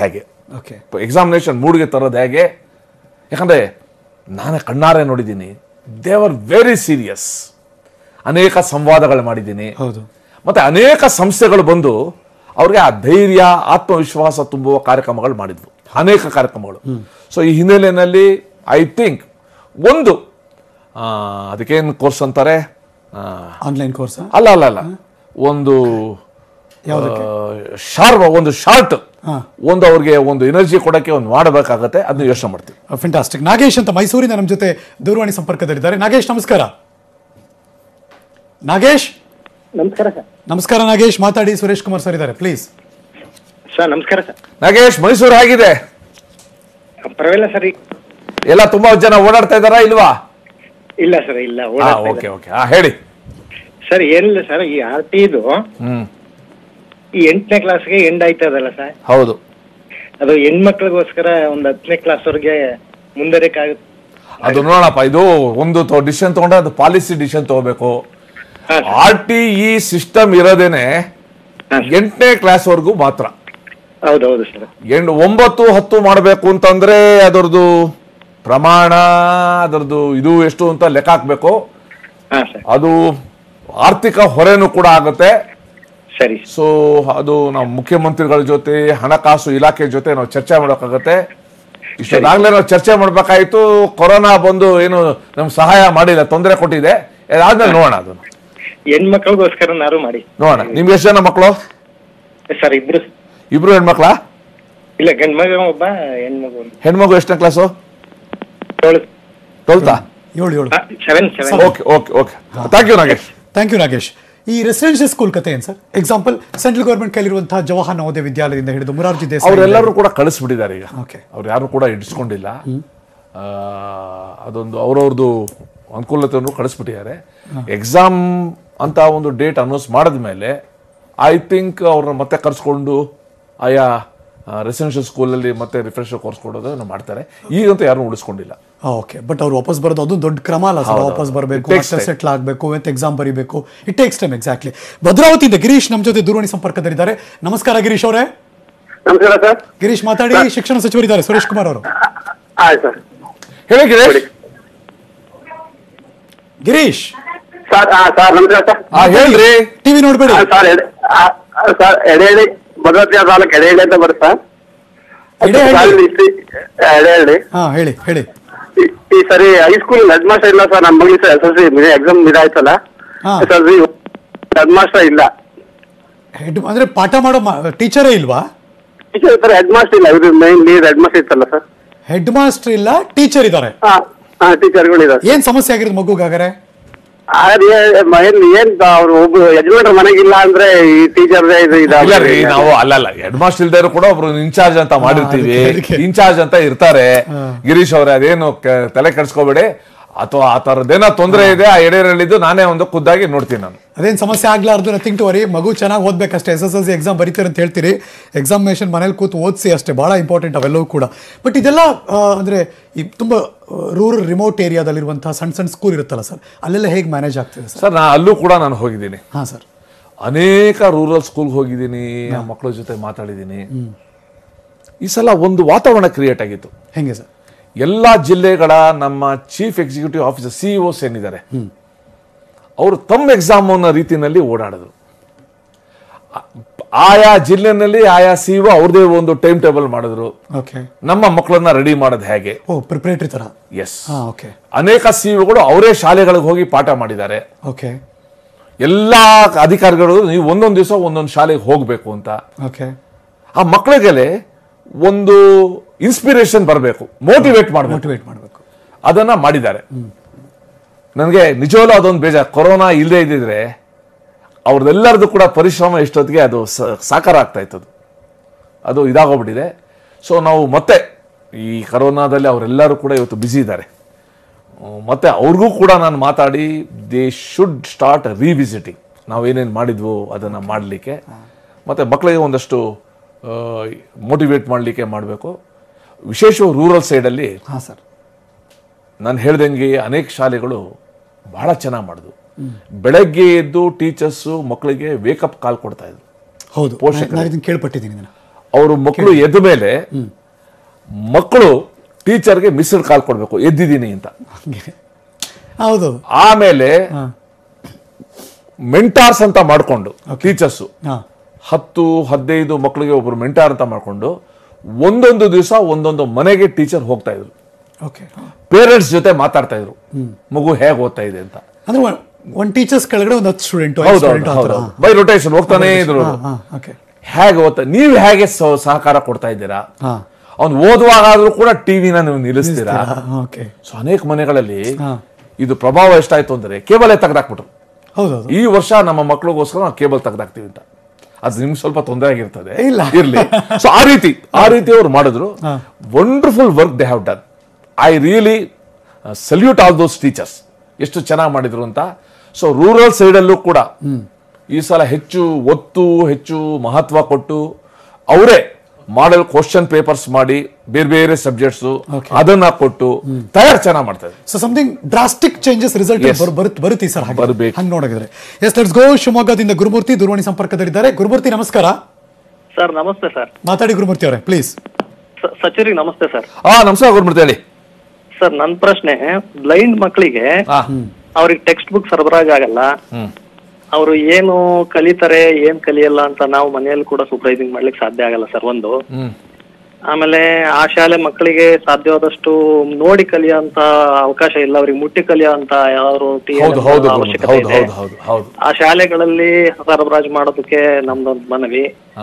ಓಕೆ ಎಕ್ಸಾಮಿನೇಷನ್ ಮೂಡ್ಗೆ ತರೋದು ಹೇಗೆ ಯಾಕಂದ್ರೆ ನಾನೇ ಕಣ್ಣಾರೆ ನೋಡಿದ್ದೀನಿ ದೇ ಆರ್ ವೆರಿ ಸೀರಿಯಸ್ ಅನೇಕ ಸಂವಾದಗಳು ಮಾಡಿದ್ದೀನಿ ಹೌದು ಮತ್ತೆ ಅನೇಕ ಸಂಸ್ಥೆಗಳು ಬಂದು ಅವ್ರಿಗೆ ಆ ಧೈರ್ಯ ಆತ್ಮವಿಶ್ವಾಸ ತುಂಬುವ ಕಾರ್ಯಕ್ರಮಗಳು ಮಾಡಿದ್ವು ಅನೇಕ ಕಾರ್ಯಕ್ರಮಗಳು ಸೊ ಈ ಹಿನ್ನೆಲೆಯಲ್ಲಿ ಐ ಥಿಂಕ್ ಒಂದು ಆ, ಅದಕ್ಕೇನು ಕೋರ್ಸ್ ಅಂತಾರೆ ಆ, ಆನ್ಲೈನ್ ಕೋರ್ಸ್ ಅಲ್ಲ ಅಲ್ಲ ಅಲ್ಲ ಒಂದು ಯಾವ್ದಕ್ಕೆ? ಶಾರ್ಪ್ ಒಂದು ಶಾರ್ಟ್ ಹಾ. ಒಂದು ಅವ್ರಿಗೆ ಒಂದು ಎನರ್ಜಿ ಕೊಡಕ್ಕೆ ಒಂದು ಮಾಡಬೇಕಾಗತ್ತೆ ಅದನ್ನ ಯೋಚನೆ ಮಾಡ್ತೀವಿ ಫೆಂಟಾಸ್ಟಿಕ್ ನಾಗೇಶ್ ಅಂತ ಮೈಸೂರಿನ ನಮ್ಮ ಜೊತೆ ದೂರವಾಣಿ ಸಂಪರ್ಕದಲ್ಲಿದ್ದಾರೆ ನಾಗೇಶ್ ನಮಸ್ಕಾರ ನಾಗೇಶ್ ನಮಸ್ಕಾರ ಸರ್ ನಮಸ್ಕಾರ ನಾಗೇಶ್ ಮಾತಾಡಿ ಸುರೇಶ್ ಕುಮಾರ್ ಸರ್ ಇದ್ದಾರೆ ಪ್ಲೀಸ್ ಸರ್ ನಮಸ್ಕಾರ ಸರ್ ನಾಗೇಶ್ ಮೈಸೂರು ಹೇಗಿದೆ ಪರವಾಗಿಲ್ಲ ಸರ್ ಎಲ್ಲ ತುಂಬಾ ಜನ ಓಡಾಡ್ತಾ ಇದಾರಾ ಇಲ್ವಾ ಇಲ್ಲ ಸರ್ ಇಲ್ಲ ಓಕೆ ಓಕೆ ಹೇಳಿ ಸರ್ ಏನಿಲ್ಲ ಸರ್ ಈ ಆರ್ ಟಿ ಇದು ಹ್ಮ್ ಈ ಎಂಟನೇ ಕ್ಲಾಸ್ಗೆ ಎಂಡ್ ಆಯ್ತದಲ್ಲ ಸರ್ ಹೌದು ಅದು ಹೆಣ್ಮಕ್ಳಿಗೋಸ್ಕರ ಒಂದು ಹತ್ತನೇ ಕ್ಲಾಸ್ ಅವ್ರಿಗೆ ಮುಂದರಿಕಾಗುತ್ತೆ ಅದು ನೋಡೋಣಪ್ಪ ಇದು ಒಂದು ಡಿಸಿಷನ್ ತಗೊಂಡ್ರೆ ಅದು ಪಾಲಿಸಿ ಡಿಸಿಷನ್ ತಗೋಬೇಕು ಆರ್ ಟಿ ಇ ಸಿಸ್ಟಮ್ ಇರೋದೇನೆ ಎಂಟನೇ ಕ್ಲಾಸ್ ವರ್ಗೂ ಮಾತ್ರ ಹೌದೌದು ಸರ್ ಎಂಟು ಒಂಬತ್ತು ಹತ್ತು ಮಾಡಬೇಕು ಅಂತಂದ್ರೆ ಅದರದ್ದು ಪ್ರಮಾಣ ಅದರದ್ದು ಇದು ಎಷ್ಟು ಅಂತ ಲೆಕ್ಕ ಹಾಕ್ಬೇಕು ಅದು ಆರ್ಥಿಕ ಹೊರೆನೂ ಕೂಡ ಆಗುತ್ತೆ ಸರಿ ಸೊ ಅದು ನಾವು ಮುಖ್ಯಮಂತ್ರಿಗಳ ಜೊತೆ ಹಣಕಾಸು ಇಲಾಖೆ ಜೊತೆ ನಾವು ಚರ್ಚೆ ಮಾಡೋಕ್ಕಾಗತ್ತೆ ಇಷ್ಟೊಂದಾಗ್ಲೇ ನಾವು ಚರ್ಚೆ ಮಾಡ್ಬೇಕಾಯ್ತು ಕೊರೋನಾ ಬಂದು ಏನು ನಮ್ಗೆ ಸಹಾಯ ಮಾಡಿಲ್ಲ ತೊಂದರೆ ಕೊಟ್ಟಿದೆ ಅದಾದ್ಮೇಲೆ ನೋಡೋಣ ಅದನ್ನು ಹೆಣ್ಮಕ್ಳಿಗೋಸ್ಕರ ನಾರು ಮಾಡಿ ನೋಡೋಣ ನಿಮ್ಗೆ ಎಷ್ಟು ಜನ ಮಕ್ಕಳು ಸರ್ ಇಬ್ರು ಇಬ್ರು ಹೆಣ್ಮಕ್ಳಾ ಇಲ್ಲ ಗಂಡ್ ಮಗ ಒಬ್ಬ ಹೆಣ್ಮಗು ಒಂದು ಹೆಣ್ಮಗು ಎಷ್ಟನೇ ಕ್ಲಾಸು ಏಳು ಟ್ವೆಲ್ತಾ ಏಳು ಏಳು seven seven okay okay okay thank you Nagesh thank you Nagesh ಈ ರೆಸಿಡೆನ್ಷಿಯಲ್ ಸ್ಕೂಲ್ ಕತೆ ಏನು ಸರ್ ಎಕ್ಸಾಂಪಲ್ ಸೆಂಟ್ರಲ್ ಗೌರ್ಮೆಂಟ್ ಕೈಲಿರುವಂತಹ ಜವಾಹರ್ ನವೋದಯ ವಿದ್ಯಾಲಯದಿಂದ ಹಿಡಿದು ಮುರಾರ್ಜಿ ದೇಸಾಯಿ ಅವರೆಲ್ಲರೂ ಕೂಡ ಕಳಿಸ್ಬಿಟ್ಟಿದ್ದಾರೆ ಈಗ ಓಕೆ ಅವ್ರು ಯಾರು ಕೂಡ ಇಡಿಸ್ಕೊಂಡಿಲ್ಲ ಆ, ಅದೊಂದು ಅವ್ರವ್ರದ್ದು ಅನುಕೂಲತೆಯನ್ನು ಕಳಿಸ್ಬಿಟ್ಟಿದ್ದಾರೆ ಎಕ್ಸಾಮ್ ಅಂತ ಒಂದು ಡೇಟ್ ಅನೌನ್ಸ್ ಮಾಡಿದ್ಮೇಲೆ ಐ ಥಿಂಕ್ ಅವ್ರನ್ನ ಮತ್ತೆ ಕರ್ಸ್ಕೊಂಡು ಆಯಾ ರೆಸಿಡೆನ್ಷಿಯಲ್ ಸ್ಕೂಲಲ್ಲಿ ಮತ್ತೆ ರಿಫ್ರೆಶರ್ ಕೋರ್ಸ್ ಕೊಡೋದನ್ನು ಮಾಡ್ತಾರೆ ಈಗಂತೂ ಯಾರು ಉಳಿಸ್ಕೊಂಡಿಲ್ಲ ಓಕೆ ಬಟ್ ಅವ್ರು ವಾಪಸ್ ಬರೋದು ಅದು ದೊಡ್ಡ ಕ್ರಮ ಅಲ್ಲ ಸರ್ ಹೌದು, ವಾಪಸ್ ಹೌದು. ಬರಬೇಕು It takes ಮತ್ತೆ time. ಸೆಟ್ಲ್ ಆಗಬೇಕು ಮತ್ತೆ ಎಕ್ಸಾಮ್ ಬರೀಬೇಕು ಇಟ್ ಟೇಕ್ಸ್ ಟೈಮ್ ಎಕ್ಸಾಕ್ಟ್ಲಿ ಭದ್ರಾವತಿಯಿಂದ ಗಿರೀಶ್ ನಮ್ಮ ಜೊತೆ ದೂರವಾಣಿ ಸಂಪರ್ಕದಲ್ಲಿದ್ದಾರೆ ನಮಸ್ಕಾರ ಗಿರೀಶ್ ಅವರೇ ನಮಸ್ಕಾರ ಸರ್ ಗಿರೀಶ್ ಮಾತಾಡಿ ಶಿಕ್ಷಣ ಸಚಿವರಿದ್ದಾರೆ ಸುರೇಶ್ ಕುಮಾರ್ ಅವರು ಆಯ್ತು ಸರ್ ಹೇಳಿ ಗಿರೀಶ್ ಗಿರೀಶ್ ಸರ್ ಹಾ ಸರ್ ನಮಸ್ಕಾರ ಸರ್ ಆ, ಹೇಳ್ರಿ ಟಿವಿ ನೋಡ್ಬೇಡಿ ಆ, ಸರ್ ಎಡೆ- ಆ, ಆ, ಸರ್ ಎಡೆಹಳ್ಳಿ ಭದ್ರಾವತಿ ತಾಲೂಕು ಎಡೆಹಳ್ಳಿ ಅಂತ ಬರುತ್ತೆ ಸರ್ ಎಡೆಹಳ್ಳಿ? ಎಡೆಹಳ್ಳಿ ಹಾ ಹೇಳಿ ಹೇಳಿ ಈ- ಈ ಸರಿ ಹೈಸ್ಕೂಲ್ ಹೆಡ್ ಮಾಸ್ಟರ್ ಇಲ್ಲ ಸರ್ ನಮ್ಮ ಮಗಳಿಗೆ ಎಸ್ ಎಲ್ ಸಿ ಎಕ್ಸಾಮ್ ಇದಾಯ್ತಲ್ಲ ಹಾ. S L C headmaster ಇಲ್ಲ ಹೆಡ್ ಅಂದ್ರೆ ಪಾಠ ಮಾಡೋ ಟೀಚರೇ ಇಲ್ವಾ ಟೀಚರ್ ಸರ್ ಹೆಡ್ ಮಾಸ್ಟರ್ ಇಲ್ಲ ಇದು ಮೈನ್ ಲೀಡ್ ಹೆಡ್ ಮಾಸ್ಟರ್ ಇತ್ತಲ್ಲ ಸರ್ ಹೆಡ್ ಮಾಸ್ಟರ್ ಇಲ್ಲ ಟೀಚರ್ ಇದ್ದಾರೆ ಹಾ ಹಾ ಟೀಚರ್ಗಳು ಇದ್ದಾರೆ ಏನ್ ಸಮಸ್ಯೆ ಆಗಿರೋದು ಮಗುಗಾಗರೆ ಆದ್ರೆ ಏನ್ ಏನ್ ಅವ್ರು ಒಬ್ಬ ಯಜಮಾನ್ರ ಮನೆಗಿಲ್ಲ ಅಂದ್ರೆ ಈ ಟೀಚರ್ ಇದು ಇಲ್ಲ ಇದಾಗ್ತದೆ. ರೀ ನಾವು ಅಲ್ಲಲ್ಲ ಹೆಡ್ ಮಾಸ್ಟರ್ ಇಲ್ದೇ ಕೂಡ ಒಬ್ರು ಇನ್ಚಾರ್ಜ್ ಅಂತ ಮಾಡಿರ್ತೀವಿ ಅದಕ್ಕೆ, ಅದಕ್ಕೆ. ಇನ್ಚಾರ್ಜ್ ಅಂತ ಇರ್ತಾರೆ ಗಿರೀಶ್ ಅವ್ರೆ ಅದೇನು ಕ- ತಲೆ ಕೆಡಿಸ್ಕೋಬೇಡಿ ಅಥವಾ ಆ ತರದ್ದೇನೋ ತೊಂದರೆ ಇದೆ ಆ ಎಡೆರಲ್ಲಿದ್ದು ನಾನೇ ಒಂದು ಖುದ್ದಾಗಿ ನೋಡ್ತೀನಿ ನಾನು ಅದೇನ್ ಸಮಸ್ಯೆ ಆಗ್ಲಾರ್ದು ನಥಿಂಗ್ ಟು ವರಿ ಮಗು ಚೆನ್ನಾಗಿ ಓದ್ಬೇಕಷ್ಟೇ S S L C exam ಬರೀತೀರಿ ಅಂತ ಹೇಳ್ತೀರಿ ಎಕ್ಸಾಮಿನೇಷನ್ ಮನೇಲಿ ಕೂತು ಓದಿಸಿ ಅಷ್ಟೇ ಭಾಳ ಇಂಪಾರ್ಟೆಂಟ್ ಅವೆಲ್ಲವೂ ಕೂಡ ಬಟ್ ಇದೆಲ್ಲ ಆ, ಅಂದ್ರೆ ಈ ತುಂಬ ರೂರಲ್ ರಿಮೋಟ್ ಏರಿಯಾದಲ್ಲಿರುವಂತಹ ಸಣ್ಣ ಸಣ್ಣ ಸ್ಕೂಲ್ ಇರುತ್ತಲ್ಲ ಸರ್ ಅಲ್ಲೆಲ್ಲ ಹೇಗೆ ಮ್ಯಾನೇಜ್ ಆಗ್ತಿದೆ ಸರ್ ಸರ್ ನಾ ಅಲ್ಲೂ ಕೂಡ ನಾನು ಹೋಗಿದ್ದೀನಿ ಹಾಂ ಸರ್ ಅನೇಕ ರೂರಲ್ ಸ್ಕೂಲ್ಗೆ ಹೋಗಿದ್ದೀನಿ ಆ ಮಕ್ಕಳ ಜೊತೆ ಮಾತಾಡಿದ್ದೀನಿ ಈ ಸಲ ಒಂದು ವಾತಾವರಣ ಕ್ರಿಯೇಟ್ ಆಗಿತ್ತು ಹೆಂಗೆ ಸರ್ ಎಲ್ಲ ಜಿಲ್ಲೆಗಳ ನಮ್ಮ ಚೀಫ್ ಎಕ್ಸಿಕ್ಯೂಟಿವ್ ಆಫೀಸರ್ ಸಿಇಒಸ್ ಏನಿದ್ದಾರೆ ಅವರು ತಮ್ಮ ಎಕ್ಸಾಮ್ ಅನ್ನೋ ರೀತಿಯಲ್ಲಿ ಓಡಾಡಿದ್ರು ಆ- ಆಯಾ ಜಿಲ್ಲೆನಲ್ಲಿ ಆಯಾ ಸಿಇಒ ಅವ್ರದೇ ಒಂದು ಟೈಮ್ ಟೇಬಲ್ ಮಾಡಿದ್ರು ಓಕೆ ನಮ್ಮ ಮಕ್ಕಳನ್ನ ರೆಡಿ ಮಾಡೋದು ಹೇಗೆ ಓ ಪ್ರಿಪ್ರೇಟರಿ ಥರ ಎಸ್ ಹಾಂ ಓಕೆ ಅನೇಕ ಸಿಇಒಗಳು ಅವರೇ ಶಾಲೆಗಳಿಗೆ ಹೋಗಿ ಪಾಠ ಮಾಡಿದ್ದಾರೆ ಓಕೆ ಎಲ್ಲ ಅಧಿಕಾರಿಗಳು ನೀವು ಒಂದೊಂದು ದಿವಸ ಒಂದೊಂದು ಶಾಲೆಗೆ ಹೋಗಬೇಕು ಅಂತ ಓಕೆ ಆ ಮಕ್ಕಳಿಗೆ ಒಂದು ಇನ್ಸ್ಪಿರೇಷನ್ ಬರಬೇಕು ಮೋಟಿವೇಟ್ ಮಾಡಬೇಕು ಮೋಟಿವೇಟ್ ಮಾಡಬೇಕು ಅದನ್ನ ಮಾಡಿದ್ದಾರೆ ನನಗೆ ನಿಜವಲ್ಲೂ ಅದೊಂದು ಬೇಜಾರು ಕೊರೋನಾ ಇಲ್ಲದೆ ಇದ್ದಿದ್ರೆ ಅವ್ರದ್ದೆಲ್ಲರದು ಕೂಡ ಪರಿಶ್ರಮ ಎಷ್ಟೊತ್ತಿಗೆ ಅದು ಸ- ಸಾಕಾರ ಆಗ್ತಾ ಇತ್ತು ಅದು. ಅದು ಇದಾಗೋಗ್ಬಿಟ್ಟಿದೆ ಸೊ ನಾವು ಮತ್ತೆ ಈ ಕರೋನಾದಲ್ಲಿ ಅವರೆಲ್ಲರೂ ಕೂಡ ಇವತ್ತು ಬ್ಯುಸಿ ಇದ್ದಾರೆ ಹ್ಮ್, ಮತ್ತೆ ಅವ್ರಿಗೂ ಕೂಡ ನಾನು ಮಾತಾಡಿ ದೇ ಶುಡ್ ಸ್ಟಾರ್ಟ್ ರಿವಿಸಿಟಿಂಗ್ ನಾವೇನೇನು ಮಾಡಿದ್ವು ಅದನ್ನು ಮಾಡಲಿಕ್ಕೆ ಮತ್ತು ಮಕ್ಕಳಿಗೆ ಒಂದಷ್ಟು ಮೋಟಿವೇಟ್ ಮಾಡಲಿಕ್ಕೆ ಮಾಡಬೇಕು ವಿಶೇಷವಾಗಿ ರೂರಲ್ ಸೈಡಲ್ಲಿ ಹಾಂ ಸರ್ ನಾನು ಹೇಳ್ದಂಗೆ ಅನೇಕ ಶಾಲೆಗಳು ಬಹಳ ಚೆನ್ನಾಗಿ ಮಾಡಿದ್ವು ಬೆಳಗ್ಗೆ ಎದ್ದು ಟೀಚರ್ಸು ಮಕ್ಕಳಿಗೆ ವೇಕಪ್ ಕಾಲ್ ಕೊಡ್ತಾ ಇದ್ರು ಹೌದು ಪೋಷಕರು. ನಾನು ಇದನ್ನು ಕೇಳ್ಪಟ್ಟಿದ್ದೀನಿ ಇದನ್ನ ಅವರು ಮಕ್ಕಳು ಎದ್ದ ಮೇಲೆ ಮಕ್ಕಳು ಟೀಚರ್ಗೆ ಮಿಸ್ಡ್ ಕಾಲ್ ಕೊಡಬೇಕು ಎದ್ದಿದ್ದೀನಿ ಅಂತ ಹೌದು ಆಮೇಲೆ ಮೆಂಟಾರ್ಸ್ ಅಂತ ಮಾಡಿಕೊಂಡು ಟೀಚರ್ಸ್ ಹಾ ಹತ್ತು ಹದಿನೈದು ಮಕ್ಕಳಿಗೆ ಒಬ್ಬರು ಮೆಂಟಾರ್ ಅಂತ ಮಾಡಿಕೊಂಡು ಒಂದೊಂದು ದಿವಸ ಒಂದೊಂದು ಮನೆಗೆ ಟೀಚರ್ ಹೋಗ್ತಾ ಇದ್ರು ಓಕೆ ಪೇರೆಂಟ್ಸ್ ಜೊತೆ ಮಾತಾಡ್ತಾ ಇದ್ರು ಹ್ಮ್. ಮಗು ಹೇಗೆ ಓದ್ತಾ ಇದೆ ಅಂತ ಅಂದ್ರೆ ಒಂದು ಟೀಚರ್ಸ್ ಕೆಳಗಡೆ ಒಂದು ಹತ್ತು ಸ್ಟೂಡೆಂಟ್ ಹೌದು ಹೌದು ಬೈ ರೊಟೇಷನ್ ಹೋಗ್ತಾನೆ ಇದ್ರು ಓಕೆ ಹೇಗೆ ಓದ್ತಾ ನೀವು ಹೇಗೆ ಸ- ಸಹಕಾರ ಕೊಡ್ತಾ ಇದ್ದೀರಾ ಹಾ ಅವ್ನು ಓದುವಾಗಾದ್ರೂ ಕೂಡ ಟಿವಿನ ನೀವು ನಿಲ್ಲಿಸ್ತೀರಾ ಓಕೆ ಸೊ ಅನೇಕ ಮನೆಗಳಲ್ಲಿ ಹಾ. ಇದು ಪ್ರಭಾವ ಎಷ್ಟಾಯ್ತು ಅಂದ್ರೆ ಕೇಬಲ್ ತೆಗೆದಾಕ್ಬಿಟ್ರು ಹೌದೌದು ಈ ವರ್ಷ ನಮ್ಮ ಮಕ್ಕಳಿಗೋಸ್ಕರ ನಾವು ಕೇಬಲ್ ತೆಗೆದಾಕ್ತೀವಿ ಅಂತ ಅದು ನಿಮ್ಗೆ ಸ್ವಲ್ಪ ತೊಂದರೆ ಆಗಿರ್ತದೆ ಇಲ್ಲ. ಇರ್ಲಿ ಸೊ ಆ ರೀತಿ ಆ ರೀತಿ ಅವ್ರು ಮಾಡಿದ್ರು wonderful work they have done I really salute all those teachers ಎಷ್ಟು ಚೆನ್ನಾಗಿ ಮಾಡಿದ್ರು ಅಂತ ಸೊ ರೂರಲ್ ಸೈಡಲ್ಲೂ ಕೂಡ ಈ ಸಲ ಹೆಚ್ಚು ಒತ್ತು ಹೆಚ್ಚು ಮಹತ್ವ ಕೊಟ್ಟು ಅವರೇ ಮಾಡಲ್ ಕ್ವಶನ್ ಪೇಪರ್ಸ್ ಮಾಡಿ ಬೇರೆ ಬೇರೆ ಸಬ್ಜೆಕ್ಟ್ಸ್ ಅದನ್ನ ಕೊಟ್ಟು ತಯಾರು ಚೆನ್ನಾಗಿ ಮಾಡ್ತಾರೆ so something drastic changes result Yes. ಬರುತ್ತೆ ಸರ್ ಹಾಗೆ ಬರ್ಬೇಕು. ಹಂಗೆ ನೋಡಿದ್ರೆ ಎಸ್ ಲೆಟ್ಸ್ ಗೋ ಶಿವಮೊಗ್ಗದಿಂದ ಗುರುಮೂರ್ತಿ ದೂರವಾಣಿ ಸಂಪರ್ಕದಲ್ಲಿದ್ದಾರೆ ಗುರುಮೂರ್ತಿ ನಮಸ್ಕಾರ ಸರ್ ನಮಸ್ತೆ ಸರ್ ಮಾತಾಡಿ ಗುರುಮೂರ್ತಿ ಅವರೇ ಪ್ಲೀಸ್ ಸ- ಸಚಿವರಿಗೆ ನಮಸ್ತೆ ಸರ್ ಹಾ ನಮಸ್ಕಾರ ಗುರುಮೂರ್ತಿ ಹೇಳಿ ಸರ್ ನನ್ನ ಪ್ರಶ್ನೆ ಬ್ಲೈಂಡ್ ಮಕ್ಕಳಿಗೆ ಅವ್ರಿಗೆ ಟೆಕ್ಸ್ಟ್ ಬುಕ್ ಸರಬರಾಜು ಆಗಲ್ಲ ಅವರು ಏನು ಕಲಿತಾರೆ ಏನ್ ಕಲಿಯಲ್ಲ ಅಂತ ನಾವು ಮನೆಯಲ್ಲಿ ಕೂಡ ಸೂಪರ್ವೈಸಿಂಗ್ ಮಾಡ್ಲಿಕ್ಕೆ ಸಾಧ್ಯ ಆಗಲ್ಲ ಸರ್ ಒಂದು ಆಮೇಲೆ ಆ ಶಾಲೆ ಮಕ್ಕಳಿಗೆ ಸಾಧ್ಯವಾದಷ್ಟು ನೋಡಿ ಕಲಿಯೋಂತ ಅವಕಾಶ ಇಲ್ಲ ಅವ್ರಿಗೆ ಮುಟ್ಟಿ ಕಲಿಯೋಂತ ಯಾವ ಹೌದು ಹೌದು ಗುರುಮೂರ್ತಿ, ಅವಶ್ಯಕತೆ ಹೌದು ಇದೆ ಹೌದು ಹೌದು ಹೌದು ಆ ಶಾಲೆಗಳಲ್ಲಿ ಸರಬರಾಜು ಮಾಡೋದಕ್ಕೆ ನಮ್ದೊಂದು ಮನವಿ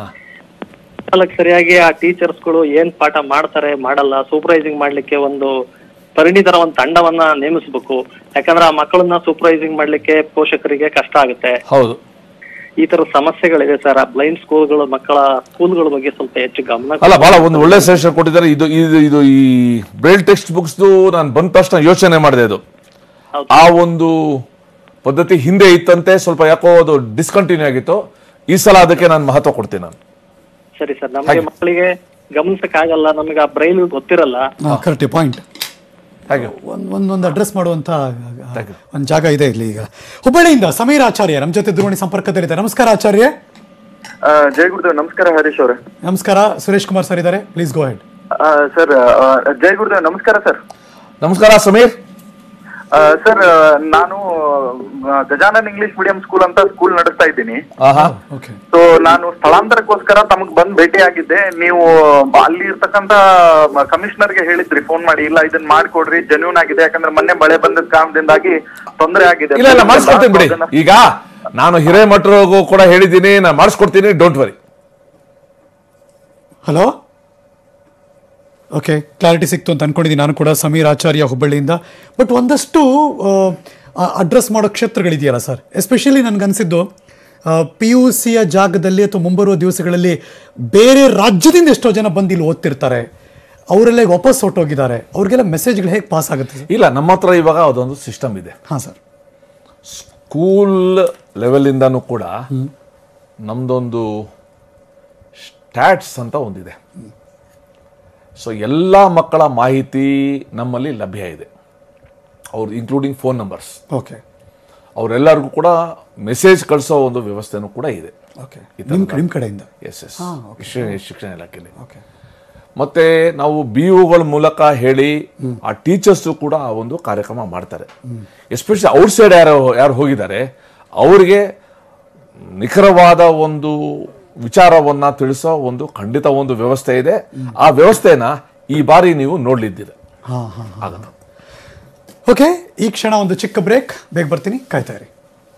ಅದಕ್ಕೆ ಸರಿಯಾಗಿ ಆ ಟೀಚರ್ಸ್ಗಳು ಏನ್ ಪಾಠ ಮಾಡ್ತಾರೆ ಮಾಡಲ್ಲ ಸೂಪರ್ವೈಸಿಂಗ್ ಮಾಡ್ಲಿಕ್ಕೆ ಒಂದು ಪರಿಣಿತರ ಒಂದು ತಂಡವನ್ನ ನೇಮಿಸ್ಬೇಕು ಯಾಕಂದ್ರೆ ಆ ಮಕ್ಕಳನ್ನ ಸೂಪರ್ವೈಸಿಂಗ್ ಮಾಡ್ಲಿಕ್ಕೆ ಪೋಷಕರಿಗೆ ಕಷ್ಟ ಆಗುತ್ತೆ ಹೌದು ಈ ತರ ಸಮಸ್ಯೆಗಳಿದೆ ಸರ್ ಆ ಬ್ಲೈಂಡ್ ಸ್ಕೂಲ್ಗಳು ಮಕ್ಕಳ ಸ್ಕೂಲ್ಗಳ ಬಗ್ಗೆ ಸ್ವಲ್ಪ ಹೆಚ್ಚು ಗಮನ ಅಲ್ಲ ಬಹಳ ಒಂದು ಒಳ್ಳೆ ಸಜೆಷನ್ ಕೊಟ್ಟಿದ್ದಾರೆ ಇದು ಇದು ಇದು ಈ ಬ್ರೈಲ್ ಟೆಕ್ಸ್ಟ್ ಬುಕ್ಸ್ ನಾನು ಬಂದ ತಕ್ಷಣ ಯೋಚನೆ ಮಾಡಿದೆ ಅದು ಆ ಒಂದು ಪದ್ಧತಿ ಹಿಂದೆ ಇತ್ತಂತೆ ಸ್ವಲ್ಪ ಯಾಕೋ ಅದು ಡಿಸ್ಕಂಟಿನ್ಯೂ ಆಗಿತ್ತು ಈ ಸಲ ಅದಕ್ಕೆ ನಾನು ಮಹತ್ವ ಕೊಡ್ತೀನಿ ನಾನು ಸರಿ ಸರ್ ನಮಗೆ ಮಕ್ಕಳಿಗೆ ಗಮನಿಸಕ್ ಆಗಲ್ಲ ನಮಗೆ ಆ ಬ್ರೈಲ್ ಗೊತ್ತಿರಲ್ಲ ಕರೆಕ್ಟ್ ಪಾಯಿಂಟ್ ಹಾಗೆ ಒಂದ್ ಒಂದೊಂದು ಅಡ್ರೆಸ್ ಮಾಡುವಂತ ಒಂದು ಜಾಗ ಇದೆ ಇಲ್ಲಿ ಈಗ ಹುಬ್ಬಳ್ಳಿಯಿಂದ ಸಮೀರ್ ಆಚಾರ್ಯ ನಮ್ಮ ಜೊತೆ ದೂರವಾಣಿ ಸಂಪರ್ಕದಲ್ಲಿದ್ದಾರೆ ನಮಸ್ಕಾರ ಆಚಾರ್ಯ ಆ, ಜೈ ಗುರುದೇವ್ ನಮಸ್ಕಾರ ಹರೀಶ್ ಅವರೇ ನಮಸ್ಕಾರ ಸುರೇಶ್ ಕುಮಾರ್ ಸರ್ ಇದ್ದಾರೆ ಪ್ಲೀಸ್ ಗೋ ಹೆಡ್ ಸರ್ ಜೈ ಗುರುದೇವ್ ನಮಸ್ಕಾರ ಸರ್ ನಮಸ್ಕಾರ ಸಮೀರ್ ಸರ್ ನಾನು ಆ, ಗಜಾನನ್ ಇಂಗ್ಲಿಷ್ ಮೀಡಿಯಂ ಸ್ಕೂಲ್ ಅಂತ ಸ್ಕೂಲ್ ನಡೆಸ್ತಾ ಇದ್ದೀನಿ ಆಹಾ ಸೊ ನಾನು ಸ್ಥಳಾಂತರಕ್ಕೋಸ್ಕರ ತಮಗ್ ಬಂದ್ ಭೇಟಿ ಆಗಿದ್ದೆ ನೀವು ಅಲ್ಲಿ ಇರ್ತಕ್ಕಂತ ಕಮಿಷನರ್ಗೆ ಹೇಳಿದ್ರಿ ಫೋನ್ ಮಾಡಿ ಇಲ್ಲ ಇದನ್ನ ಮಾಡ್ಕೊಡ್ರಿ ಜೆನ್ಯೂನ್ ಆಗಿದೆ ಯಾಕಂದ್ರೆ ಮೊನ್ನೆ ಮಳೆ ಬಂದ ಕಾರಣದಿಂದಾಗಿ ತೊಂದರೆ ಆಗಿದೆ ಇಲ್ಲ ಇಲ್ಲ ಮಾಡಿಸ್ಕೊಡ್ತೀನಿ ಬಿಡಿ ಈಗ ನಾನು ಹಿರೇಮಠರಿಗೂ ಕೂಡ ಹೇಳಿದ್ದೀನಿ ನಾನು ಮಾಡಿಸ್ಕೊಡ್ತೀನಿ don't worry hello okay clarity ಸಿಕ್ತು ಅಂತ ಅನ್ಕೊಂಡಿದ್ದೀನಿ ನಾನು ಕೂಡ ಸಮೀರ್ ಆಚಾರ್ಯ ಹುಬ್ಬಳ್ಳಿಯಿಂದ ಬಟ್ ಒಂದಷ್ಟು ಅಡ್ರೆಸ್ ಮಾಡೋ ಕ್ಷೇತ್ರಗಳಿದೆಯಲ್ಲ ಸರ್ ಎಸ್ಪೆಷಲಿ ನನಗನ್ಸಿದ್ದು ಪಿ ಯು ಸಿಯ ಜಾಗದಲ್ಲಿ ಅಥವಾ ಮುಂಬರುವ ದಿವಸಗಳಲ್ಲಿ ಬೇರೆ ರಾಜ್ಯದಿಂದ ಎಷ್ಟೋ ಜನ ಬಂದು ಇಲ್ಲಿ ಓದ್ತಿರ್ತಾರೆ ಅವರೆಲ್ಲ ಈಗ ವಾಪಸ್ ಹೊರಟೋಗಿದ್ದಾರೆ ಅವ್ರಿಗೆಲ್ಲ ಮೆಸೇಜ್ಗಳು ಹೇಗೆ ಪಾಸ್ ಆಗುತ್ತೆ ಸರ್ ಇಲ್ಲ ನಮ್ಮ ಹತ್ರ ಇವಾಗ ಅದೊಂದು ಸಿಸ್ಟಮ್ ಇದೆ ಹಾಂ ಸರ್ ಸ್ಕೂಲ್ ಲೆವೆಲಿಂದನೂ ಕೂಡ ನಮ್ದೊಂದು ಸ್ಟ್ಯಾಟ್ಸ್ ಅಂತ ಒಂದಿದೆ ಸೊ ಎಲ್ಲ ಮಕ್ಕಳ ಮಾಹಿತಿ ನಮ್ಮಲ್ಲಿ ಲಭ್ಯ ಇದೆ ಅವ್ರು ಇನ್ಕ್ಲೂಡಿಂಗ್ ಫೋನ್ ನಂಬರ್ಸ್ ಓಕೆ ಅವರೆಲ್ಲರಿಗೂ ಕೂಡ ಮೆಸೇಜ್ ಕಳಿಸೋ ಒಂದು ವ್ಯವಸ್ಥೆನೂ ಕೂಡ ಇದೆ ಓಕೆ ನಿಮ್ಮ ನಿಮ್ಮ ಕಡೆಯಿಂದ ಎಸ್ ಎಸ್ ಹಾ, ಶಿಕ್ಷಣ ಶಿಕ್ಷಣ ಇಲಾಖೆಯಲ್ಲಿ ಓಕೆ ಮತ್ತೆ ನಾವು ಬಿ ಗಳ ಮೂಲಕ ಹೇಳಿ ಆ ಟೀಚರ್ಸ್ ಕೂಡ ಆ ಒಂದು ಕಾರ್ಯಕ್ರಮ ಮಾಡ್ತಾರೆ ಎಸ್ಪೆಷಲಿ ಔಟ್ ಸೈಡ್ ಯಾರು ಯಾರು ಹೋಗಿದ್ದಾರೆ ಅವರಿಗೆ ನಿಖರವಾದ ಒಂದು ವಿಚಾರವನ್ನ ತಿಳಿಸೋ ಒಂದು ಖಂಡಿತ ಒಂದು ವ್ಯವಸ್ಥೆ ಇದೆ ಆ ವ್ಯವಸ್ಥೆನ ಈ ಬಾರಿ ನೀವು ನೋಡ್ಲಿದ್ದೀರ ಹಾಂ ಹಾಂ ಆಗತ್ತೆ ಓಕೆ ಈ ಕ್ಷಣ ಒಂದು ಚಿಕ್ಕ ಬ್ರೇಕ್ ಬೇಗ ಬರ್ತೀನಿ ಕಾಯ್ತಾ ಇರಿ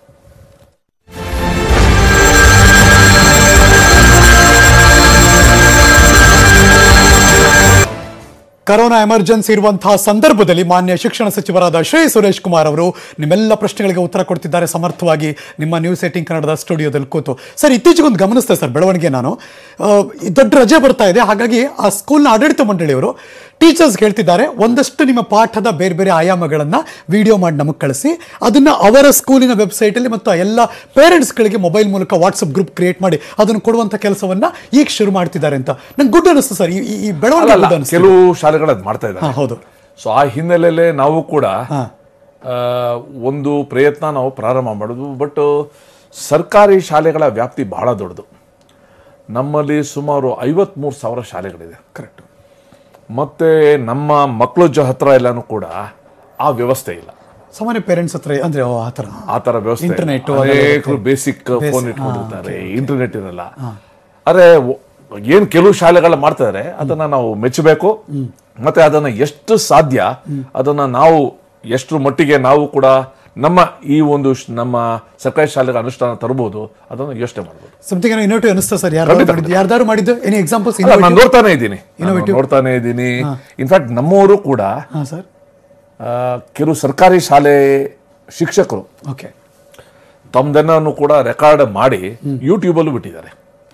ಕರೋನಾ ಎಮರ್ಜೆನ್ಸಿ ಇರುವಂತಹ ಸಂದರ್ಭದಲ್ಲಿ ಮಾನ್ಯ ಶಿಕ್ಷಣ ಸಚಿವರಾದ ಶ್ರೀ ಸುರೇಶ್ ಕುಮಾರ್ ಅವರು ನಿಮ್ಮೆಲ್ಲ ಪ್ರಶ್ನೆಗಳಿಗೆ ಉತ್ತರ ಕೊಡ್ತಿದ್ದಾರೆ ಸಮರ್ಥವಾಗಿ ನಿಮ್ಮ ನ್ಯೂಸ್ ಏಟಿಂಗ್ ಕನ್ನಡದ ಸ್ಟುಡಿಯೋದಲ್ಲಿ ಕೂತು ಸರ್ ಇತ್ತೀಚೆಗೊಂದು ಗಮನಿಸ್ತೆ ಸರ್ ಬೆಳವಣಿಗೆ ನಾನು ಆ, ಈ ದೊಡ್ಡ ರಜೆ ಬರ್ತಾ ಇದೆ ಹಾಗಾಗಿ ಆ ಸ್ಕೂಲ್ನ ಆಡಳಿತ ಮಂಡಳಿಯವರು ಟೀಚರ್ಸ್ ಹೇಳ್ತಿದ್ದಾರೆ ಒಂದಷ್ಟು ನಿಮ್ಮ ಪಾಠದ ಬೇರೆ ಬೇರೆ ಆಯಾಮಗಳನ್ನು ವಿಡಿಯೋ ಮಾಡಿ ನಮಗೆ ಕಳಿಸಿ ಅದನ್ನು ಅವರ ಸ್ಕೂಲಿನ ವೆಬ್ಸೈಟಲ್ಲಿ ಮತ್ತು ಆ ಎಲ್ಲ ಪೇರೆಂಟ್ಸ್ಗಳಿಗೆ ಮೊಬೈಲ್ ಮೂಲಕ ವಾಟ್ಸಪ್ ಗ್ರೂಪ್ ಕ್ರಿಯೇಟ್ ಮಾಡಿ ಅದನ್ನು ಕೊಡುವಂಥ ಕೆಲಸವನ್ನ ಈಗ ಶುರು ಮಾಡ್ತಿದ್ದಾರೆ ಅಂತ ನಂಗೆ ಗುಡ್ ಅನಿಸ್ತು ಸರ್ ಈ ಈ- ಈ ಬೆಳವಣಿಗೆ ಅಲ್ಲ, good ಅನಿಸ್ತು. ಕೆಲವು ಶಾಲೆಗಳು ಅದ್ ಮಾಡ್ತಾ ಹಾ, ಇದ್ದಾರೆ ಹೌದು ಸೊ ಆ ಹಿನ್ನೆಲೆಯಲ್ಲಿ ನಾವು ಕೂಡ ಆ, ಒಂದು ಪ್ರಯತ್ನ ನಾವು ಪ್ರಾರಂಭ ಮಾಡೋದು ಬಟ್ ಸರ್ಕಾರಿ ಶಾಲೆಗಳ ವ್ಯಾಪ್ತಿ ಬಹಳ ದೊಡ್ಡದು ನಮ್ಮಲ್ಲಿ ಸುಮಾರು ಐವತ್ಮೂರು ಸಾವಿರ ಶಾಲೆಗಳಿದೆ ಕರೆಕ್ಟ್ ಮತ್ತೆ ನಮ್ಮ ಮಕ್ಕಳ ಜ ಹತ್ರ ಎಲ್ಲಾನು ಕೂಡ ಆ ವ್ಯವಸ್ಥೆ ಇಲ್ಲ ಸಾಮಾನ್ಯ ಪೇರೆಂಟ್ಸ್ ಹತ್ರ ಅಂದ್ರೆ ಓ, ಆ ಥರ ಆ ತರ ವ್ಯವಸ್ಥೆ Internet ಅನೇಕರು ಅದೆಲ್ಲ ಬೇಸಿಕ್ Basic, ಫೋನ್ ಹಾ, ಇಟ್ಕೊಂಡಿರ್ತಾರೆ ಇಂಟರ್ನೆಟ್ ಇರಲ್ಲ ಅದೇ ಒ- ಏನ್ ಕೆಲವು ಶಾಲೆಗಳ ಮಾಡ್ತಾರೆ ಅದನ್ನ ನಾವು ಮೆಚ್ಚಬೇಕು ಮತ್ತೆ ಅದನ್ನ ಎಷ್ಟು ಸಾಧ್ಯ ಅದನ್ನ ನಾವು ಎಷ್ಟು ಮಟ್ಟಿಗೆ ನಾವು ಕೂಡ ನಮ್ಮ ಈ ಒಂದು ಶ್- ನಮ್ಮ ಸರ್ಕಾರಿ ಶಾಲೆಗೆ ಅನುಷ್ಠಾನ ತರಬಹುದು ಅದನ್ನು ಯೋಚನೆ ಮಾಡಬಹುದು ಸಮಥಿಂಗ್ ಏನೋ ಇನ್ನೋಟಿವ್ ಅನಿಸ್ತಾ ಸರ್ ಯಾರು ಖಂಡಿತ. ಮಾಡಿದ್ದು ಯಾರ್ದಾರು ಮಾಡಿದ್ದು ಎನಿ ಎಕ್ಸಾಂಪಲ್ಸ್ ಅಲ್ಲ, ನಾನು ನೋಡ್ತಾನೆ ಇದ್ದೀನಿ ನಾನು Innovative. ನೋಡ್ತಾನೆ ಇದ್ದೀನಿ ಹಾ. ಇನ್ಫ್ಯಾಕ್ಟ್ ನಮ್ಮವರು ಕೂಡ ಹಾ ಸರ್ ಆ, ಕೆಲವು ಸರ್ಕಾರಿ ಶಾಲೆ ಶಿಕ್ಷಕರು ಓಕೆ ತಮ್ಮದನ್ನು ಕೂಡ ರೆಕಾರ್ಡ್ ಮಾಡಿ ಯೂಟ್ಯೂಬ್ ಅಲ್ಲೂ ಬಿಟ್ಟಿದ್ದಾರೆ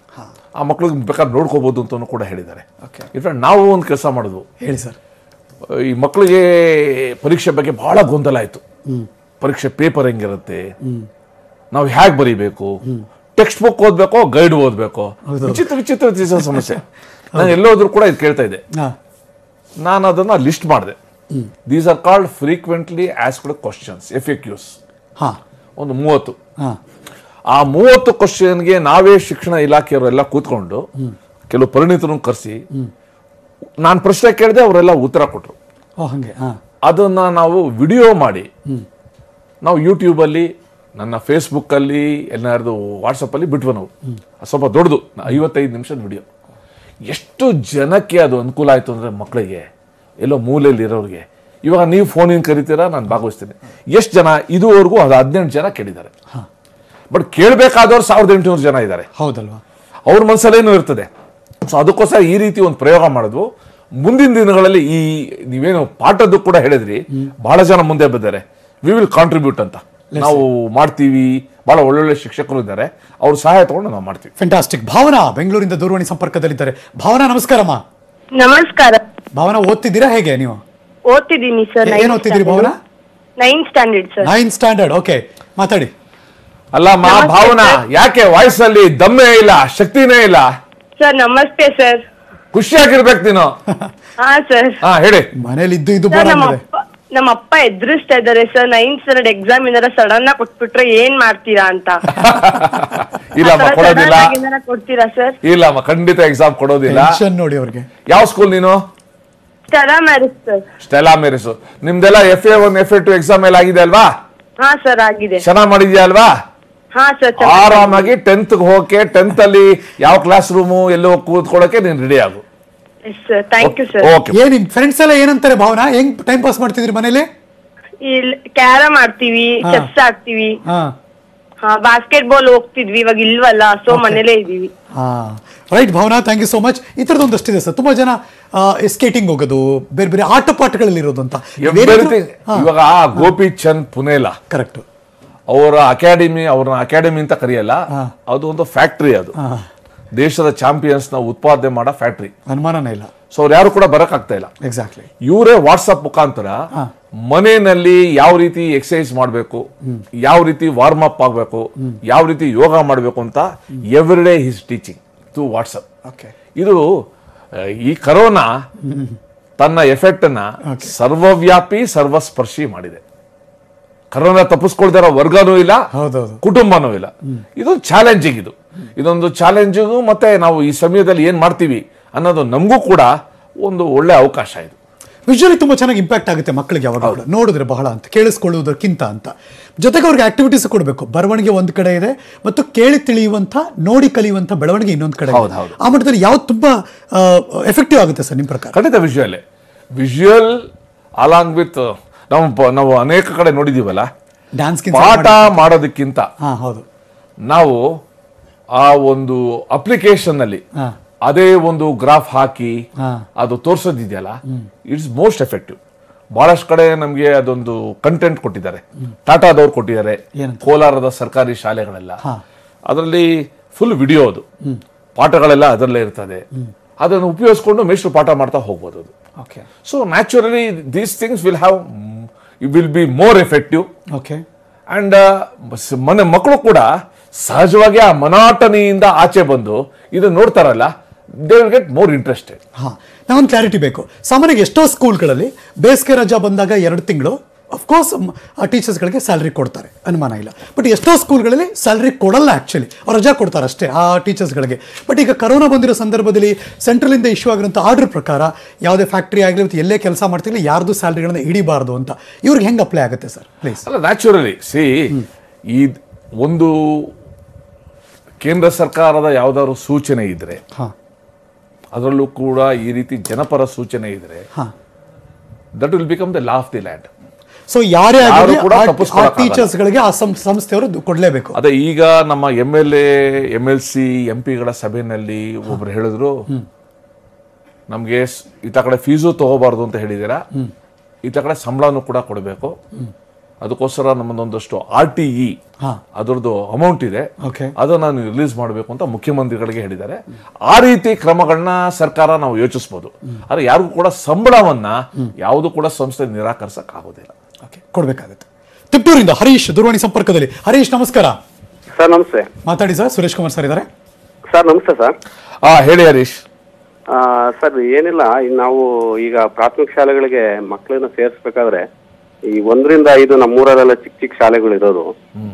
ಆ ಮಕ್ಳಿಗೆ ಬೇಕಾದ್ರೆ ನೋಡ್ಕೋಬಹುದು ಅಂತ ಕೂಡ ಹೇಳಿದ್ದಾರೆ ಇನ್ಫ್ಯಾಕ್ಟ್ ನಾವು ಒಂದು ಕೆಲಸ ಮಾಡಿದ್ವು ಹೇಳಿ ಸರ್ ಈ ಮಕ್ಕಳಿಗೆ ಪರೀಕ್ಷೆ ಬಗ್ಗೆ ಬಹಳ ಗೊಂದಲ ಆಯ್ತು ಹ್ಮ್ ಪರೀಕ್ಷೆ ಪೇಪರ್ ಹೆಂಗಿರುತ್ತೆ ಹ್ಮ್ ನಾವು ಹೇಗೆ ಬರೀಬೇಕು ಟೆಕ್ಸ್ಟ್ ಬುಕ್ ಓದ್ಬೇಕೋ ಗೈಡ್ ಓದ್ಬೇಕೋ ಹೌದು. ವಿಚಿತ್ರ ವಿಚಿತ್ರ ವಿಚಿತ್ರ ಸಮಸ್ಯೆ ನಾನು ಎಲ್ಲೋದ್ರೂ ಕೂಡ ಇದು ಕೇಳ್ತಾ ಇದ್ದೆ ಹಾ ನಾನು ಅದನ್ನ ಲಿಸ್ಟ್ ಮಾಡಿದೆ ಹ್ಮ್. These are called frequently asked questions F A Qs ಹಾ ಒಂದು ಮೂವತ್ತು ಹಾ ಆ ಮೂವತ್ತು ಕ್ವಶನ್ಗೆ ನಾವೇ ಶಿಕ್ಷಣ ಇಲಾಖೆಯವರೆಲ್ಲ ಕೂತ್ಕೊಂಡು ಕೆಲವು ಪರಿಣಿತರನ್ನು ಕರೆಸಿ ನಾನು ಪ್ರಶ್ನೆ ಕೇಳಿದೆ ಅವರೆಲ್ಲ ಉತ್ತರ ಕೊಟ್ಟರು ಓ ಹಂಗೆ ಹಾ ಅದನ್ನ ನಾವು ವಿಡಿಯೋ ಮಾಡಿ ಹ್ಮ್ ನಾವು ಯೂಟ್ಯೂಬಲ್ಲಿ ನನ್ನ ಫೇಸ್ಬುಕ್ಕಲ್ಲಿ ಎಲ್ಲಾರ್ದು ವಾಟ್ಸಪ್ಪಲ್ಲಿ ಬಿಟ್ವು ನಾವು ಅದು ಸ್ವಲ್ಪ ದೊಡ್ಡದು ಐವತ್ತೈದು ನಿಮಿಷದ ವಿಡಿಯೋ ಎಷ್ಟು ಜನಕ್ಕೆ ಅದು ಅನುಕೂಲ ಆಯಿತು ಅಂದರೆ ಮಕ್ಕಳಿಗೆ ಎಲ್ಲೋ ಮೂಲೆಯಲ್ಲಿ ಇರೋರಿಗೆ ಇವಾಗ ನೀವು ಫೋನಿನ ಕರಿತೀರಾ ನಾನು ಭಾಗವಹಿಸ್ತೀನಿ ಎಷ್ಟು ಜನ ಇದುವರೆಗೂ ಅದು ಹದಿನೆಂಟು ಜನ ಕೇಳಿದ್ದಾರೆ ಬಟ್ ಕೇಳಬೇಕಾದವ್ರು ಸಾವಿರದ ಎಂಟುನೂರು ಜನ ಇದ್ದಾರೆ ಹೌದಲ್ವಾ ಅವ್ರ ಮನಸ್ಸಲ್ಲೇನು ಇರ್ತದೆ ಸೊ ಅದಕ್ಕೋಸ್ಕರ ಈ ರೀತಿ ಒಂದು ಪ್ರಯೋಗ ಮಾಡಿದ್ವು ಮುಂದಿನ ದಿನಗಳಲ್ಲಿ ಈ ನೀವೇನು ಪಾಠದ್ದು ಕೂಡ ಹೇಳಿದ್ರಿ ಬಹಳ ಜನ ಮುಂದೆ ಬಂದಿದ್ದಾರೆ ವಿ ವಿಲ್ ಕಾಂಟ್ರಿಬ್ಯೂಟ್ ಅಂತ ನಾವು ಮಾಡ್ತೀವಿ ಬಹಳ ಒಳ್ಳೊಳ್ಳೆ ಶಿಕ್ಷಕರು ಇದ್ದಾರೆ ಅವ್ರ ಸಹಾಯ ತಗೊಂಡು ನಾವು ಮಾಡ್ತೀವಿ ಫ್ಯಾಂಟಾಸ್ಟಿಕ್ ಭಾವನಾ ಬೆಂಗಳೂರಿಂದ ದೂರವಾಣಿ ಸಂಪರ್ಕದಲ್ಲಿದ್ದಾರೆ ಭಾವನಾ ನಮಸ್ಕಾರಮ್ಮ ನಮಸ್ಕಾರ ಭಾವನಾ ಓದ್ತಿದ್ದೀರಾ ಹೇಗೆ ನೀವು ಓದ್ತಿದ್ದೀನಿ ಸರ್ ಏನ್ ಓದ್ತಿದ್ದೀರಿ Bhavana nine standard sir nine standard okay ಮಾತಾಡಿ ಅಲ್ಲಮ್ಮ ಭಾವನಾ ಯಾಕೆ ವಾಯ್ಸ್ ಅಲ್ಲಿ ದಮ್ಮೆ ಇಲ್ಲ ಶಕ್ತಿನೇ ಇಲ್ಲ ಸರ್ ನಮಸ್ತೆ ಸರ್ ಖುಷಿಯಾಗಿರ್ಬೇಕು ನೀನು ಹಾ ಸರ್ ಹಾ ಹೇಳಿ ಮನೇಲಿ ಇದ್ದು ಇದು ಸರ್ ನಮ್ಮ ಅಪ್ಪ ನಮ್ಮ ಅಪ್ಪ ಎದುರಿಸ್ತಾ ಇದ್ದಾರೆ ಸರ್ ನೈನ್ತ್ ಸ್ಟ್ಯಾಂಡರ್ಡ್ ಎಕ್ಸಾಮ್ ಏನಾರ ಸಡನ್ ಆಗಿ ಕೊಟ್ಬಿಟ್ರೆ ಏನ್ ಮಾಡ್ತೀರಾ ಅಂತ ಇಲ್ಲಮ್ಮ ಕೊಡೋದಿಲ್ಲ ಸಡನ್ ಆಗಿ ಏನಾರ ಕೊಡ್ತೀರಾ ಸರ್ ಇಲ್ಲಮ್ಮ ಖಂಡಿತ ಎಕ್ಸಾಮ್ ಕೊಡೋದಿಲ್ಲ ಟೆನ್ಷನ್ ನೋಡಿ ಅವ್ರಿಗೆ ಯಾವ ಸ್ಕೂಲ್ ನೀನು Stella Maris sir Stella Maris ನಿಮ್ದೆಲ್ಲ F A one F A two exam ಎಲ್ಲ ಆಗಿದೆ ಅಲ್ವಾ ಹಾ ಸರ್ ಆಗಿದೆ ಚೆನ್ನಾಗ್ ಮಾಡಿದ್ಯಾ ಅಲ್ವಾ ಹಾ ಸರ್ ಆರಾಮಾಗಿ ಟೆಂತ್ ಹೋಗಕ್ಕೆ ಟೆಂತ್ ಅಲ್ಲಿ ಯಾವ ಕ್ಲಾಸ್ ರೂಮು ಎಲ್ಲೋ ಕೂತ್ಕೊಳ್ಳೋಕೆ ನೀನ್ ರೆಡಿ ಆಗು sir thank you sir okay ಏನ್ ಫ್ರೆಂಡ್ಸ್ ಎಲ್ಲ ಏನಂತಾರೆ ಭಾವನಾ ಹೆಂಗ್ ಟೈಮ್ ಪಾಸ್ ಮಾಡ್ತಿದ್ರಿ ಮನೇಲಿ ಇಲ್ಲಿ ಕ್ಯಾರಮ್ ಆಡ್ತೀವಿ ಹಾ. ಚೆಸ್ ಆಡ್ತೀವಿ ಹಾ ಹಾ ಬಾಸ್ಕೆಟ್ ಬಾಲ್ ಹೋಗ್ತಿದ್ವಿ ಇವಾಗ ಇಲ್ವಲ್ಲ ಸೊ ಮನೇಲೇ ಇದೀವಿ ಹಾ right Bhavana thank you so much ಈ ಥರದ್ದು ಒಂದಷ್ಟಿದೆ ಸರ್ ತುಂಬಾ ಜನ ಸ್ಕೇಟಿಂಗ್ ಹೋಗೋದು ಬೇರೆ ಬೇರೆ ಆಟ ಪಾಠಗಳಲ್ಲಿ ಇರೋದು ಅಂತ Everything. ಇವಾಗ ಗೋಪಿ ಚಂದ್ ಪುನೇಲ ಕರೆಕ್ಟ್ ಅವರ ಅಕಾಡೆಮಿ ಅವ್ರನ್ನ ಅಕಾಡೆಮಿ ಅಂತ ಕರೆಯಲ್ಲ ಅದು ಒಂದು ಫ್ಯಾಕ್ಟ್ರಿ ಅದು ದೇಶದ ಚಾಂಪಿಯನ್ಸ್ ನ ಉತ್ಪಾದನೆ ಮಾಡೋ ಫ್ಯಾಕ್ಟ್ರಿ ಅನುಮಾನನೇ ಇಲ್ಲ ಸೊ ಅವ್ರು ಯಾರು ಕೂಡ ಬರಕ್ ಆಗ್ತಾ ಇಲ್ಲ ಎಕ್ಸಾಕ್ಟ್ಲಿ ಇವರೇ ವಾಟ್ಸಪ್ ಮುಖಾಂತರ ಮನೆಯಲ್ಲಿ ಯಾವ ರೀತಿ ಎಕ್ಸಸೈಸ್ ಮಾಡಬೇಕು ಯಾವ ರೀತಿ ವಾರ್ಮ್ ಅಪ್ ಆಗಬೇಕು ಯಾವ ರೀತಿ ಯೋಗ ಮಾಡಬೇಕು ಅಂತ every day his teaching to WhatsApp okay ಇದು ಆ, ಈ ಕರೋನಾ ತನ್ನ ಎಫೆಕ್ಟ್ ಅನ್ನ ಸರ್ವವ್ಯಾಪಿ ಸರ್ವಸ್ಪರ್ಶಿ ಮಾಡಿದೆ ಕರೋನಾ ತಪ್ಪಿಸ್ಕೊಳ್ದಿರೋ ವರ್ಗನೂ ಇಲ್ಲ ಹೌದೌದು ಕುಟುಂಬನೂ ಇಲ್ಲ ಇದೊಂದು ಚಾಲೆಂಜಿಂಗ್ ಇದು ಇದೊಂದು ಚಾಲೆಂಜಿಂಗು ಮತ್ತೆ ನಾವು ಈ ಸಮಯದಲ್ಲಿ ಏನ್ ಮಾಡ್ತೀವಿ ಅನ್ನೋದು ನಮಗೂ ಕೂಡ ಒಂದು ಒಳ್ಳೆ ಅವಕಾಶ ಇದು ವಿಜುವಲಿ ತುಂಬಾ ಚೆನ್ನಾಗಿ ಇಂಪ್ಯಾಕ್ಟ್ ಆಗುತ್ತೆ ಮಕ್ಕಳಿಗೆ ಯಾವಾಗ ಕೂಡ. ನೋಡಿದ್ರೆ ಬಹಳ ಅಂತ ಕೇಳಿಸ್ಕೊಳ್ಳುವುದಕ್ಕಿಂತ ಅಂತ ಜೊತೆಗೆ ಅವ್ರಿಗೆ ಆಕ್ಟಿವಿಟೀಸ್ ಕೊಡಬೇಕು ಬರವಣಿಗೆ ಒಂದ್ ಕಡೆ ಇದೆ ಮತ್ತು ಕೇಳಿ ತಿಳಿಯುವಂತ ನೋಡಿ ಕಲಿಯುವಂತ ಬೆಳವಣಿಗೆ ಇನ್ನೊಂದ್ ಕಡೆ ಇದೆ. ಹೌದು, ಹೌದು. ಆ ಮಟ್ಟದಲ್ಲಿ ಯಾವ್ದು ತುಂಬಾ ಎಫೆಕ್ಟಿವ್ ಆಗುತ್ತೆ ಸರ್ ನಿಮ್ ಪ್ರಕಾರ ಖಂಡಿತ ವಿಜುವಲ್ ವಿಜುವಲ್ ಅಲಾಂಗ್ ವಿತ್ ನಾವು ಪ- ನಾವು ಅನೇಕ ಕಡೆ ನೋಡಿದೀವಲ್ಲ ಡ್ಯಾನ್ಸ್ ಪಾಠ ಮಾಡೋದಕ್ಕಿಂತ ಹಾ ಹೌದು ನಾವು ಆ ಒಂದು ಅಪ್ಲಿಕೇಶನ್ ಅಲ್ಲಿ ಹಾ. ಅದೇ ಒಂದು ಗ್ರಾಫ್ ಹಾಕಿ ಹಾ. ಅದು ತೋರ್ಸೋದಿದೆಯಲ್ಲ ಇಟ್ಸ್ ಮೋಸ್ಟ್ ಎಫೆಕ್ಟಿವ್ ಬಹಳಷ್ಟು ಕಡೆ ನಮಗೆ ಅದೊಂದು ಕಂಟೆಂಟ್ ಕೊಟ್ಟಿದ್ದಾರೆ ಟಾಟಾದವ್ರು ಕೊಟ್ಟಿದ್ದಾರೆ ಏನಂತ? ಕೋಲಾರದ ಸರ್ಕಾರಿ ಶಾಲೆಗಳೆಲ್ಲ ಹಾ. ಅದರಲ್ಲಿ ಫುಲ್ ವಿಡಿಯೋ ಅದು ಪಾಠಗಳೆಲ್ಲ ಅದರಲ್ಲೇ ಇರ್ತದೆ ಅದನ್ನು ಉಪಯೋಗಿಸ್ಕೊಂಡು ಮೇಷ್ಟ್ರು ಪಾಠ ಮಾಡ್ತಾ ಹೋಗ್ಬೋದು ಅದು okay so naturally these things will have will be more effective okay and ಮನೆ ಮಕ್ಕಳು ಕೂಡ ಸಹಜವಾಗಿ ಆ ಮನಾಟನಿಯಿಂದ ಆಚೆ ಬಂದು ಇದನ್ನ ನೋಡ್ತಾರಲ್ಲ they will get more interested ಹಾ ನಾವೊಂದು ಕ್ಲಾರಿಟಿ ಬೇಕು ಸಾಮಾನ್ಯವಾಗಿ ಎಷ್ಟೋ ಸ್ಕೂಲ್ಗಳಲ್ಲಿ ಬೇಸಿಗೆ ರಜಾ ಬಂದಾಗ ಎರಡು ತಿಂಗಳು ಅಫ್ಕೋರ್ಸ್ ಆ ಟೀಚರ್ಸ್ಗಳಿಗೆ ಸ್ಯಾಲ್ರಿ ಕೊಡ್ತಾರೆ ಅನುಮಾನ ಇಲ್ಲ ಬಟ್ ಎಷ್ಟೋ ಸ್ಕೂಲ್ಗಳಲ್ಲಿ ಸ್ಯಾಲ್ರಿ ಕೊಡಲ್ಲ ಆ್ಯಕ್ಚುಲಿ ಅವ್ರು ರಜಾ ಕೊಡ್ತಾರೆ ಅಷ್ಟೇ ಆ ಟೀಚರ್ಸ್ಗಳಿಗೆ ಬಟ್ ಈಗ ಕರೋನಾ ಬಂದಿರೋ ಸಂದರ್ಭದಲ್ಲಿ ಸೆಂಟ್ರಲಿಂದ ಇಶ್ಯೂ ಆಗಿರೋಂಥ ಆರ್ಡರ್ ಪ್ರಕಾರ ಯಾವುದೇ ಫ್ಯಾಕ್ಟ್ರಿ ಆಗಲಿ ಮತ್ತು ಎಲ್ಲೇ ಕೆಲಸ ಮಾಡ್ತಿಲ್ಲ ಯಾರ್ದು ಸ್ಯಾಲ್ರಿಗಳನ್ನ ಹಿಡಿಬಾರ್ದು ಅಂತ ಇವ್ರಿಗೆ ಹೆಂಗೆ ಅಪ್ಲೈ ಆಗುತ್ತೆ ಸರ್ ಪ್ಲೀಸ್ ಅಲ್ಲ ನ್ಯಾಚುರಲಿ ಸಿ ಈ ಒಂದು ಕೇಂದ್ರ ಸರ್ಕಾರದ ಯಾವ್ದಾದ್ರು ಸೂಚನೆ ಇದ್ರೆ ಹಾಂ ಅದರಲ್ಲೂ ಕೂಡ ಈ ರೀತಿ ಜನಪರ ಸೂಚನೆ ಇದ್ರೆ ಹಾಂ that will become the law of the land so ಯಾರೇ ಯಾರು ಆಗಲಿ ಕೂಡ ಆ ತಪ್ಪಿಸ್ಕೊಳಕ್ಕಾಗಲ್ಲ. ಟೀಚರ್ಸ್ಗಳಿಗೆ ಆ ಸಂ- ಸಂಸ್ಥೆಯವರು ದು- ಕೊಡ್ಲೇಬೇಕು ಅದೇ ಈಗ ನಮ್ಮ M L A M L C M ಪಿಗಳ ಸಭೆಯಲ್ಲಿ ಒಬ್ರು ಹೇಳಿದ್ರು ನಮಗೆ ಈತ ಕಡೆ ಫೀಸು ತಗೋಬಾರ್ದು ಅಂತ ಹೇಳಿದ್ದೀರಾ ಈತ ಕಡೆ ಸಂಬಳನೂ ಕೂಡ ಕೊಡಬೇಕು ಅದಕ್ಕೋಸ್ಕರ ನಮ್ಮದೊಂದಷ್ಟು ಆರ್ ಟಿ ಇ ಹಾ. ಅದರದ್ದು ಅಮೌಂಟ್ ಇದೆ ಓಕೆ ಅದನ್ನ ನೀವು ರಿಲೀಸ್ ಮಾಡಬೇಕು ಅಂತ ಮುಖ್ಯಮಂತ್ರಿಗಳಿಗೆ ಹೇಳಿದ್ದಾರೆ ಆ ರೀತಿ ಕ್ರಮಗಳನ್ನ ಸರ್ಕಾರ ನಾವು ಯೋಚಿಸಬಹುದು ಆದ್ರೆ ಯಾರಿಗೂ ಕೂಡ ಸಂಬಳವನ್ನ ಯಾವುದು ಕೂಡ ಸಂಸ್ಥೆ ನಿರಾಕರಿಸಕ್ ಆಗೋದಿಲ್ಲ ಓಕೆ ಕೊಡಬೇಕಾಗುತ್ತೆ ತಿಪ್ಟೂರಿಂದ ಹರೀಶ್ ದೂರವಾಣಿ ಸಂಪರ್ಕದಲ್ಲಿ ಹರೀಶ್ ನಮಸ್ಕಾರ ಸರ್ ನಮಸ್ತೆ ಮಾತಾಡಿ ಸರ್ ಸುರೇಶ್ ಕುಮಾರ್ ಸರ್ ಇದ್ದಾರೆ ಸರ್ ನಮಸ್ತೆ ಸರ್ ಆ ಹೇಳಿ ಹರೀಶ್ ಆ, ಸರ್ ಏನಿಲ್ಲ ಈಗ ನಾವು ಈಗ ಪ್ರಾಥಮಿಕ ಶಾಲೆಗಳಿಗೆ ಮಕ್ಕಳನ್ನ ಸೇರಿಸ್ಬೇಕಾದ್ರೆ ಈ ಒಂದರಿಂದ ಐದು ನಮ್ಮೂರಲ್ಲೆಲ್ಲ ಚಿಕ್ಕ ಚಿಕ್ಕ ಶಾಲೆಗಳು ಇರೋದು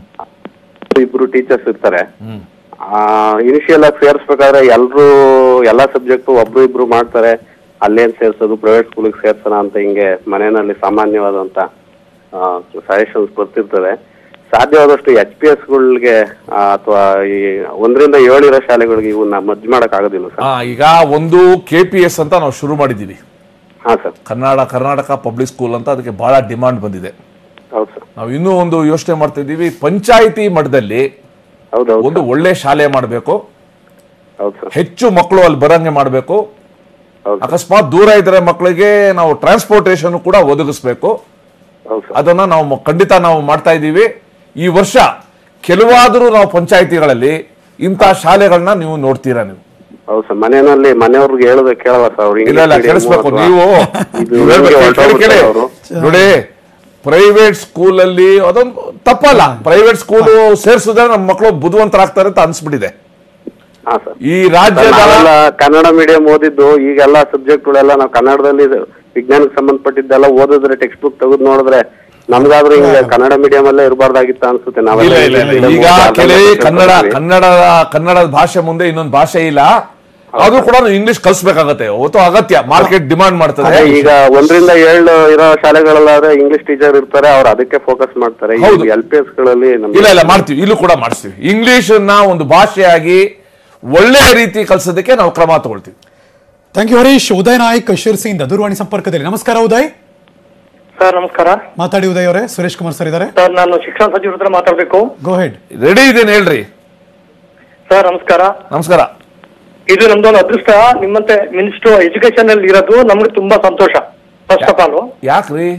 ಇಬ್ರು ಟೀಚರ್ಸ್ ಇರ್ತಾರೆ ಇನಿಷಿಯಲ್ ಆಗಿ ಸೇರಿಸ್ಬೇಕಾದ್ರೆ ಎಲ್ರು ಎಲ್ಲಾ ಸಬ್ಜೆಕ್ಟ್ ಒಬ್ರು ಇಬ್ರು ಮಾಡ್ತಾರೆ ಅಲ್ಲೇನ್ ಸೇರ್ಸೋದು ಪ್ರೈವೇಟ್ ಸ್ಕೂಲಿಗೆ ಸೇರ್ಸೋಣ ಅಂತ ಹಿಂಗೆ ಮನೆಯಲ್ಲಿ ಸಾಮಾನ್ಯವಾದಂತ ಸಜೆಷನ್ಸ್ ಬರ್ತಿರ್ತವೆ ಸಾಧ್ಯವಾದಷ್ಟು ಎಚ್ ಪಿ ಎಸ್ಗಳಿಗೆ ಅಥವಾ ಈ ಒಂದರಿಂದ ಏಳಿರೋ ಶಾಲೆಗಳಿಗೆ ಇವನ್ನ ಮರ್ಜ್ ಮಾಡಕ್ ಆಗೋದಿಲ್ಲ ಸರ್ ಆ, ಈಗ ಒಂದು ಕೆ ಪಿ ಎಸ್ ಅಂತ ನಾವು ಶುರು ಮಾಡಿದ್ದೀವಿ ಹಾ sir Kannada Karnataka public school ಅಂತ ಅದಕ್ಕೆ ಬಹಳ ಡಿಮಾಂಡ್ ಬಂದಿದೆ ಹೌದು ಸರ್ ನಾವು ಇನ್ನೂ ಒಂದು ಯೋಚನೆ ಮಾಡ್ತಾ ಇದ್ದೀವಿ ಪಂಚಾಯಿತಿ ಮಟ್ಟದಲ್ಲಿ ಒಂದು ಒಳ್ಳೆ ಶಾಲೆ ಮಾಡಬೇಕು ಹೆಚ್ಚು ಮಕ್ಕಳು ಅಲ್ಲಿ ಬರಂಗೆ ಮಾಡಬೇಕು ಅಕಸ್ಮಾತ್ ದೂರ ಇದ್ರೆ ಮಕ್ಕಳಿಗೆ ನಾವು ಟ್ರಾನ್ಸ್ಪೋರ್ಟೇಷನ್ ಕೂಡ ಒದಗಿಸ್ಬೇಕು ಅದನ್ನ ನಾವು ಮ- ಖಂಡಿತ ನಾವು ಮಾಡ್ತಾ ಇದ್ದೀವಿ ಈ ವರ್ಷ ಕೆಲವಾದರೂ ನಾವು ಪಂಚಾಯಿತಿಗಳಲ್ಲಿ ಇಂಥ ಶಾಲೆಗಳನ್ನ ನೀವು ನೋಡ್ತೀರಾ ನೀವು ಹೌದು ಸರ್ ಮನೆಯಲ್ಲಿ ಮನೆಯವ್ರಿಗೆ ಹೇಳೋದು ಕೇಳಲ್ಲ ಸರ್ ಅವ್ರು ಇಲ್ಲ ಇಲ್ಲ ಕೇಳಿಸ್ಬೇಕು ನೀವು ನೀವು ಹೇಳ್ಬೇಕು, ಕೇಳಿ, ಕೇಳಿ. ನೋಡಿ ಪ್ರೈವೇಟ್ ಸ್ಕೂಲ್ ಅಲ್ಲಿ ಅದೊಂದು ತಪ್ಪಲ್ಲ ಪ್ರೈವೇಟ್ ಸ್ಕೂಲ್ ಸೇರ್ಸಿದ್ರೆ ನಮ್ಮ ಮಕ್ಕಳು ಬುದ್ಧಿವಂತರಾಗ್ತಾರೆ ಅಂತ ಅನ್ಸ್ಬಿಟ್ಟಿದೆ ಹಾ ಸರ್ ಈ ರಾಜ್ಯದ ನಾವೆಲ್ಲ ಕನ್ನಡ ಮೀಡಿಯಂ ಓದಿದ್ದು ಈಗೆಲ್ಲ ಸಬ್ಜೆಕ್ಟ್ಗಳೆಲ್ಲ ನಾವು ಕನ್ನಡದಲ್ಲಿ ಇದು ವಿಜ್ಞಾನಕ್ಕೆ ಸಂಬಂಧಪಟ್ಟಿದ್ದೆಲ್ಲ ಓದಿದ್ರೆ ಟೆಕ್ಸ್ಟ್ ಬುಕ್ ತೆಗೆದು ನೋಡಿದ್ರೆ ನಮ್ಗಾದ್ರೂ ಹಿಂಗೆ ಕನ್ನಡ ಮೀಡಿಯಂ ಅಲ್ಲೇ ಇರಬಾರ್ದಾಗಿತ್ತ ಅನ್ಸುತ್ತೆ ಇಲ್ಲ ನಾವೆಲ್ಲ ಇಲ್ಲ ಇಲ್ಲ English ಈಗ medium ಓದಿ ಕೆಲ ಅರ್ಧಂಬರ್ಧ ಕನ್ನಡ ತಿಳ್ಕೊಂಡ್ವಿ. ಕನ್ನಡ ಕನ್ನಡದ ಭಾಷೆ ಮುಂದೆ ಇನ್ನೊಂದು ಭಾಷೆ ಇಲ್ಲ ಅದು ಕೂಡ ಇಂಗ್ಲಿಷ್ ಕಲಿಸ್ಬೇಕಾಗತ್ತೆ ಅವತ್ತು ಅಗತ್ಯ ಮಾರ್ಕೆಟ್ ಡಿಮಾಂಡ್ ಮಾಡ್ತದೆ ಅದೇ ಈಗ ಒಂದರಿಂದ ಏಳು ಇರೋ ಶಾಲೆಗಳಲ್ಲಾದ್ರೆ ಇಂಗ್ಲಿಷ್ ಟೀಚರ್ ಇರ್ತಾರೆ ಅವ್ರು ಅದಕ್ಕೆ ಫೋಕಸ್ ಮಾಡ್ತಾರೆ ಹೌದು. ಎಲ್ ಪಿ ಎಸ್ ಗಳಲ್ಲಿ ನಮ್ಗೆ ಇಲ್ಲ ಇಲ್ಲ ಮಾಡ್ತೀವಿ ಇಲ್ಲೂ ಕೂಡ ಮಾಡಿಸ್ತೀವಿ ಇಂಗ್ಲಿಷ್ ನ ಒಂದು ಭಾಷೆಯಾಗಿ ಒಳ್ಳೆಯ ರೀತಿ ಕಲಿಸೋದಕ್ಕೆ ನಾವು ಕ್ರಮ ತಗೊಳ್ತೀವಿ ಥ್ಯಾಂಕ್ ಯು ಹರೀಶ್ ಉದಯ್ ನಾಯ್ಕ್ ಶಿರ್ಸಿಯಿಂದ ದೂರವಾಣಿ ಸಂಪರ್ಕದಲ್ಲಿ ನಮಸ್ಕಾರ ಉದಯ್ ಸರ್ ನಮಸ್ಕಾರ ಮಾತಾಡಿ ಉದಯ್ ಅವರೇ ಸುರೇಶ್ ಕುಮಾರ್ ಸರ್ ಇದ್ದಾರೆ ಸರ್ ನಾನು ಶಿಕ್ಷಣ ಸಚಿವರ ಹತ್ರ ಮಾತಾಡ್ಬೇಕು ಗೋ ಹೆಡ್ ರೆಡಿ ಇದೇನು ಹೇಳ್ರಿ ಸರ್ ನಮಸ್ಕಾರ ನಮಸ್ಕಾರ ಇದು ನಮ್ದೊಂದು ಅದೃಷ್ಟ ನಿಮ್ಮಂತೆ ಮಿನಿಸ್ಟರ್ ಎಜುಕೇಶನ್ ಅಲ್ಲಿ ಇರೋದು ನಮ್ಗೆ ತುಂಬಾ ಸಂತೋಷ ಫಸ್ಟ್ ಆಫ್ ಆಲ್ ಯಾಕ್ರಿ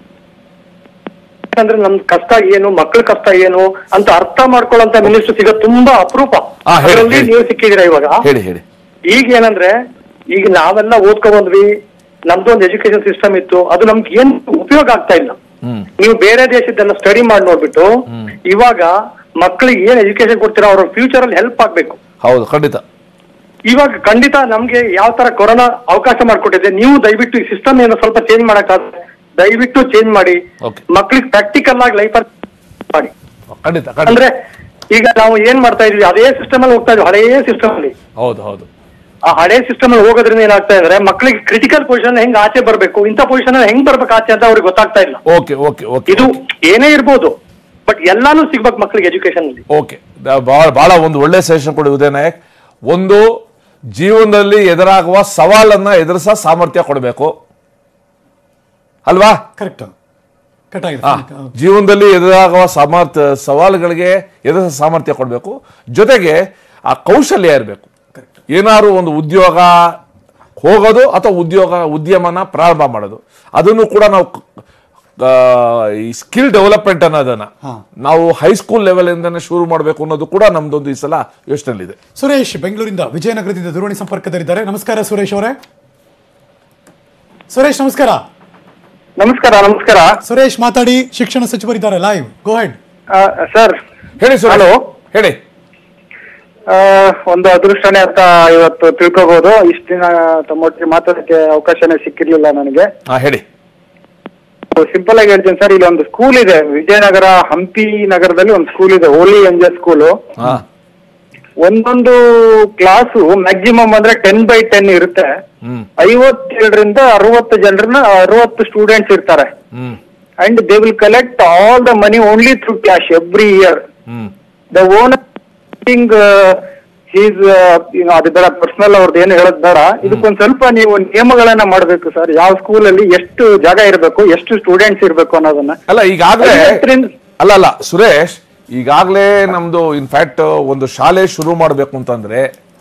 ಯಾಕಂದ್ರೆ ನಮ್ ಕಷ್ಟ ಏನು ಮಕ್ಕಳ ಕಷ್ಟ ಏನು ಅಂತ ಅರ್ಥ ಮಾಡ್ಕೊಳ್ಳೋಂತ ಮಿನಿಸ್ಟರ್ ಸಿಗೋದು ತುಂಬಾ ಅಪರೂಪ ಆ, ಹೇಳಿ, ಅದರಲ್ಲಿ ಹೇಳಿ. ನೀವು ಸಿಕ್ಕಿದ್ದೀರಾ ಇವಾಗ ಹೇಳಿ ಹೇಳಿ ಈಗ ಏನಂದ್ರೆ ಈಗ ನಾವೆಲ್ಲ ಓದ್ಕೊ ಬಂದ್ವಿ ನಮ್ದು ಒಂದು ಎಜುಕೇಶನ್ ಸಿಸ್ಟಮ್ ಇತ್ತು ಅದು ನಮ್ಗೆ ಏನ್ ಉಪಯೋಗ ಆಗ್ತಾ ಇಲ್ಲ ಹ್ಮ್ ನೀವು ಬೇರೆ ದೇಶದ್ದೆಲ್ಲ ಸ್ಟಡಿ ಮಾಡಿ ನೋಡ್ಬಿಟ್ಟು ಇವಾಗ ಮಕ್ಕಳಿಗೆ ಏನ್ ಎಜುಕೇಶನ್ ಕೊಡ್ತೀರಾ ಅವ್ರ ಫ್ಯೂಚರ್ ಅಲ್ಲಿ ಹೆಲ್ಪ್ ಆಗ್ಬೇಕು ಹೌದು ಖಂಡಿತ ಇವಾಗ ಖಂಡಿತ ನಮ್ಗೆ ಯಾವ ತರ ಕೊರೋನಾ ಅವಕಾಶ ಮಾಡ್ಕೊಟ್ಟಿದೆ ನೀವು ದಯವಿಟ್ಟು ಈ ಸಿಸ್ಟಮ್ ಏನೋ ಸ್ವಲ್ಪ ಚೇಂಜ್ ಮಾಡಕ್ಕಾದ್ರೆ ದಯವಿಟ್ಟು ಚೇಂಜ್ ಮಾಡಿ ಮಕ್ಳಿಗೆ ಪ್ರಾಕ್ಟಿಕಲ್ ಆಗಿ ಲೈಫ್ ಮಾಡಿ ಖಂಡಿತ ಖಂಡಿತ ಅಂದ್ರೆ ಈಗ ನಾವು ಏನ್ ಮಾಡ್ತಾ ಇದೀವಿ ಅದೇ ಸಿಸ್ಟಮ್ ಅಲ್ಲಿ ಹೋಗ್ತಾ ಇದೀವಿ ಹಳೇ ಸಿಸ್ಟಮ್ ಅಲ್ಲಿ ಹೌದು ಹೌದು ಆ ಹಳೆ ಸಿಸ್ಟಮ್ ಅಲ್ಲಿ ಹೋಗೋದ್ರಿಂದ ಏನಾಗ್ತಾ ಇದ್ರೆ ಮಕ್ಕಳಿಗೆ ಕ್ರಿಟಿಕಲ್ ಪೊಸಿಷನ್ ಹೆಂಗ್ ಆಚೆ ಬರ್ಬೇಕು ಇಂಥ ಪೊಸಿಷನ್ ಹೆಂಗ್ ಬರ್ಬೇಕು ಆಚೆ ಅಂತ ಅವ್ರಿಗೆ ಗೊತ್ತಾಗ್ತಾ ಇಲ್ಲ ಓಕೆ ಓಕೆ ಓಕೆ ಇದು ಏನೇ ಇರ್ಬೋದು ಬಟ್ ಎಲ್ಲಾನು ಸಿಗ್ಬೇಕು ಮಕ್ಕಳಿಗೆ ಎಜುಕೇಶನ್ ಅಲ್ಲಿ ಓಕೆ ಬಹಳ ಬಹಳ ಒಂದು ಒಳ್ಳೆ ಸಜೆಷನ್ ಕೊಡಿ ಉದಯ ನಾಯಕ್ ಒಂದು ಜೀವನದಲ್ಲಿ ಎದುರಾಗುವ ಸವಾಲನ್ನ ಎದುರಿಸ ಸಾಮರ್ಥ್ಯ ಕೊಡಬೇಕು ಅಲ್ವಾ ಕರೆಕ್ಟ್ ಕಟ್ ಆಗಿದೆ ಆ, ಜೀವನದಲ್ಲಿ ಎದುರಾಗುವ ಸಾಮರ್ಥ್ಯ ಸವಾಲುಗಳಿಗೆ ಎದುರಿಸ ಸಾಮರ್ಥ್ಯ ಕೊಡಬೇಕು ಜೊತೆಗೆ ಆ ಕೌಶಲ್ಯ ಇರಬೇಕು ಏನಾದ್ರು ಒಂದು ಉದ್ಯೋಗ ಹೋಗೋದು ಅಥವಾ ಉದ್ಯೋಗ ಉದ್ಯಮನ ಪ್ರಾರಂಭ ಮಾಡೋದು ಅದನ್ನು ಕೂಡ ನಾವು ಆ, ಈ ಸ್ಕಿಲ್ ಡೆವಲಪ್ಮೆಂಟ್ ಅನ್ನೋದನ್ನ ನಾವು ಹೈಸ್ಕೂಲ್ ಲೆವೆಲ್ ಇಂದನೇ ಶುರು ಮಾಡಬೇಕು ಅನ್ನೋದು ಕೂಡ ನಮ್ದೊಂದು ಈ ಸಲ ಯೋಚನೆಯಲ್ಲಿದೆ ಸುರೇಶ್ ಬೆಂಗಳೂರಿಂದ ವಿಜಯನಗರದಿಂದ ದೂರವಾಣಿ ಸಂಪರ್ಕದಲ್ಲಿದ್ದಾರೆ ನಮಸ್ಕಾರ ಸುರೇಶ್ ಅವರೇ ಸುರೇಶ್ ನಮಸ್ಕಾರ ನಮಸ್ಕಾರ ನಮಸ್ಕಾರ ಸುರೇಶ್ ಮಾತಾಡಿ ಶಿಕ್ಷಣ ಸಚಿವರಿದ್ದಾರೆ ಲೈವ್ ಗೋ ಹೆಡ್ ಸರ್ ಹೇಳಿ ಸರ್ ಹಲೋ ಹೇಳಿ ಒಂದು ಅದೃಷ್ಟನೇ ಅಂತ ಇವತ್ತು ತಿಳ್ಕೋಬಹುದು ಇಷ್ಟು ದಿನ ತಮ್ಮೊಟ್ಟಿಗೆ ಮಾತಾಡಕ್ಕೆ ಅವಕಾಶನೇ ಸಿಕ್ಕಿರ್ಲಿಲ್ಲ ನನಗೆ ಹಾ ಹೇಳಿ ಸಿಂಪಲ್ ಆಗಿ ಹೇಳ್ತೀನಿ ಸರ್ ಇಲ್ಲಿ ಒಂದು ಸ್ಕೂಲ್ ಇದೆ ವಿಜಯನಗರ ಹಂಪಿ ನಗರದಲ್ಲಿ ಒಂದು ಸ್ಕೂಲ್ ಇದೆ ಹೋಲಿ ಏಂಜಲ್ ಸ್ಕೂಲು ಹಾ ಒಂದೊಂದು ಕ್ಲಾಸು ಮ್ಯಾಕ್ಸಿಮಮ್ ಅಂದ್ರೆ ಟೆನ್ ಬೈ ಟೆನ್ ಇರುತ್ತೆ ಹ್ಮ್ ಐವತ್ತೇಳರಿಂದ ಅರವತ್ತು ಜನರನ್ನ ಅರವತ್ತು ಸ್ಟೂಡೆಂಟ್ಸ್ ಇರ್ತಾರೆ hmm and they will collect all the money only through cash every year hmm the owner is ಅದು ಬೇಡ ಪರ್ಸನಲ್ ಅವ್ರದ್ದು ಏನು ಹೇಳೋದ್ ಬೇಡ ಇದಕ್ಕೊಂದ್ ಸ್ವಲ್ಪ ನೀವು ನಿಯಮಗಳನ್ನ ಮಾಡ್ಬೇಕು ಸರ್ ಯಾವ ಸ್ಕೂಲಲ್ಲಿ ಎಷ್ಟು ಜಾಗ ಇರಬೇಕು ಎಷ್ಟು ಸ್ಟೂಡೆಂಟ್ಸ್ ಇರಬೇಕು ಅನ್ನೋದನ್ನ ಅಲ್ಲ ಈಗಾಗಲೇ ಐವತ್ತರಿಂದ- ಅಲ್ಲ ಅಲ್ಲ ಸುರೇಶ್ ಈಗಾಗಲೇ ನಮ್ದು ಇನ್ಫ್ಯಾಕ್ಟ್ ಒಂದು ಶಾಲೆ ಶುರು ಮಾಡಬೇಕು ಅಂತಂದ್ರೆ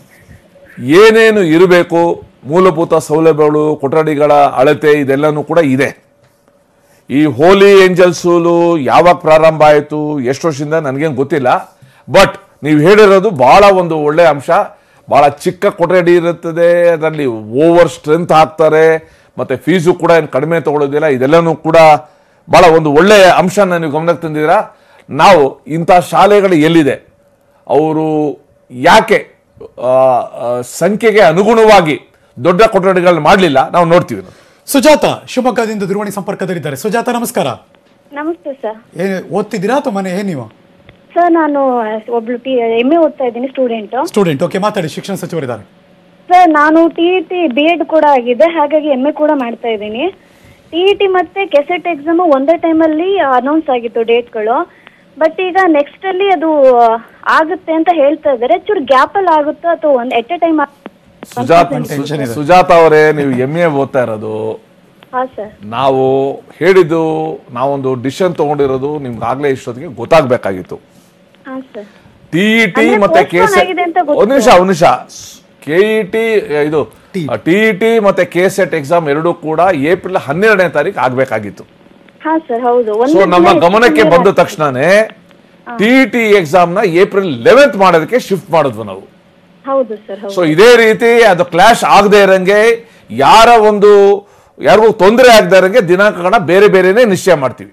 ಏನೇನು ಇರಬೇಕು ಮೂಲಭೂತ ಸೌಲಭ್ಯಗಳು ಕೊಠಡಿಗಳ ಅಳತೆ ಇದೆಲ್ಲನೂ ಕೂಡ ಇದೆ ಈ ಹೋಲಿ ಏಂಜಲ್ ಸ್ಕೂಲು ಯಾವಾಗ ಪ್ರಾರಂಭ ಆಯಿತು ಎಷ್ಟು ವರ್ಷದಿಂದ ನನಗೇನು ಗೊತ್ತಿಲ್ಲ ಬಟ್ ನೀವು ಹೇಳಿರೋದು ಬಹಳ ಒಂದು ಒಳ್ಳೆ ಅಂಶ ಬಹಳ ಚಿಕ್ಕ ಕೊಠಡಿ ಇರುತ್ತದೆ ಅದರಲ್ಲಿ ಓವರ್ ಸ್ಟ್ರೆಂತ್ ಹಾಕ್ತಾರೆ ಮತ್ತೆ ಫೀಸು ಕೂಡ ಏನು ಕಡಿಮೆ ತಗೊಳ್ಳೋದಿಲ್ಲ ಇದೆಲ್ಲನೂ ಕೂಡ ಬಹಳ ಒಂದು ಒಳ್ಳೆ ಅಂಶನ ನೀವು ಗಮನಕ್ಕೆ ತಂದಿದ್ದೀರಾ ನಾವು ಇಂಥ ಶಾಲೆಗಳು ಎಲ್ಲಿದೆ ಅವರು ಯಾಕೆ ಆ, ಆ, ಸಂಖ್ಯೆಗೆ ಅನುಗುಣವಾಗಿ ದೊಡ್ಡ ಕೊಠಡಿಗಳನ್ನ ಮಾಡಲಿಲ್ಲ ನಾವು ನೋಡ್ತೀವಿ ನಾವು. ಸುಜಾತ ಶಿವಮೊಗ್ಗದಿಂದ ದೂರವಾಣಿ ಸಂಪರ್ಕದಲ್ಲಿದ್ದಾರೆ ಸುಜಾತ ನಮಸ್ಕಾರ ನಮಸ್ತೆ ಸರ್ ಏನ್ ಓದ್ತಿದ್ದೀರಾ ಅಥವಾ ಮನೆ ಏನ್ ನೀವು ಸರ್ ನಾನು ಒಬ್ಳು ಟಿ ಎಮ್ ಎ ಓದ್ತಾ ಇದ್ದೀನಿ ಸ್ಟೂಡೆಂಟ್ ಸ್ಟೂಡೆಂಟ್ ಓಕೆ ಮಾತಾಡಿ ಶಿಕ್ಷಣ ಸಚಿವರಿದ್ದಾರೆ ಸರ್ ನಾನು T E T B Ed ಕೂಡ ಆಗಿದೆ ಹಾಗಾಗಿ ಎಮ್ ಎ ಕೂಡ ಮಾಡ್ತಾ ಇದ್ದೀನಿ ಟಿ ಇ ಟಿ ಮತ್ತೆ ಕೆಸೆಟ್ ಎಕ್ಸಾಮ್ ಒಂದೇ ಟೈಮಲ್ಲಿ ಅನೌನ್ಸ್ ಆಗಿತ್ತು ಡೇಟ್ಗಳು ಬಟ್ ಈಗ ನೆಕ್ಸ್ಟ್ ಅಲ್ಲಿ ಅದು ಆಗುತ್ತೆ ಅಂತ ಹೇಳ್ತಾ ಇದ್ದಾರೆ ಚೂರು ಗ್ಯಾಪ್ ಅಲ್ಲಿ ಆಗುತ್ತೋ ಅಥವಾ ಒಂದ್ at a time Sujatha Sujatha ಅವರೇ ನೀವು ಎಮ್ ಎ ಓದ್ತಾ ಇರೋದು ಹಾ ಸರ್ ನಾವು ಹೇಳಿದ್ದು ನಾವೊಂದು ಡಿಸಿಷನ್ ತಗೊಂಡಿರೋದು ನಿಮ್ಗೆ ಆಗ್ಲೇ ಇಷ್ಟೊತ್ತಿಗೆ ಗೊತ್ತಾಗ್ಬೇಕಾಗಿತ್ತು ಹಾ ಸರ್ ಟಿ ಟಿ ಅಂದ್ರೆ ಮತ್ತೆ ಕೆ postpone ಆಗಿದೆ ಅಂತ ಗೊತ್ತು. ಒಂದ್ ನಿಮಿಷ ಒಂದ್ ನಿಮಿಷ ಕೆ ಇ ಟಿ ಇದು ಟಿ ಟಿ ಮತ್ತೆ ಕೆ ಸೆಟ್ ಎಕ್ಸಾಮ್ ಎರಡೂ ಕೂಡ ಏಪ್ರಿಲ್ ಹನ್ನೆರಡನೇ ತಾರೀಕು ಆಗ್ಬೇಕಾಗಿತ್ತು ಹಾ ಸರ್ ಹೌದು ಸೊ ಒಂದು ನಮ್ಮ ದಿನ ಗಮನಕ್ಕೆ ಹೆಚ್ಚು ಬಂದ ಕಮ್ಮಿ ತಕ್ಷಣನೇ ಟಿ ಟಿ ಎಕ್ಸಾಮ್ ನ ಏಪ್ರಿಲ್ ಲೆವೆಂತ್ ಮಾಡೋದಕ್ಕೆ ಶಿಫ್ಟ್ ಮಾಡಿದ್ವು ನಾವು ಹೌದು ಸರ್ ಸೊ ಹೌದು ಇದೇ ರೀತಿ ಅದು ಕ್ಲಾಶ್ ಆಗದೆ ಇರಂಗೆ ಯಾರ ಒಂದು ಯಾರಿಗೂ ತೊಂದರೆ ಆಗದೆ ಇರಂಗೆ ದಿನಾಂಕಗಳನ್ನ ಬೇರೆ ಬೇರೆನೆ ನಿಶ್ಚಯ ಮಾಡ್ತೀವಿ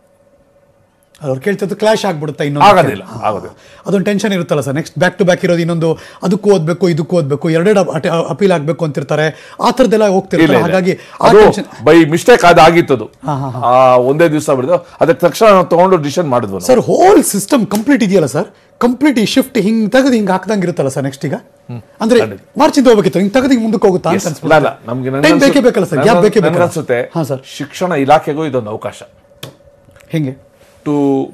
ಅವ್ರು ಕೇಳ್ತಿದ್ದು ಕ್ಲಾಶ್ ಆಗ್ಬಿಡುತ್ತೆ ಇನ್ನೊಂದು ಆಗೋದಿಲ್ಲ ಆಗೋದಿಲ್ಲ ಅದೊಂದು ಟೆನ್ಷನ್ ಇರುತ್ತಲ್ಲ sir next back to back ಇರೋದು ಇನ್ನೊಂದು ಅದಕ್ಕೂ ಓದ್ಬೇಕು ಇದಕ್ಕೂ ಓದ್ಬೇಕು ಎರಡೆರಡು ಅಪೀಲ್ ಆಗ್ಬೇಕು ಅಂತಿರ್ತಾರೆ ಆ ಥರದ್ದೆಲ್ಲ ಇಲ್ಲ, ಹೋಗ್ತಿರ್ತಾರೆ ಇಲ್ಲ. ಹಾಗಾಗಿ ಆ ಅದು ಟೆನ್ಷನ್ ಬೈ ಮಿಸ್ಟೇಕ್ ಅದು ಆಗಿತ್ತದು ಹಾ, ಹಾ, ಹಾ. ಆ, ಒಂದೇ ದಿವಸ ಬಿಡಿದು ಅದಕ್ಕೆ ತಕ್ಷಣ ನಾವು ತಗೊಂಡು ಡಿಸಿಷನ್ ಮಾಡಿದ್ವು ನಾವು. ಸರ್ ಹೋಲ್ ಸಿಸ್ಟಮ್ ಕಂಪ್ಲೀಟ್ ಇದೆಯಲ್ಲ ಸರ್ ಕಂಪ್ಲೀಟ್ ಈ ಶಿಫ್ಟ್ ಹಿಂಗ್ ತೆಗೆದು ಹಿಂಗ್ ಹಾಕ್ದಂಗೆ ಇರುತ್ತಲ್ಲ ಸರ್ ನೆಕ್ಸ್ಟ್ ಈಗ ಅಂದ್ರೆ ಮಾರ್ಚಿಂದ ಹೋಗ್ಬೇಕಿತ್ತು ಹಿಂಗ್ ತೆಗೆದು ಹಿಂಗ್ ಮುಂದಕ್ಕೆ ಹೋಗುತ್ತಾ Yes. ಅಂತ ಇಲ್ಲ, ಇಲ್ಲ, ನಮ್ಗೆ ಟೈಮ್ ನನ್ಗನ್ಸು- ಬೇಕೇ ಬೇಕಲ್ಲ ಸರ್ ಗ್ಯಾಪ್ ನನ್ಗನ್- ಬೇಕೇ ಬೇಕಲ್ಲ ನನ್ಗನ್ಸುತ್ತೆ ಶಿಕ್ಷಣ ಇಲಾಖೆಗೂ ಇದೊಂದು ಅವಕಾಶ ಹೆಂಗೆ to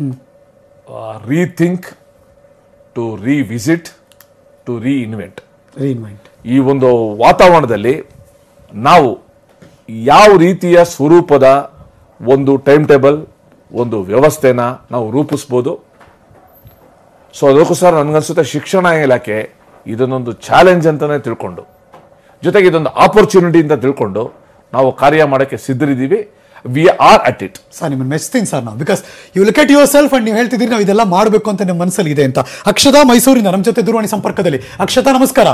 rethink to revisit to reinvent reinvent ಈ ಒಂದು ವಾತಾವರಣದಲ್ಲಿ ನಾವು ಯಾವ ರೀತಿಯ ಸ್ವರೂಪದ ಒಂದು ಟೈಮ್ ಟೇಬಲ್ ಒಂದು ವ್ಯವಸ್ಥೆನ ನಾವು ರೂಪಿಸ್ಬೋದು ಸೊ ಅದಕ್ಕೋಸ್ಕರ ನನಗನ್ಸುತ್ತೆ ಶಿಕ್ಷಣ ಇಲಾಖೆ ಇದನ್ನೊಂದು ಚಾಲೆಂಜ್ ಅಂತಲೇ ತಿಳ್ಕೊಂಡು ಜೊತೆಗೆ ಇದೊಂದು ಆಪರ್ಚುನಿಟಿ ಅಂತ ತಿಳ್ಕೊಂಡು ನಾವು ಕಾರ್ಯ ಮಾಡೋಕ್ಕೆ ಸಿದ್ಧರಿದ್ದೀವಿ we are at it sir ನಿಮ್ಮನ್ನು ಮೆಚ್ತೀನಿ ಸರ್ ನಾವು because you like it yourself and ನೀವು ಹೇಳ್ತಿದ್ದೀರಿ ನಾವು ಇದೆಲ್ಲ ಮಾಡಬೇಕು ಅಂತ ನಿಮ್ಮ ಮನಸ್ಸಲ್ಲಿ ಇದೆ ಅಂತ ಅಕ್ಷತಾ ಮೈಸೂರಿನ ನಮ್ಮ ಜೊತೆ ದೂರವಾಣಿ ಸಂಪರ್ಕದಲ್ಲಿ ಅಕ್ಷತಾ ನಮಸ್ಕಾರ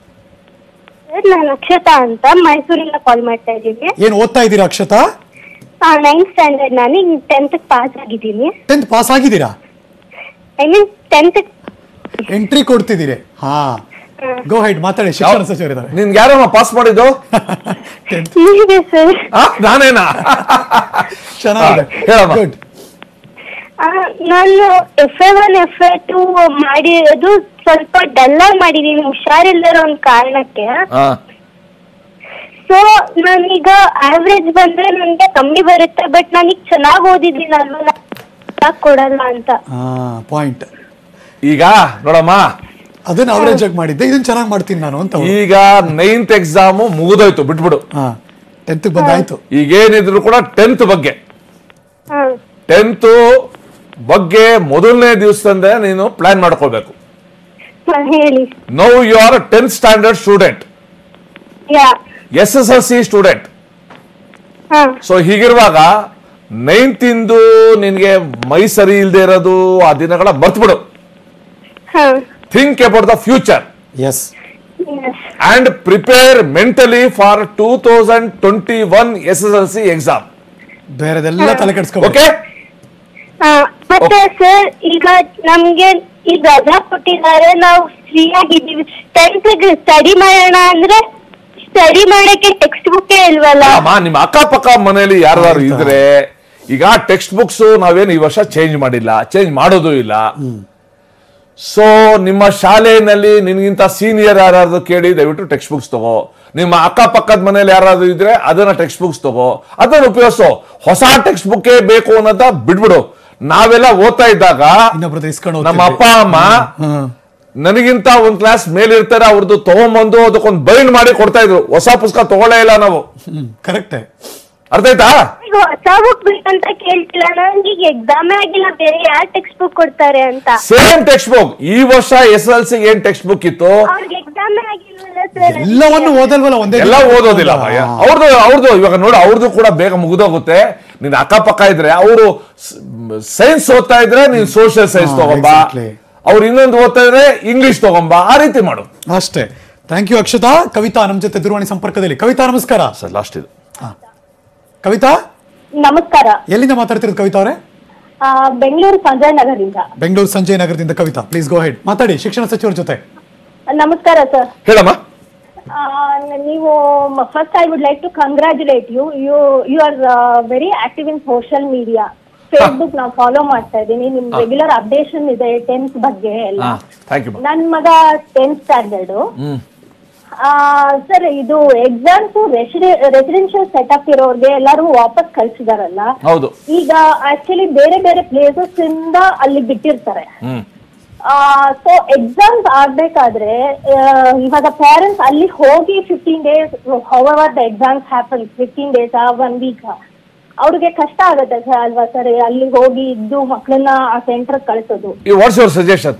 ಸರ್ ನಾನು ಅಕ್ಷತಾ ಅಂತ ಮೈಸೂರಿಂದ ಕಾಲ್ ಮಾಡ್ತಾ ಇದ್ದೀನಿ ಏನು ಓದ್ತಾ ಇದ್ದೀರಾ ಅಕ್ಷತಾ ನೈನ್ತ್ ಸ್ಟ್ಯಾಂಡರ್ಡ್ ನಾನು ಈಗ ಟೆಂತ್ ಪಾಸ್ ಆಗಿದ್ದೀನಿ ಟೆಂತ್ ಪಾಸ್ ಆಗಿದ್ದೀರಾ ಐ ಮೀನ್ ಟೆಂತ್ ಎಂಟ್ರಿ ಕೊಡ್ತಿದ್ದೀರಿ ಹಾ ಗೋ ಹೈಡ್ ಮಾತಾಡಿ ಶಿಕ್ಷಣ ಸಚಿವರಿದ್ದಾರೆ ನಿನ್ಗೆ ಯಾರಮ್ಮ ಪಾಸ್ ಮಾಡಿದ್ದು ನೀವೇ ಸರ್ ಆ, ನಾನೇನಾ ಚೆನ್ನಾಗಿದೆ ಹೇಳಮ್ಮ ಗುಡ್ ನಾನು F A one F A two ಮಾಡಿರೋದು ಸ್ವಲ್ಪ ಡಲ್ ಆಗಿ ಮಾಡಿದೀನಿ ಹುಷಾರಿಲ್ಲದ ಒಂದು ಕಾರಣಕ್ಕೆ ಹಾ ಸೊ ನಾನೀಗ ಆವ್ರೇಜ್ ಬಂದ್ರೆ ನನಗೆ ಕಮ್ಮಿ ಬರುತ್ತೆ ಬಟ್ ನಾನೀಗ ಚೆನ್ನಾಗಿ ಓದಿದ್ದೀನಲ್ವ ಯಾಕೆ ಕೊಡಲ್ಲ ಅಂತ ಹಾ ಪಾಯಿಂಟ್ ಈಗ ನೋಡಮ್ಮ ಅದನ್ನ ಅವರೇಜ್ ಆಗಿ ಮಾಡಿದ್ದೆ ಇದನ್ನ ಚೆನ್ನಾಗಿ ಮಾಡ್ತೀನಿ ನಾನು ಅಂತ ಅವ್ರು. ಈಗ ನೈನ್ತ್ ಎಕ್ಸಾಮ್ ಮುಗಿದೋಯ್ತು ಬಿಟ್ಬಿಡು ಹಾ ಟೆಂತ್ ಬಂದಾಯ್ತು ಈಗೇನಿದ್ರು ಕೂಡ ಟೆಂತ್ ಬಗ್ಗೆ ಟೆಂತ್ ಬಗ್ಗೆ ಮೊದಲನೇ ದಿವಸದಿಂದ ನೀನು ಪ್ಲಾನ್ ಮಾಡ್ಕೋಬೇಕು ಹ, ಹೇಳಿ now you are tenth standard student yeah S S L C student ಹಾ ಸೊ ಹೀಗಿರುವಾಗ ನೈನ್ತ್ ಇಂದು ನಿನ್ಗೆ ಮೈ ಸರಿ ಇಲ್ಲದೆ ಇರೋದು ಆ ದಿನಗಳ ಮರ್ತ್ಬಿಡು ಹಾ think about the future yes and prepare mentally for two thousand twenty one S S L C exam ಬೇರೆದೆಲ್ಲ ತಲೆ ಕೆಡಿಸ್ಕೊ ಓಕೆ ಹಾ, ಮತ್ತೆ ಸರ್ ಈಗ ನಮ್ಗೆ ಈಗ ರಜಾ ಕೊಟ್ಟಿದ್ದಾರೆ ನಾವು ಫ್ರೀ ಆಗಿದ್ದೀವಿ ಟೆಂತ್ ಸ್ಟಡಿ ಮಾಡೋಣ ಅಂದ್ರೆ ಸ್ಟಡಿ ಮಾಡಕ್ಕೆ ಟೆಕ್ಸ್ಟ್ ಬುಕ್ ಇಲ್ವಲ್ಲ ಅಮ್ಮ ನಿಮ್ಮ ಅಕ್ಕಪಕ್ಕ ಮನೆಯಲ್ಲಿ ಯಾರು ಇದ್ರೆ ಈಗ ಟೆಕ್ಸ್ಟ್ ಬುಕ್ಸ್ ನಾವೇನು ಈ ವರ್ಷ ಚೇಂಜ್ ಮಾಡಿಲ್ಲ ಚೇಂಜ್ ಮಾಡೋದು ಇಲ್ಲ ಸೊ ನಿಮ್ಮ ಶಾಲೆಯಲ್ಲಿ ನಿನ್ಗಿಂತ ಸೀನಿಯರ್ ಯಾರಾದ್ರೂ ಕೇಳಿ ದಯವಿಟ್ಟು ಟೆಕ್ಸ್ಟ್ ಬುಕ್ಸ್ ತಗೋ ನಿಮ್ಮ ಅಕ್ಕಪಕ್ಕದ ಮನೇಲಿ ಯಾರಾದ್ರೂ ಇದ್ರೆ ಅದನ್ನ ಟೆಕ್ಸ್ಟ್ ಬುಕ್ಸ್ ತಗೋ ಅದನ್ನ ಉಪಯೋಗಿಸೋ ಹೊಸ ಟೆಕ್ಸ್ಟ್ ಬುಕ್ಕೇ ಬೇಕು ಅನ್ನೋದ ಬಿಡ್ಬಿಡು ನಾವೆಲ್ಲ ಓದ್ತಾ ಇದ್ದಾಗ ನಮ್ಮ ಅಪ್ಪ ಅಮ್ಮ ನನಗಿಂತ ಒಂದ್ ಕ್ಲಾಸ್ ಮೇಲಿರ್ತಾರೆ ಅವ್ರದ್ದು ತಗೊಂಬಂದು ಅದಕ್ಕೊಂದು ಬೈಂಡ್ ಮಾಡಿ ಕೊಡ್ತಾ ಇದ್ರು ಹೊಸ ಪುಸ್ತಕ ತಗೊಳ್ಳೇ ಇಲ್ಲ ನಾವು ಕರೆಕ್ಟ್ ಅರ್ಥ ಆಯ್ತಾ ಈಗ ಹೊಸ ಬುಕ್ ಬೇಕಂತ ಕೇಳ್ತಿಲ್ಲ ನಂಗೆ ಈಗ ಎಕ್ಸಾಮೇ ಆಗಿಲ್ಲ ಬೇರೆ ಯಾರ್ ಟೆಕ್ಸ್ಟ್ ಬುಕ್ ಕೊಡ್ತಾರೆ ಅಂತ ಸೇಮ್ ಟೆಕ್ಸ್ಟ್ ಬುಕ್ ಈ ವರ್ಷ ಎಸ್ ಎಲ್ ಸಿ ಏನ್ ಟೆಕ್ಸ್ಟ್ ಬುಕ್ ಇತ್ತು ಅವ್ರಿಗೆ ಎಕ್ಸಾಮೇ ಆಗಿಲ್ವಲ್ಲ ಸರ್ ಎಲ್ಲವನ್ನು ಓದಲ್ವಲ್ಲ ಒಂದೇ ಎಲ್ಲ ಓದೋದಿಲ್ಲ ಭಯ ಅವ್ರದ್ದು ಅವ್ರದ್ದು ಇವಾಗ ನೋಡು ಅವ್ರದ್ದು ಕೂಡ ಬೇಗ ಮುಗಿದೋಗುತ್ತೆ ನಿನ್ ಅಕ್ಕಪಕ್ಕ ಇದ್ರೆ ಅವರು ಸೈನ್ಸ್ ಓದ್ತಾ ಇದ್ರೆ ನೀನ್ ಸೋಷಿಯಲ್ ಸೈನ್ಸ್ ತಗೊಂಬ ಅವ್ರು ಇನ್ನೊಂದು ಓದ್ತಾ ಇದ್ರೆ ಇಂಗ್ಲಿಷ್ ತಗೊಂಬ ಆ ರೀತಿ ಮಾಡು ಅಷ್ಟೇ ಥ್ಯಾಂಕ್ ಯು ಅಕ್ಷತಾ ಕವಿತಾ ನಮ್ಮ ಜೊತೆ ದೂರವಾಣಿ ಸಂಪರ್ಕದಲ್ಲಿ ಕವಿತಾ ನಮಸ್ಕಾರ ಸರ್ ಲಾಸ್ಟ್ ಇದು ಕವಿತಾ ನಮಸ್ಕಾರ ಎಲ್ಲಿಂದ ಮಾತಾಡ್ತಿರೋದು ಕವಿತಾ ಅವರೇ ಆ, ಬೆಂಗಳೂರು ಸಂಜಯ್ ನಗರದಿಂದ ಬೆಂಗಳೂರು ಸಂಜಯ್ ನಗರದಿಂದ ಕವಿತಾ ಪ್ಲೀಸ್ ಗೋ ಹೆಡ್ ಮಾತಾಡಿ ಶಿಕ್ಷಣ ಸಚಿವರ ಜೊತೆ ನಮಸ್ಕಾರ ಸರ್ ಹೇಳಮ್ಮ ನೀವು first I would like to congratulate you you you are very active in social media Facebook ನಾವು ಫಾಲೋ ಮಾಡ್ತಾ ಇದ್ದೀನಿ ನಿಮ್ ಹಾ. ರೆಗ್ಯುಲರ್ ಅಪ್ಡೇಷನ್ ಇದೆ ಟೆಂತ್ ಬಗ್ಗೆ ಎಲ್ಲ ಥ್ಯಾಂಕ್ ಯು ನನ್ ಮಗ ಟೆಂತ್ ಸ್ಟ್ಯಾಂಡರ್ಡ್ ಹ್ಮ್ ಸರ್ ಇದು ಎಕ್ಸಾಮ್ಸ್ ರೆಸಿಡೆನ್ಶಿಯಲ್ ಸೆಟಪ್ ಇರೋರ್ಗೆ ಎಲ್ಲರೂ ವಾಪಸ್ ಕಳ್ಸಿದಾರಲ್ಲ ಹೌದು ಈಗ ಆಕ್ಚುಲಿ ಬೇರೆ ಬೇರೆ ಪ್ಲೇಸಸ್ ಇಂದ ಅಲ್ಲಿ ಬಿಟ್ಟಿರ್ತಾರೆ ಹ್ಮ್ ಸೊ ಎಕ್ಸಾಮ್ಸ್ ಆಗ್ಬೇಕಾದ್ರೆ ಆ, ಇವಾಗ ಪೇರೆಂಟ್ಸ್ ಅಲ್ಲಿ ಹೋಗಿ fifteen days however the exams happen fifteen days one week ಅವ್ರಿಗೆ ಕಷ್ಟ ಆಗುತ್ತೆ ಸರ್ ಅಲ್ವಾ ಸರ್ ಅಲ್ಲಿ ಹೋಗಿ ಇದ್ದು ಮಕ್ಕಳನ್ನ ಆ ಸೆಂಟರ್ ಕಳಿಸೋದು ಈ what's your suggestion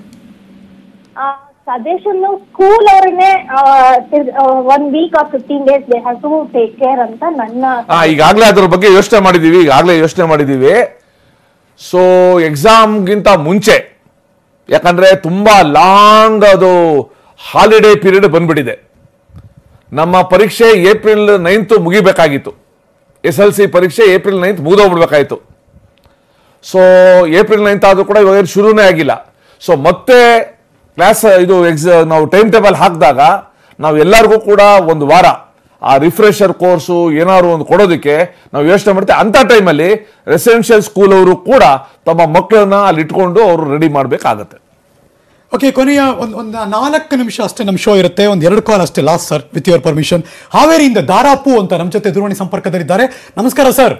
suggestion school ಅವ್ರನ್ನೇ one week or fifteen days they have to take care ಅಂತ ನನ್ನ ಆ ಈಗಾಗಲೇ ಅದ್ರ ಬಗ್ಗೆ ಯೋಚನೆ ಮಾಡಿದೀವಿ ಈಗಾಗಲೇ ಯೋಚನೆ ಮಾಡಿದೀವಿ ಸೊ ಎಕ್ಸಾಮ್ಗಿಂತ ಮುಂಚೆ ಯಾಕಂದ್ರೆ ತುಂಬಾ ಲಾಂಗ್ ಅದು ಹಾಲಿಡೇ ಪೀರಿಯಡ್ ಬಂದ್ಬಿಟ್ಟಿದೆ ನಮ್ಮ ಪರೀಕ್ಷೆ ಏಪ್ರಿಲ್ ನೈನ್ತ್ ಮುಗಿಬೇಕಾಗಿತ್ತು ಎಸ್ ಎಲ್ ಸಿ ಪರೀಕ್ಷೆ ಏಪ್ರಿಲ್ ನೈನ್ತ್ ಮುಗಿದೋಗ್ಬಿಡ್ಬೇಕಾಯ್ತು ಸೊ ಏಪ್ರಿಲ್ ನೈನ್ತ್ ಆದ್ರೂ ಕೂಡ ಇವಾಗ ಏನು ಶುರುನೇ ಆಗಿಲ್ಲ ಸೊ ಮತ್ತೆ ಕ್ಲಾಸ್ ಇದು ಎಕ್ಸಾ ನಾವು ಟೈಮ್ ಟೇಬಲ್ ಹಾಕಿದಾಗ ನಾವು ಎಲ್ಲರಿಗೂ ಕೂಡ ಒಂದು ವಾರ ಆ ರಿಫ್ರೆಷರ್ ಕೋರ್ಸು ಏನಾದ್ರು ಒಂದು ಕೊಡೋದಕ್ಕೆ ನಾವು ಯೋಚನೆ ಮಾಡ್ತೀವಿ ಅಂಥ ಟೈಮಲ್ಲಿ ರೆಸಿಡೆನ್ಷಿಯಲ್ ಸ್ಕೂಲ್ ಅವರು ಕೂಡ ತಮ್ಮ ಮಕ್ಕಳನ್ನ ಅಲ್ಲಿ ಇಟ್ಕೊಂಡು ಅವರು ರೆಡಿ ಮಾಡಬೇಕಾಗತ್ತೆ ಓಕೆ ಕೊನೆಯ ಒಂದು ಒಂದು ನಾಲ್ಕು ನಿಮಿಷ ಅಷ್ಟೇ ನಮ್ಮ ಶೋ ಇರುತ್ತೆ ಒಂದು ಎರಡು ಕಾಲ್ ಅಷ್ಟೇ last sir with your permission ಹಾವೇರಿಯಿಂದ ದಾರಾಪು ಅಂತ ನಮ್ಮ ಜೊತೆ ದೂರವಾಣಿ ಸಂಪರ್ಕದಲ್ಲಿದ್ದಾರೆ ನಮಸ್ಕಾರ sir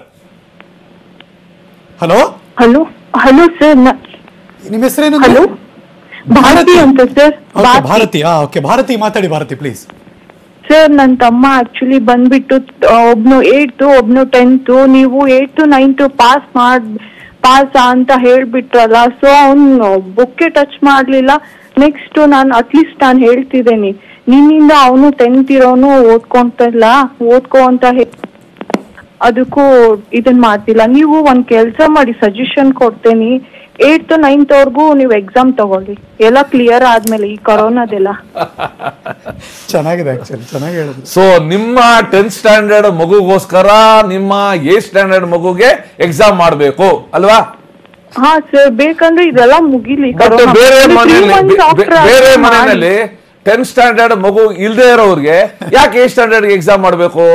hello hello hello sir ನಿಮ್ಮ ಹೆಸರೇನು ಹಲೋ ಭಾರತಿ ಅಂತ ಸರ್ ಓಕೆ ಭಾರತಿ ಹಾ ಓಕೆ ಭಾರತಿ ಮಾತಾಡಿ ಭಾರತಿ ಪ್ಲೀಸ್ ಸರ್ ನನ್ನ ತಮ್ಮ ಆಕ್ಚುಲಿ ಬಂದ್ಬಿಟ್ಟು ಆ, ಒಬ್ನು ಏಯ್ತು ಒಬ್ನು ಟೆಂತು ನೀವು ಏಯ್ತು ನೈನ್ತು ಪಾಸ್ ಮಾಡ್ ಪಾಸ್ ಅಂತ ಹೇಳ್ಬಿಟ್ರಲ್ಲ ಸೊ ಅವ್ನು ಬುಕ್ಕೆ ಟಚ್ ಮಾಡ್ಲಿಲ್ಲ ನೆಕ್ಸ್ಟ್ ನಾನು ಅಟ್ಲೀಸ್ಟ್ ನಾನು ಹೇಳ್ತಿದ್ದೇನೆ ನಿನ್ನಿಂದ ಅವನು ಟೆಂತ್ ಇರೋನು ಓದ್ಕೊಂತಲ್ಲ ಓದ್ಕೋ ಅಂತ ಹೇಳಿ ಅದಕ್ಕೂ ಇದನ್ ಮಾಡ್ತಿಲ್ಲ ನೀವು ಒಂದ್ ಕೆಲ್ಸ ಮಾಡಿ ಸಜೆಷನ್ ಕೊಡ್ತೇನಿ ಏಯ್ತ್ ನೈನ್ತ್ ವರ್ಗೂ ನೀವು ಎಕ್ಸಾಮ್ ತಗೊಳ್ಳಿ ಎಲ್ಲ ಕ್ಲಿಯರ್ ಆದ್ಮೇಲೆ ಈ ಕೊರೋನಾದೆಲ್ಲ ಚೆನ್ನಾಗಿದೆ ಆಕ್ಚುಲಿ ಚೆನ್ನಾಗಿ ಹೇಳಿದ್ರು ಸೊ ನಿಮ್ಮ ಟೆಂತ್ ಸ್ಟ್ಯಾಂಡರ್ಡ್ ಮಗುಗೋಸ್ಕರ ನಿಮ್ಮ ಏ ಸ್ಟ್ಯಾಂಡರ್ಡ್ ಮಗುಗೆ ಎಕ್ಸಾಮ್ ಮಾಡಬೇಕು ಅಲ್ವಾ ಹಾ ಸರ್ ಬೇಕಂದ್ರೆ ಇದೆಲ್ಲ ಮುಗಿಲಿ ಬಟ್ corona. ಬೇರೆ ಒಂದು three ಮನೆಯಲ್ಲಿ months ಬೇ- after ಬೇ- ಬೇರೆ ಮಾಡಿ. ಮನೆಯಲ್ಲಿ ಟೆಂತ್ ಸ್ಟ್ಯಾಂಡರ್ಡ್ ಮಗು ಇಲ್ದೇ ಇರೋರ್ಗೆ ಯಾಕೆ ಏ ಸ್ಟ್ಯಾಂಡರ್ಡ್ ಎಕ್ಸಾಮ್ ಮಾಡಬೇಕು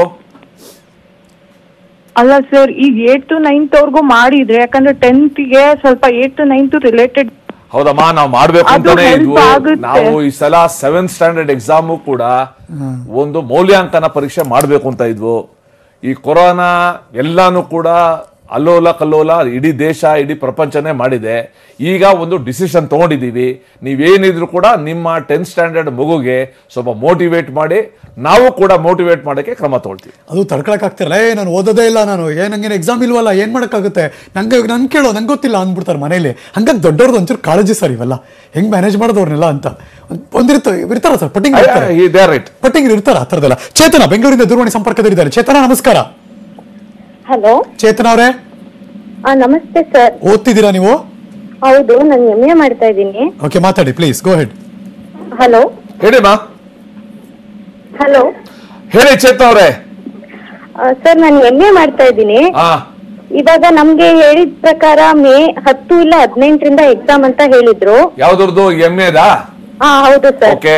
ಅಲ್ಲ ಸರ್ ಈಗ ಏಟ್ ಟು ನೈನ್ತ್ ವರ್ಗೂ ಮಾಡಿದ್ರೆ ಯಾಕಂದ್ರೆ ಟೆಂತ್ ಗೆ ಸ್ವಲ್ಪ ಏಟ್ ಟು ನೈನ್ತ್ ರಿಲೇಟೆಡ್ ಹೌದಮ್ಮ ನಾವು ಮಾಡ್ಬೇಕು ಅದು ಅಂತಾನೆ help ಇದ್ವು ಆಗುತ್ತೆ. ನಾವು ಈ ಸಲ ಸೆವೆಂತ್ ಸ್ಟ್ಯಾಂಡರ್ಡ್ ಎಕ್ಸಾಮು ಕೂಡ ಒಂದು ಮೌಲ್ಯಾಂಕನ ಪರೀಕ್ಷೆ ಮಾಡಬೇಕು ಅಂತ ಇದ್ವು ಈ ಕೊರೋನಾ ಎಲ್ಲಾನು ಕೂಡ ಅಲ್ಲೋಲ ಕಲ್ಲೋಲ ಇಡೀ ದೇಶ ಇಡೀ ಪ್ರಪಂಚನೇ ಮಾಡಿದೆ ಈಗ ಒಂದು ಡಿಸಿಷನ್ ತಗೊಂಡಿದ್ದೀವಿ ನೀವೇನಿದ್ರು ಕೂಡ ನಿಮ್ಮ ಟೆಂತ್ ಸ್ಟ್ಯಾಂಡರ್ಡ್ ಮಗುಗೆ ಸ್ವಲ್ಪ ಮೋಟಿವೇಟ್ ಮಾಡಿ ನಾವು ಕೂಡ ಮೋಟಿವೇಟ್ ಮಾಡೋಕ್ಕೆ ಕ್ರಮ ತಗೊಳ್ತೀವಿ ಅದು ತಡ್ಕೊಳಕ್ ಆಗ್ತಿರಲ್ಲ ಏ ನಾನು ಓದೋದೇ ಇಲ್ಲ ನಾನು ಏ ನಂಗೇನು ಎಕ್ಸಾಮ್ ಇಲ್ವಲ್ಲ ಏನ್ ಮಾಡಕ್ಕಾಗುತ್ತೆ ನಂಗೆ ನನ್ ಕೇಳೋ ನಂಗೆ ಗೊತ್ತಿಲ್ಲ ಅಂದ್ಬಿಡ್ತಾರೆ ಮನೇಲಿ ಹಂಗಾಗಿ ದೊಡ್ಡವ್ರದ್ದು ಒಂಚೂರು ಕಾಳಜಿ ಸರ್ ಇವೆಲ್ಲ ಹೆಂಗ್ ಮ್ಯಾನೇಜ್ ಮಾಡೋದವ್ರನ್ನೆಲ್ಲ ಅಂತ ಒಂದಿರ್ತ ಇರ್ತಾರ ಸರ್ ಪಟ್ಟಿಂಗ್ ರೈಟ್ ಪಟ್ಟಿಂಗ್ ಇರ್ತಾರ ಆ ಥರದ್ದೆಲ್ಲ ಚೇತನ ಬೆಂಗಳೂರಿಂದ ದೂರವಾಣಿ ಸಂಪರ್ಕದಲ್ಲಿದ್ದಾರೆ ಚೇತನ ನಮಸ್ಕಾರ ಹಲೋ ಚೇತನ ಅವರೇ ನಮಸ್ತೆ ಸರ್ ಓದ್ತಿದ್ದೀರಾ ನೀವು ಹೌದು ನಾನು ಎಂ ಎ ಮಾಡ್ತಾ ಇದ್ದೀನಿ ಓಕೆ ಮಾತಾಡಿ ಪ್ಲೀಸ್ ಗೋ ಹೆಡ್ ಹಲೋ ಹೇಳಿಮ್ಮ ಹಲೋ ಹೇಳಿ ಚೇತನ ಅವರೇ ಸರ್ ನಾನು ಎಂ ಎ ಮಾಡ್ತಾ ಇದ್ದೀನಿ ಹಾ ಇವಾಗ ನಮ್ಗೆ ಹೇಳಿದ ಪ್ರಕಾರ ಮೇ ಹತ್ತು ಇಲ್ಲ ಹದಿನೆಂಟರಿಂದ ಎಕ್ಸಾಮ್ ಅಂತ ಹೇಳಿದ್ರು ಯಾವ್ದ್ರದ್ದು ಎಮ್ ಎದಾ ಹಾ ಹೌದು ಸರ್ ಓಕೆ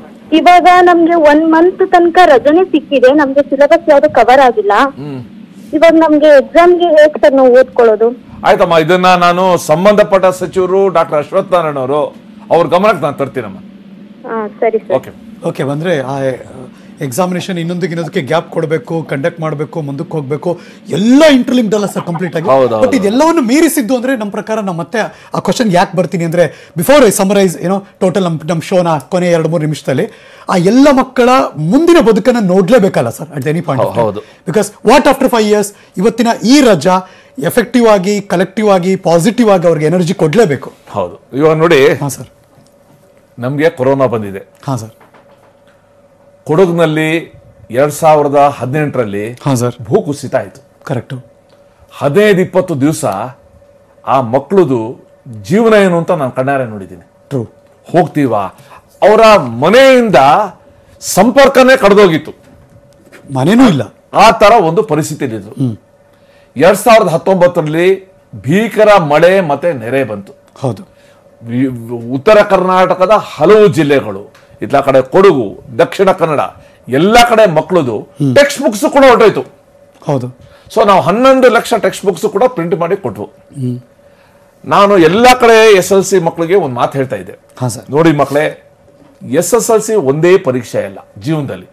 ಇವಾಗ ನಮ್ಗೆ ಒನ್ ಮಂತ್ ತನಕ ರಜನೆ ಸಿಕ್ಕಿದೆ ನಮ್ಗೆ ಸಿಲೆಬಸ್ ಯಾವ್ದು ಕವರ್ ಆಗಿಲ್ಲ ಹ್ಮ್ ಇವಾಗ ನಮ್ಗೆ ಎಕ್ಸಾಮ್ಗೆ ಹೇಗ್ ಸರ್ ನಾವು ಓದ್ಕೊಳ್ಳೋದು ಆಯ್ತಮ್ಮ ಇದನ್ನ ನಾನು ಸಂಬಂಧಪಟ್ಟ ಸಚಿವರು ಡಾಕ್ಟರ್ ಅಶ್ವಥ್ ನಾರಾಯಣ ಅವರು ಅವ್ರ ಗಮನಕ್ಕೆ ನಾನು ತರ್ತೀನಮ್ಮ ಹಾ ಸರಿ ಸರ್ ಓಕೆ ಓಕೆ ಬಂದ್ರೆ ಆ ಎಕ್ಸಾಮಿನೇಷನ್ ಇನ್ನೊಂದಕ್ಕೆ ಇನ್ನೊಂದಕ್ಕೆ ಗ್ಯಾಪ್ ಕೊಡಬೇಕು ಕಂಡಕ್ಟ್ ಮಾಡಬೇಕು ಮುಂದಕ್ಕೆ ಹೋಗಬೇಕು ಎಲ್ಲ ಇಂಟರ್ಲಿಂಕ್ಡ್ ಅಲ್ಲ ಸರ್ ಕಂಪ್ಲೀಟ್ ಆಗಿ ಹೌದು, ಹೌದು. ಬಟ್ ಇದೆಲ್ಲವನ್ನು ಮೀರಿಸಿದ್ದು ಅಂದ್ರೆ ನಮ್ಮ ಪ್ರಕಾರ ನಾವು ಮತ್ತೆ ಆ ಕ್ವಶನ್ ಯಾಕೆ ಬರ್ತೀನಿ ಅಂದ್ರೆ ಬಿಫೋರ್ ಸಮರೈಸ್ ಏನೋ ಟೋಟಲ್ ನಮ್ಮ ನಮ್ಮ ಶೋನ ಕೊನೆ ಎರಡು ಮೂರು ನಿಮಿಷದಲ್ಲಿ ಆ ಎಲ್ಲ ಮಕ್ಕಳ ಮುಂದಿನ ಬದುಕನ್ನ ನೋಡ್ಲೇಬೇಕಲ್ಲ ಸರ್ ಅಟ್ ಎನಿ ಪಾಯಿಂಟ್ ಹೌದು. Because what after five years ಇವತ್ತಿನ ಈ ರಜಾ ಎಫೆಕ್ಟಿವ್ ಆಗಿ ಕಲೆಕ್ಟಿವ್ ಆಗಿ ಪಾಸಿಟಿವ್ ಆಗಿ ಅವ್ರಿಗೆ ಎನರ್ಜಿ ಕೊಡ್ಲೇಬೇಕು ಹೌದು ಇವಾಗ ನೋಡಿ ಹಾ ಸರ್ ನಮಗೆ ಕೊರೋನಾ ಬಂದಿದೆ ಹಾ ಸರ್ ಕೊಡಗಿನಲ್ಲಿ ಎರಡ್ ಸಾವಿರದ ಹದಿನೆಂಟರಲ್ಲಿ ಹಾ ಸರ್ ಭೂಕುಸಿತ ಆಯಿತು ಕರೆಕ್ಟು ಹದಿನೈದು ಇಪ್ಪತ್ತು ದಿವಸ ಆ ಮಕ್ಕಳದು ಜೀವನ ಏನು ಅಂತ ನಾನು ಕಣ್ಣಾರೆ ನೋಡಿದ್ದೀನಿ ಟ್ರೂ ಹೋಗ್ತೀವ ಅವರ ಮನೆಯಿಂದ ಸಂಪರ್ಕನೇ ಕಡ್ದೋಗಿತ್ತು ಮನೇನೂ ಇಲ್ಲ ಆ ತರ ಒಂದು ಪರಿಸ್ಥಿತಿ ಇದ್ದು ಎರಡ್ ಸಾವಿರದ ಹತ್ತೊಂಬತ್ತರಲ್ಲಿ ಭೀಕರ ಮಳೆ ಮತ್ತೆ ನೆರೆ ಬಂತು ಹೌದು ವಿ- ಉತ್ತರ ಕರ್ನಾಟಕದ ಹಲವು ಜಿಲ್ಲೆಗಳು ಇತ್ಲ ಕಡೆ ಕೊಡಗು ದಕ್ಷಿಣ ಕನ್ನಡ ಎಲ್ಲ ಕಡೆ ಮಕ್ಕಳದು ಟೆಕ್ಸ್ಟ್ ಬುಕ್ಸ್ ಕೂಡ ಹೊರಟೋಯ್ತು ಹೌದು ಸೊ ನಾವು ಹನ್ನೊಂದು ಲಕ್ಷ ಟೆಕ್ಸ್ಟ್ ಬುಕ್ಸ್ ಕೂಡ ಪ್ರಿಂಟ್ ಮಾಡಿ ಕೊಟ್ವು ಹ್ಮ್ ನಾನು ಎಲ್ಲ ಕಡೆ ಎಸ್ ಎಲ್ ಸಿ ಮಕ್ಕಳಿಗೆ ಒಂದು ಮಾತು ಹೇಳ್ತಾ ಇದ್ದೆ ಹಾ ಸರ್ ನೋಡಿ ಮಕ್ಕಳೇ ಎಸ್ ಎಸ್ ಎಲ್ ಸಿ ಒಂದೇ ಪರೀಕ್ಷೆ ಅಲ್ಲ ಜೀವನದಲ್ಲಿ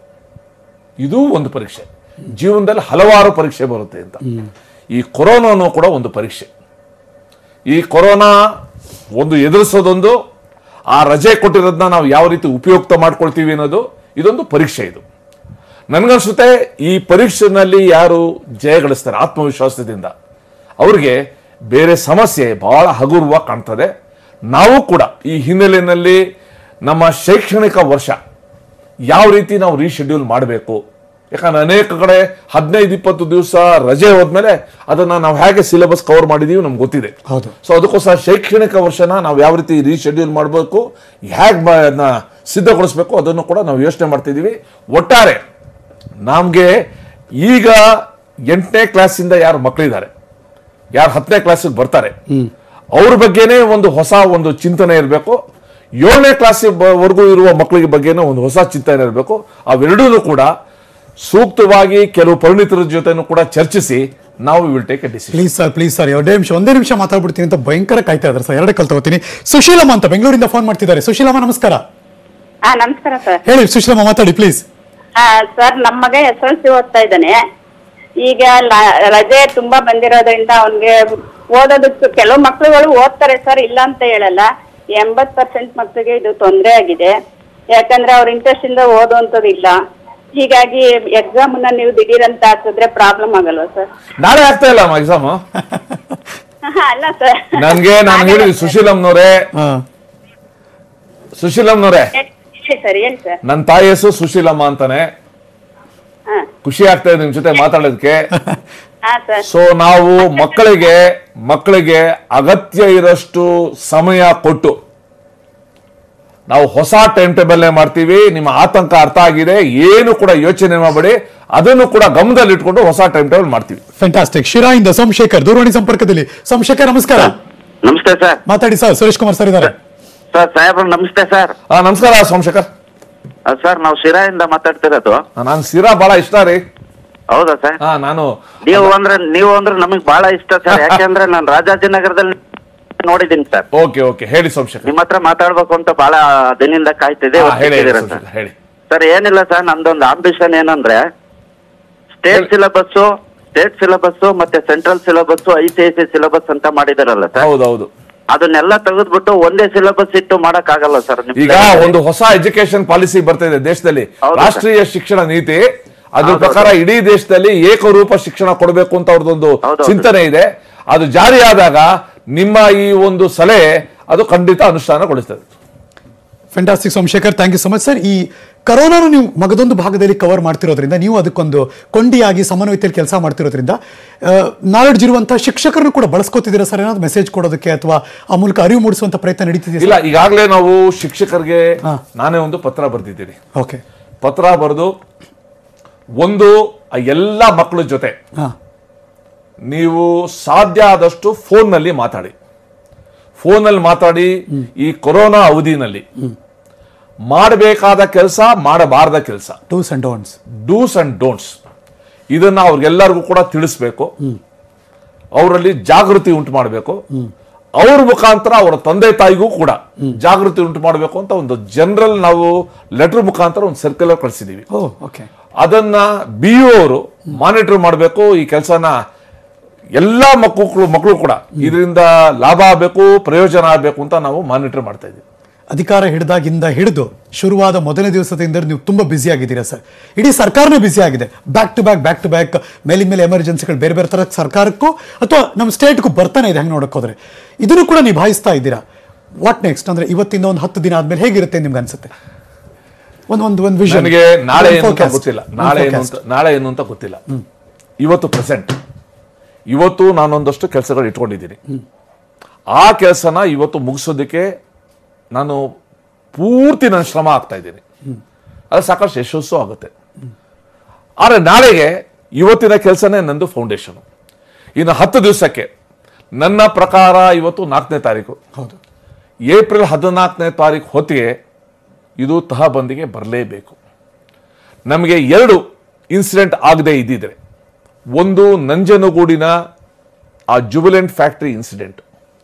ಇದು ಒಂದು ಪರೀಕ್ಷೆ ಜೀವನದಲ್ಲಿ ಹಲವಾರು ಪರೀಕ್ಷೆ ಬರುತ್ತೆ ಅಂತ ಈ ಕೊರೋನಾನು ಕೂಡ ಒಂದು ಪರೀಕ್ಷೆ ಈ ಕೊರೋನಾ ಒಂದು ಎದುರಿಸೋದೊಂದು ಆ ರಜೆ ಕೊಟ್ಟಿರೋದನ್ನ ನಾವು ಯಾವ ರೀತಿ ಉಪಯುಕ್ತ ಮಾಡ್ಕೊಳ್ತೀವಿ ಅನ್ನೋದು ಇದೊಂದು ಪರೀಕ್ಷೆ ಇದು ನನಗನ್ಸುತ್ತೆ ಈ ಪರೀಕ್ಷೆನಲ್ಲಿ ಯಾರು ಜಯಗಳಿಸ್ತಾರೆ ಆತ್ಮವಿಶ್ವಾಸದಿಂದ ಅವ್ರಿಗೆ ಬೇರೆ ಸಮಸ್ಯೆ ಬಹಳ ಹಗುರವಾಗಿ ಕಾಣ್ತದೆ ನಾವು ಕೂಡ ಈ ಹಿನ್ನೆಲೆಯಲ್ಲಿ ನಮ್ಮ ಶೈಕ್ಷಣಿಕ ವರ್ಷ ಯಾವ ರೀತಿ ನಾವು ರೀಶೆಡ್ಯೂಲ್ ಮಾಡಬೇಕು ಯಾಕಂದ್ರೆ ಅನೇಕ ಕಡೆ ಹದಿನೈದು ಇಪ್ಪತ್ತು ದಿವಸ ರಜೆ ಹೋದ್ಮೇಲೆ ಅದನ್ನ ನಾವು ಹೇಗೆ ಸಿಲೆಬಸ್ ಕವರ್ ಮಾಡಿದೀವಿ ನಮ್ಗೆ ಗೊತ್ತಿದೆ ಹೌದು ಸೊ ಅದಕ್ಕೋಸ್ಕರ ಶೈಕ್ಷಣಿಕ ವರ್ಷನ ನಾವು ಯಾವ ರೀತಿ ರೀಶೆಡ್ಯೂಲ್ ಮಾಡಬೇಕು ಹೇಗೆ ಅದನ್ನ ಸಿದ್ಧಗೊಳಿಸ್ಬೇಕು ಅದನ್ನು ಕೂಡ ನಾವು ಯೋಚನೆ ಮಾಡ್ತಿದ್ದೀವಿ ಒಟ್ಟಾರೆ ನಮಗೆ ಈಗ ಎಂಟನೇ ಕ್ಲಾಸಿಂದ ಯಾರು ಮಕ್ಕಳಿದ್ದಾರೆ ಯಾರು ಹತ್ತನೇ ಕ್ಲಾಸಿಗೆ ಬರ್ತಾರೆ ಅವ್ರ ಬಗ್ಗೆನೇ ಒಂದು ಹೊಸ ಒಂದು ಚಿಂತನೆ ಇರಬೇಕು ಏಳನೇ ಕ್ಲಾಸ್ ವರೆಗೂ ಇರುವ ಮಕ್ಕಳಿಗೆ ಬಗ್ಗೆನೂ ಒಂದು ಹೊಸ ಚಿಂತನೆ ಇರಬೇಕು ಅವೆರಡೂ ಕೂಡ ಸೂಕ್ತವಾಗಿ ಕೆಲವು ಪರಿಣಿತರ ಜೊತೆನೂ ಕೂಡ ಚರ್ಚಿಸಿ ನಾವು will take a decision please sir please sir ಎರಡೇ ನಿಮಿಷ ಒಂದೇ ನಿಮಿಷ ಮಾತಾಡ್ಬಿಡ್ತೀನಿ ಅಂತ ಭಯಂಕರ ಕಾಯ್ತಾ ಇದ್ದಾರೆ ಸರ್ ಎರಡೇ ಕಲ್ ತಗೋತೀನಿ ಸುಶೀಲಮ್ಮ ಅಂತ ಬೆಂಗಳೂರಿಂದ ಫೋನ್ ಮಾಡ್ತಿದ್ದಾರೆ ಸುಶೀಲಮ್ಮ ನಮಸ್ಕಾರ ಹಾ ನಮಸ್ಕಾರ ಸರ್ ಹೇಳಿ ಸುಶೀಲಮ್ಮ ಮಾತಾಡಿ ಪ್ಲೀಸ್ ಹಾ ಸರ್ ನಮ್ಮ ಮಗ ಎಸ್ ಎಲ್ ಸಿ ಓದ್ತಾ ಇದ್ದಾನೆ ಈಗ ಲ- ರಜೆ ತುಂಬಾ ಬಂದಿರೋದ್ರಿಂದ ಅವನ್ಗೆ ಓದೋದಕ್ಕೆ ಕೆಲವು ಮಕ್ಳುಗಳು ಓದ್ತಾರೆ ಸರ್ ಇಲ್ಲ ಅಂತ ಹೇಳಲ್ಲ ಎಂಬತ್ ಪರ್ಸೆಂಟ್ ಮಕ್ಳಿಗೆ ಇದು ತೊಂದರೆ ಆಗಿದೆ ಯಾಕಂದ್ರೆ ಅವ್ರ ಇಂಟ್ರೆಸ್ಟ್ ಇಂದ ಓದುವಂಥದ್ದು ಇಲ್ಲ ಹೀಗಾಗಿ ಎಕ್ಸಾಮ್ ನ ನೀವು ದಿಢೀರ್ ಅಂತ ಹಾಕಿದ್ರೆ ಪ್ರಾಬ್ಲಮ್ ಆಗಲ್ವಾ ಸರ್ ನಾಳೆ ಆಗ್ತಾ ಇಲ್ಲ ಎಕ್ಸಾಮ್ ಅಲ್ಲ ಸರ್ ನನ್ಗೆ ನಾನು ಹೇಳಿದ್ವಿ ಸುಶೀಲಮ್ನವ್ರೆ ಸುಶೀಲಮ್ನವ್ರೆ ಹೇಳಿ ಸರ್ ಹೇಳಿ ಸರ್ ನನ್ನ ತಾಯಿ ಹೆಸರು ಸುಶೀಲಮ್ಮ ಅಂತಾನೆ ಹಾ ಖುಷಿ ಆಗ್ತಾ ಇದೆ ನಿಮ್ ಜೊತೆ ಮಾತಾಡೋದಕ್ಕೆ ಹಾ ಸರ್ ಸೊ ನಾವು ಮಕ್ಕಳಿಗೆ ಮಕ್ಕಳಿಗೆ ಅಗತ್ಯ ಇರೋಷ್ಟು ಸಮಯ ಕೊಟ್ಟು ನಾವು ಹೊಸ ಟೈಮ್ ಟೇಬಲ್ ಮಾಡ್ತೀವಿ ನಿಮ್ಮ ಆತಂಕ ಅರ್ಥ ಆಗಿದೆ ಏನು ಕೂಡ ಯೋಚನೆ ಮಾಡಬೇಡಿ ಅದನ್ನು ಕೂಡ ಗಮನದಲ್ಲಿ ಇಟ್ಕೊಂಡು ಹೊಸ ಟೈಮ್ ಟೇಬಲ್ ಮಾಡ್ತೀವಿ ಫ್ಯಾಂಟಾಸ್ಟಿಕ್ ಶಿರಾಯಿಂದ ಸೋಮಶೇಖರ್ ದೂರವಾಣಿ ಸಂಪರ್ಕದಲ್ಲಿ ಸೋಮಶೇಖರ್ ನಮಸ್ಕಾರ ನಮಸ್ತೆ ಸರ್ ಮಾತಾಡಿ ಸರ್ ಸುರೇಶ್ ಕುಮಾರ್ ಸರ್ ಇದ್ದಾರೆ ಸರ್ ಸಾಹೇಬ್ರ ನಮಸ್ತೆ ಸರ್ ನಮಸ್ಕಾರ ಸೋಮಶೇಖರ್ ಸರ್ ನಾವು ಶಿರಾಯಿಂದ ಮಾತಾಡ್ತಿರೋದು ನಾನು ಸಿರಾ ಬಹಳ ಇಷ್ಟ ರೀ ಹೌದಾ ಸರ್ ಹಾ ನಾನು ನೀವು ಅಂದ್ರೆ ನೀವು ಅಂದ್ರೆ ನಮಗ್ ಬಹಳ ಇಷ್ಟ ಸರ್ ಯಾಕೆಂದ್ರೆ ನಾನು ರಾಜಾಜಿನಗರದಲ್ಲಿ ನೋಡಿದ್ದೀನಿ ಸರ್ ಓಕೆ ಓಕೆ ಹೇಳಿ ಸೋಮಶೇಖರ್ ನಿಮ್ಮ ಹತ್ರ ಮಾತಾಡ್ಬೇಕು ಅಂತ ಬಹಳ ದಿನದಿಂದ ಕಾಯ್ತಿದೆ ಹಾ, ಇವತ್ತು ಹೇಳಿ ಸಿಕ್ಕಿದ್ದೀರಾ ಸೋಮಶೇಖರ್, ಸರ್ ಹೇಳಿ ಸರ್ ಏನಿಲ್ಲ ಸರ್ ನಂದೊಂದು ಆಂಬಿಷನ್ ಏನಂದ್ರೆ ಸ್ಟೇಟ್ ಸಿಲೆಬಸ್ ಸ್ಟೇಟ್ ಸಿಲೆಬಸ್ ಮತ್ತೆ central syllabus I C I C syllabus ಅಂತ ಮಾಡಿದಾರಲ್ಲ ಸರ್ ಹೌದೌದು ಅದನ್ನೆಲ್ಲ ತೆಗೆದ್ಬಿಟ್ಟು ಒಂದೇ ಸಿಲೆಬಸ್ ಇಟ್ಟು ಮಾಡಕ್ ಆಗಲ್ಲ ಸರ್ ಈಗ ಒಂದು ಹೊಸ ಎಜುಕೇಶನ್ ಪಾಲಿಸಿ ಬರ್ತಾ ಇದೆ ದೇಶದಲ್ಲಿ ರಾಷ್ಟ್ರೀಯ ಶಿಕ್ಷಣ ನೀತಿ ಅದ್ರ ಪ್ರಕಾರ ಇಡೀ ದೇಶದಲ್ಲಿ ಏಕರೂಪ ಶಿಕ್ಷಣ ಕೊಡಬೇಕು ಅಂತ ಅವ್ರದ್ದೊಂದು ಚಿಂತನೆ ಇದೆ ಅದು ಜಾರಿ ಆದಾಗ ನಿಮ್ಮ ಈ ಒಂದು ಸಲಹೆ ಅದು ಖಂಡಿತ ಅನುಷ್ಠಾನಗೊಳಿಸ್ತದೆ fantastic Somashekar thank you so much sir ಈ ಕರೋನಾನು ನೀವು ಮಗದೊಂದು ಭಾಗದಲ್ಲಿ ಕವರ್ ಮಾಡ್ತಿರೋದ್ರಿಂದ ನೀವು ಅದಕ್ಕೊಂದು ಕೊಂಡಿಯಾಗಿ ಸಮನ್ವಯತೆಯಲ್ಲಿ ಕೆಲಸ ಮಾಡ್ತಿರೋದ್ರಿಂದ ನಾಲೆಡ್ಜ್ ಇರುವಂತಹ ಶಿಕ್ಷಕರನ್ನು ಕೂಡ ಬಳಸ್ಕೋತಿದ್ದೀರಾ ಸರ್ ಏನಾದ್ರು ಮೆಸೇಜ್ ಕೊಡೋದಕ್ಕೆ ಅಥವಾ ಆ ಮೂಲಕ ಅರಿವು ಮೂಡಿಸುವಂತ ಪ್ರಯತ್ನ ನಡೀತಿದೆಯಾ ಇಲ್ಲ ಈಗಾಗಲೇ ನಾವು ಶಿಕ್ಷಕರಿಗೆ ನಾನೇ ಒಂದು ಪತ್ರ ಬರೆದಿದ್ದೀನಿ ಓಕೆ ಪತ್ರ ಬರೆದು ಒಂದು ಆ ಎಲ್ಲ ಮಕ್ಕಳ ಜೊತೆ ಹಾ ನೀವು ಸಾಧ್ಯ ಆದಷ್ಟು ಫೋನ್ನಲ್ಲಿ ಮಾತಾಡಿ ಫೋನಲ್ಲಿ ಮಾತಾಡಿ ಈ ಕೊರೋನಾ ಅವಧಿನಲ್ಲಿ ಮಾಡಬೇಕಾದ ಕೆಲಸ ಮಾಡಬಾರದ ಕೆಲಸ dos and don'ts dos and don'ts ಇದನ್ನ ಅವ್ರಿಗೆಲ್ಲರಿಗೂ ಕೂಡ ತಿಳಿಸ್ಬೇಕು ಅವರಲ್ಲಿ ಜಾಗೃತಿ ಉಂಟು ಮಾಡಬೇಕು ಅವ್ರ ಮುಖಾಂತರ ಅವರ ತಂದೆ ತಾಯಿಗೂ ಕೂಡ ಜಾಗೃತಿ ಉಂಟು ಮಾಡಬೇಕು ಅಂತ ಒಂದು ಜನರಲ್ ನಾವು ಲೆಟರ್ ಮುಖಾಂತರ ಒಂದು ಸರ್ಕ್ಯುಲರ್ ಕಳಿಸಿದೀವಿ ಓ ಓಕೆ ಅದನ್ನ ಬಿ ಅವರು ಮಾನಿಟರ್ ಮಾಡಬೇಕು ಈ ಕೆಲಸನ ಎಲ್ಲಾ ಮಕ್ಕಳು ಮಕ್ಕಳು ಕೂಡ ಇದರಿಂದ ಲಾಭ ಆಗಬೇಕು ಪ್ರಯೋಜನ ಆಗಬೇಕು ಅಂತ ನಾವು ಮಾನಿಟರ್ ಮಾಡ್ತಾ ಇದ್ದೀವಿ ಅಧಿಕಾರ ಹಿಡಿದಾಗಿಂದ ಹಿಡಿದು ಶುರುವಾದ ಮೊದಲನೇ ದಿವಸದಿಂದ ನೀವು ತುಂಬಾ ಬ್ಯುಸಿ ಆಗಿದ್ದೀರಾ ಸರ್ ಇಡೀ ಸರ್ಕಾರನೇ ಬ್ಯುಸಿ ಆಗಿದೆ back to back back to back ಮೇಲಿನ ಮೇಲೆ ಎಮರ್ಜೆನ್ಸಿಗಳು ಬೇರೆ ಬೇರೆ ಥರ ಸರ್ಕಾರಕ್ಕೂ ಅಥವಾ ನಮ್ಮ ಸ್ಟೇಟ್ಗೂ ಬರ್ತಾನೆ ಇದೆ ಹಂಗೆ ನೋಡಕ್ ಹೋದ್ರೆ ಇದನ್ನು ಕೂಡ ನಿಭಾಯಿಸ್ತಾ ಇದ್ದೀರಾ ವಾಟ್ ನೆಕ್ಸ್ಟ್ ಅಂದ್ರೆ ಇವತ್ತಿಂದ ಒಂದು ಹತ್ತು ದಿನ ಆದ್ಮೇಲೆ ಹೇಗಿರುತ್ತೆ ನಿಮ್ಗೆ ಅನ್ಸುತ್ತೆ ಒಂದು ಒಂದು ಒಂದು ವಿಷನ್ ನನಗೆ ನಾಳೆ ಏನು ಅಂತ ಗೊತ್ತಿಲ್ಲ ನಾಳೆ ಏನು ಅಂತ ನಾಳೆ ಏನು ಅಂತ ಗೊತ್ತಿಲ್ಲ ಇವತ್ತು ಪ್ರೆಸೆಂಟ್ ಇವತ್ತು ನಾನೊಂದಷ್ಟು ಕೆಲಸಗಳು ಇಟ್ಕೊಂಡಿದ್ದೀನಿ ಆ ಕೆಲಸನ ಇವತ್ತು ಮುಗಿಸೋದಕ್ಕೆ ನಾನು ಪೂರ್ತಿ ನನ್ನ ಶ್ರಮ ಆಗ್ತಾ ಇದ್ದೀನಿ ಅದು ಸಾಕಷ್ಟು ಯಶಸ್ಸು ಆಗುತ್ತೆ ಆದರೆ ನಾಳೆಗೆ ಇವತ್ತಿನ ಕೆಲಸನೇ ನಂದು ಫೌಂಡೇಶನ್ ಇನ್ನು ಹತ್ತು ದಿವಸಕ್ಕೆ ನನ್ನ ಪ್ರಕಾರ ಇವತ್ತು ನಾಲ್ಕನೇ ತಾರೀಕು ಹೌದು ಏಪ್ರಿಲ್ ಹದಿನಾಲ್ಕನೇ ತಾರೀಕು ಹೊತ್ತಿಗೆ ಇದು ತಹಬಂದಿಗೆ ಬರಲೇಬೇಕು ನಮಗೆ ಎರಡು ಇನ್ಸಿಡೆಂಟ್ ಆಗದೆ ಇದ್ದಿದ್ರೆ ಒಂದು ನಂಜನಗೂಡಿನ ಆ ಜುಬಿಲೆಂಟ್ ಫ್ಯಾಕ್ಟರಿ ಇನ್ಸಿಡೆಂಟ್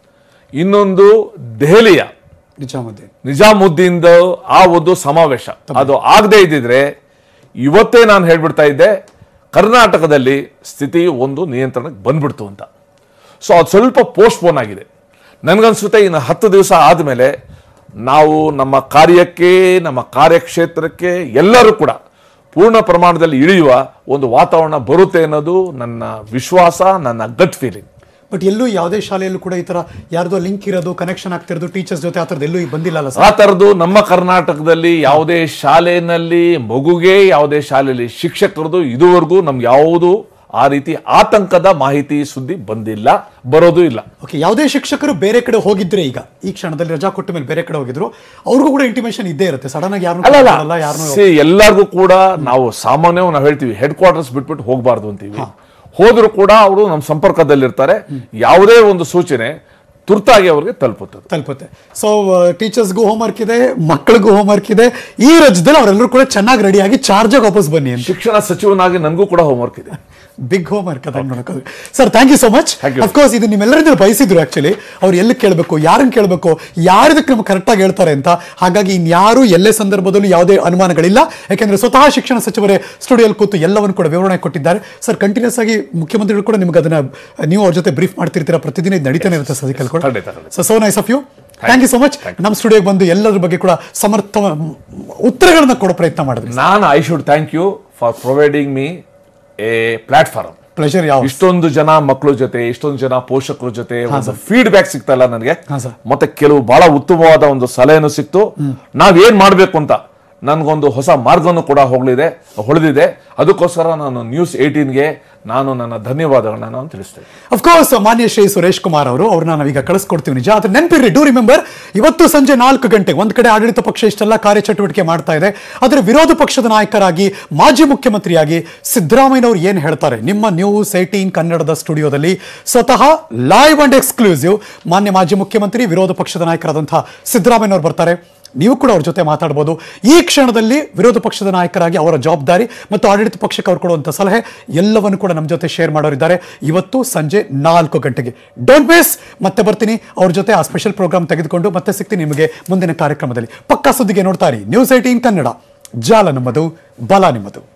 ಇನ್ನೊಂದು ದೆಹಲಿಯ ನಿಜಾಮುದ್ದೀನ್ ನಿಜಾಮುದ್ದೀನ್ ಆ ಒಂದು ಸಮಾವೇಶ ಅದು ಆಗದೆ ಇದ್ದಿದ್ರೆ ಇವತ್ತೇ ನಾನು ಹೇಳ್ಬಿಡ್ತಾ ಇದ್ದೆ ಕರ್ನಾಟಕದಲ್ಲಿ ಸ್ಥಿತಿ ಒಂದು ನಿಯಂತ್ರಣಕ್ಕೆ ಬಂದ್ಬಿಡ್ತು ಅಂತ ಸೊ ಅದು ಸ್ವಲ್ಪ ಪೋಸ್ಟ್ಪೋನ್ ಆಗಿದೆ ನನಗನ್ಸುತ್ತೆ ಇನ್ನು ಹತ್ತು ದಿವಸ ಆದಮೇಲೆ ನಾವು ನಮ್ಮ ಕಾರ್ಯಕ್ಕೆ ನಮ್ಮ ಕಾರ್ಯಕ್ಷೇತ್ರಕ್ಕೆ ಎಲ್ಲರೂ ಕೂಡ ಪೂರ್ಣ ಪ್ರಮಾಣದಲ್ಲಿ ಇಳಿಯುವ ಒಂದು ವಾತಾವರಣ ಬರುತ್ತೆ ಅನ್ನೋದು ನನ್ನ ವಿಶ್ವಾಸ ನನ್ನ ಗಟ್ ಫೀಲಿಂಗ್ ಬಟ್ ಎಲ್ಲೂ ಯಾವುದೇ ಶಾಲೆಯಲ್ಲೂ ಕೂಡ ಈ ತರ ಯಾರ್ದೋ ಲಿಂಕ್ ಇರೋದು ಕನೆಕ್ಷನ್ ಆಗ್ತಿರೋದು ಟೀಚರ್ಸ್ ಜೊತೆ ಆ ಥರದ್ದು ಎಲ್ಲೂ ಬಂದಿಲ್ಲ ಆ ತರದ್ದು ನಮ್ಮ ಕರ್ನಾಟಕದಲ್ಲಿ ಯಾವುದೇ ಶಾಲೆಯಲ್ಲಿ ಮಗುಗೆ ಯಾವುದೇ ಶಾಲೆಯಲ್ಲಿ ಶಿಕ್ಷಕರದು ಇದುವರೆಗೂ ನಮ್ಗೆ ಯಾವುದು ಆ ರೀತಿ ಆತಂಕದ ಮಾಹಿತಿ ಸುದ್ದಿ ಬಂದಿಲ್ಲ ಬರೋದು ಇಲ್ಲ ಓಕೆ ಯಾವುದೇ ಶಿಕ್ಷಕರು ಬೇರೆ ಕಡೆ ಹೋಗಿದ್ರೆ ಈಗ ಈ ಕ್ಷಣದಲ್ಲಿ ರಜಾ ಕೊಟ್ಟ ಮೇಲೆ ಬೇರೆ ಕಡೆ ಹೋಗಿದ್ರು ಅವ್ರಿಗೂ ಕೂಡ ಇಂಟಿಮೇಷನ್ ಇದ್ದೇ ಇರುತ್ತೆ ಸಡನ್ ಆಗಿ ಅಲ್ಲ ಅಲ್ಲ ಯಾರನ್ನೂ ಯಾರನ್ನೂ See, ಎಲ್ಲರಿಗೂ ಕೂಡ ನಾವು ಸಾಮಾನ್ಯವಾಗಿ ನಾವು ಹೇಳ್ತೀವಿ ಹೆಡ್ ಕ್ವಾರ್ಟರ್ಸ್ ಬಿಟ್ಬಿಟ್ಟು ಹೋಗಬಾರ್ದು ಅಂತೀವಿ ಹೋದ್ರು ಕೂಡ ಅವರು ನಮ್ಮ ಸಂಪರ್ಕದಲ್ಲಿರ್ತಾರೆ ಯಾವುದೇ ಒಂದು ಸೂಚನೆ ತುರ್ತಾಗಿ ಅವರಿಗೆ ತಲುಪುತ್ತದೆ ತಲುಪುತ್ತೆ ಸೊ ಟೀಚರ್ಸ್ಗೂ ಹೋಮ್ವರ್ಕ್ ಇದೆ ಮಕ್ಕಳಿಗೂ ಹೋಮ್ವರ್ಕ್ ಇದೆ ಈ ರಜದಲ್ಲಿ ಅವರೆಲ್ಲರೂ ಕೂಡ ಚೆನ್ನಾಗಿ ರೆಡಿಯಾಗಿ ಚಾರ್ಜಾಗಿ ವಾಪಸ್ ಬನ್ನಿ ಅಂತ ಶಿಕ್ಷಣ ಸಚಿವನಾಗಿ ನನಗೂ ಕೂಡ ಹೋಮ್ವರ್ಕ್ ಇದೆ ಬಿಗ್ ಹೋಮ್ವರ್ಕ್ ಅದನ್ನ ನೋಡೋಕೆ sir thank you so much Thank you. Of course ಇದು ನಿಮ್ಮೆಲ್ಲರಿಂದ ಬಯಸಿದ್ರು ಆಕ್ಚುಲಿ ಅವ್ರು ಎಲ್ಲಿ ಕೇಳಬೇಕು ಯಾರನ್ನ ಕೇಳಬೇಕು ಯಾರಿದಕ್ಕೆ ನಮ್ಗೆ ಕರೆಕ್ಟಾಗಿ ಹೇಳ್ತಾರೆ ಅಂತ ಹಾಗಾಗಿ ಇನ್ಯಾರು ಎಲ್ಲೇ ಸಂದರ್ಭದಲ್ಲೂ ಯಾವುದೇ ಅನುಮಾನಗಳಿಲ್ಲ ಯಾಕೆಂದ್ರೆ ಸ್ವತಃ ಶಿಕ್ಷಣ ಸಚಿವರೇ ಸ್ಟುಡಿಯೋಲ್ಲಿ ಕೂತು ಎಲ್ಲವನ್ನು ಕೂಡ ವಿವರಣೆ ಕೊಟ್ಟಿದ್ದಾರೆ ಸರ್ ಕಂಟಿನ್ಯೂಸ್ ಆಗಿ ಮುಖ್ಯಮಂತ್ರಿಗಳು ಕೂಡ ನಿಮ್ಗೆ ಅದನ್ನ ನೀವು ಅವ್ರ ಜೊತೆ ಬ್ರೀಫ್ ಮಾಡ್ತಿರ್ತೀರಾ ಪ್ರತಿದಿನ ಇದು ನಡೀತಾನೆ ಇರುತ್ತೆ ಸದಿಕಲ್ ಕೂಡ ಖಂಡಿತ, ಖಂಡಿತ. So so nice of you thank you so much ನಮ್ಮ ಸ್ಟುಡಿಯೋಗೆ ಬಂದು ಎಲ್ಲರ ಬಗ್ಗೆ ಕೂಡ ಸಮರ್ಥ ಉತ್ತರಗಳನ್ನ ಕೊಡೋ ಪ್ರಯತ್ನ ಮಾಡಿದ್ರಿ ನಾನು I should thank you for providing me a platform pleasure ಯಾವ ಇಷ್ಟೊಂದು ಜನ ಮಕ್ಕಳ ಜೊತೆ ಇಷ್ಟೊಂದು ಜನ ಪೋಷಕರ ಜೊತೆ ಒಂದು ಫೀಡ್ಬ್ಯಾಕ್ ಸಿಗ್ತಲ್ಲ ನನಗೆ ಹಾ, ಸರ್. ಮತ್ತೆ ಕೆಲವು ಬಹಳ ಉತ್ತಮವಾದ ಒಂದು ಸಲಹೆನೂ ಸಿಕ್ತು ನಾವೇನ್ ಮಾಡ್ಬೇಕು ಅಂತ ನನ್ಗೊಂದು ಹೊಸ ಮಾರ್ಗನೂ ಕೂಡ ಹೋಗ್ಲಿದೆ ಹೊಳೆದಿದೆ ಅದಕ್ಕೋಸ್ಕರ ನಾನು ನ್ಯೂಸ್ ಏಟೀನ್ಗೆ ನಾನು ನನ್ನ ಧನ್ಯವಾದಗಳನ್ನ ನಾನು ತಿಳಿಸ್ತೇನೆ ಅಫ್ಕೋರ್ಸ್ ಮಾನ್ಯ ಶ್ರೀ ಸುರೇಶ್ ಕುಮಾರ್ ಅವರು ಅವ್ರನ್ನ ನಾವೀಗ ಕಳಿಸ್ಕೊಡ್ತೀವಿ ನಿಜ ಆದ್ರೆ ನೆನಪಿರ್ರಿ ಡೂ ರಿಮೆಂಬರ್ ಇವತ್ತು ಸಂಜೆ ನಾಲ್ಕು ಗಂಟೆ ಒಂದ್ ಕಡೆ ಆಡಳಿತ ಪಕ್ಷ ಇಷ್ಟೆಲ್ಲ ಕಾರ್ಯಚಟುವಟಿಕೆ ಮಾಡ್ತಾ ಇದೆ ಆದ್ರೆ ವಿರೋಧ ಪಕ್ಷದ ನಾಯಕರಾಗಿ ಮಾಜಿ ಮುಖ್ಯಮಂತ್ರಿಯಾಗಿ ಸಿದ್ದರಾಮಯ್ಯನವರು ಏನ್ ಹೇಳ್ತಾರೆ ನಿಮ್ಮ ನ್ಯೂಸ್ ಏಟೀನ್ ಕನ್ನಡದ ಸ್ಟುಡಿಯೋದಲ್ಲಿ ಸ್ವತಃ ಲೈವ್ ಅಂಡ್ ಎಕ್ಸ್ಕ್ಲೂಸಿವ್ ಮಾನ್ಯ ಮಾಜಿ ಮುಖ್ಯಮಂತ್ರಿ ವಿರೋಧ ಪಕ್ಷದ ನಾಯಕರಾದಂತಹ ಸಿದ್ದರಾಮಯ್ಯನವರು ಬರ್ತಾರೆ ನೀವು ಕೂಡ ಅವ್ರ ಜೊತೆ ಮಾತಾಡ್ಬೋದು ಈ ಕ್ಷಣದಲ್ಲಿ ವಿರೋಧ ಪಕ್ಷದ ನಾಯಕರಾಗಿ ಅವರ ಜವಾಬ್ದಾರಿ ಮತ್ತು ಆಡಳಿತ ಪಕ್ಷಕ್ಕೆ ಅವ್ರು ಕೊಡುವಂಥ ಸಲಹೆ ಎಲ್ಲವನ್ನು ಕೂಡ ನಮ್ಮ ಜೊತೆ ಶೇರ್ ಮಾಡೋರಿದ್ದಾರೆ ಇವತ್ತು ಸಂಜೆ ನಾಲ್ಕು ಗಂಟೆಗೆ ಡೋಂಟ್ ಮಿಸ್ ಮತ್ತೆ ಬರ್ತೀನಿ ಅವ್ರ ಜೊತೆ ಆ ಸ್ಪೆಷಲ್ ಪ್ರೋಗ್ರಾಮ್ ತೆಗೆದುಕೊಂಡು ಮತ್ತೆ ಸಿಗ್ತೀನಿ ನಿಮಗೆ ಮುಂದಿನ ಕಾರ್ಯಕ್ರಮದಲ್ಲಿ ಪಕ್ಕಾ ಸುದ್ದಿಗೆ ನೋಡ್ತಾ ಇರಿ ನ್ಯೂಸ್ ಏಟೀನ್ ಕನ್ನಡ ಜಾಲ ನಮ್ಮದು ಬಲ ನಿಮ್ಮದು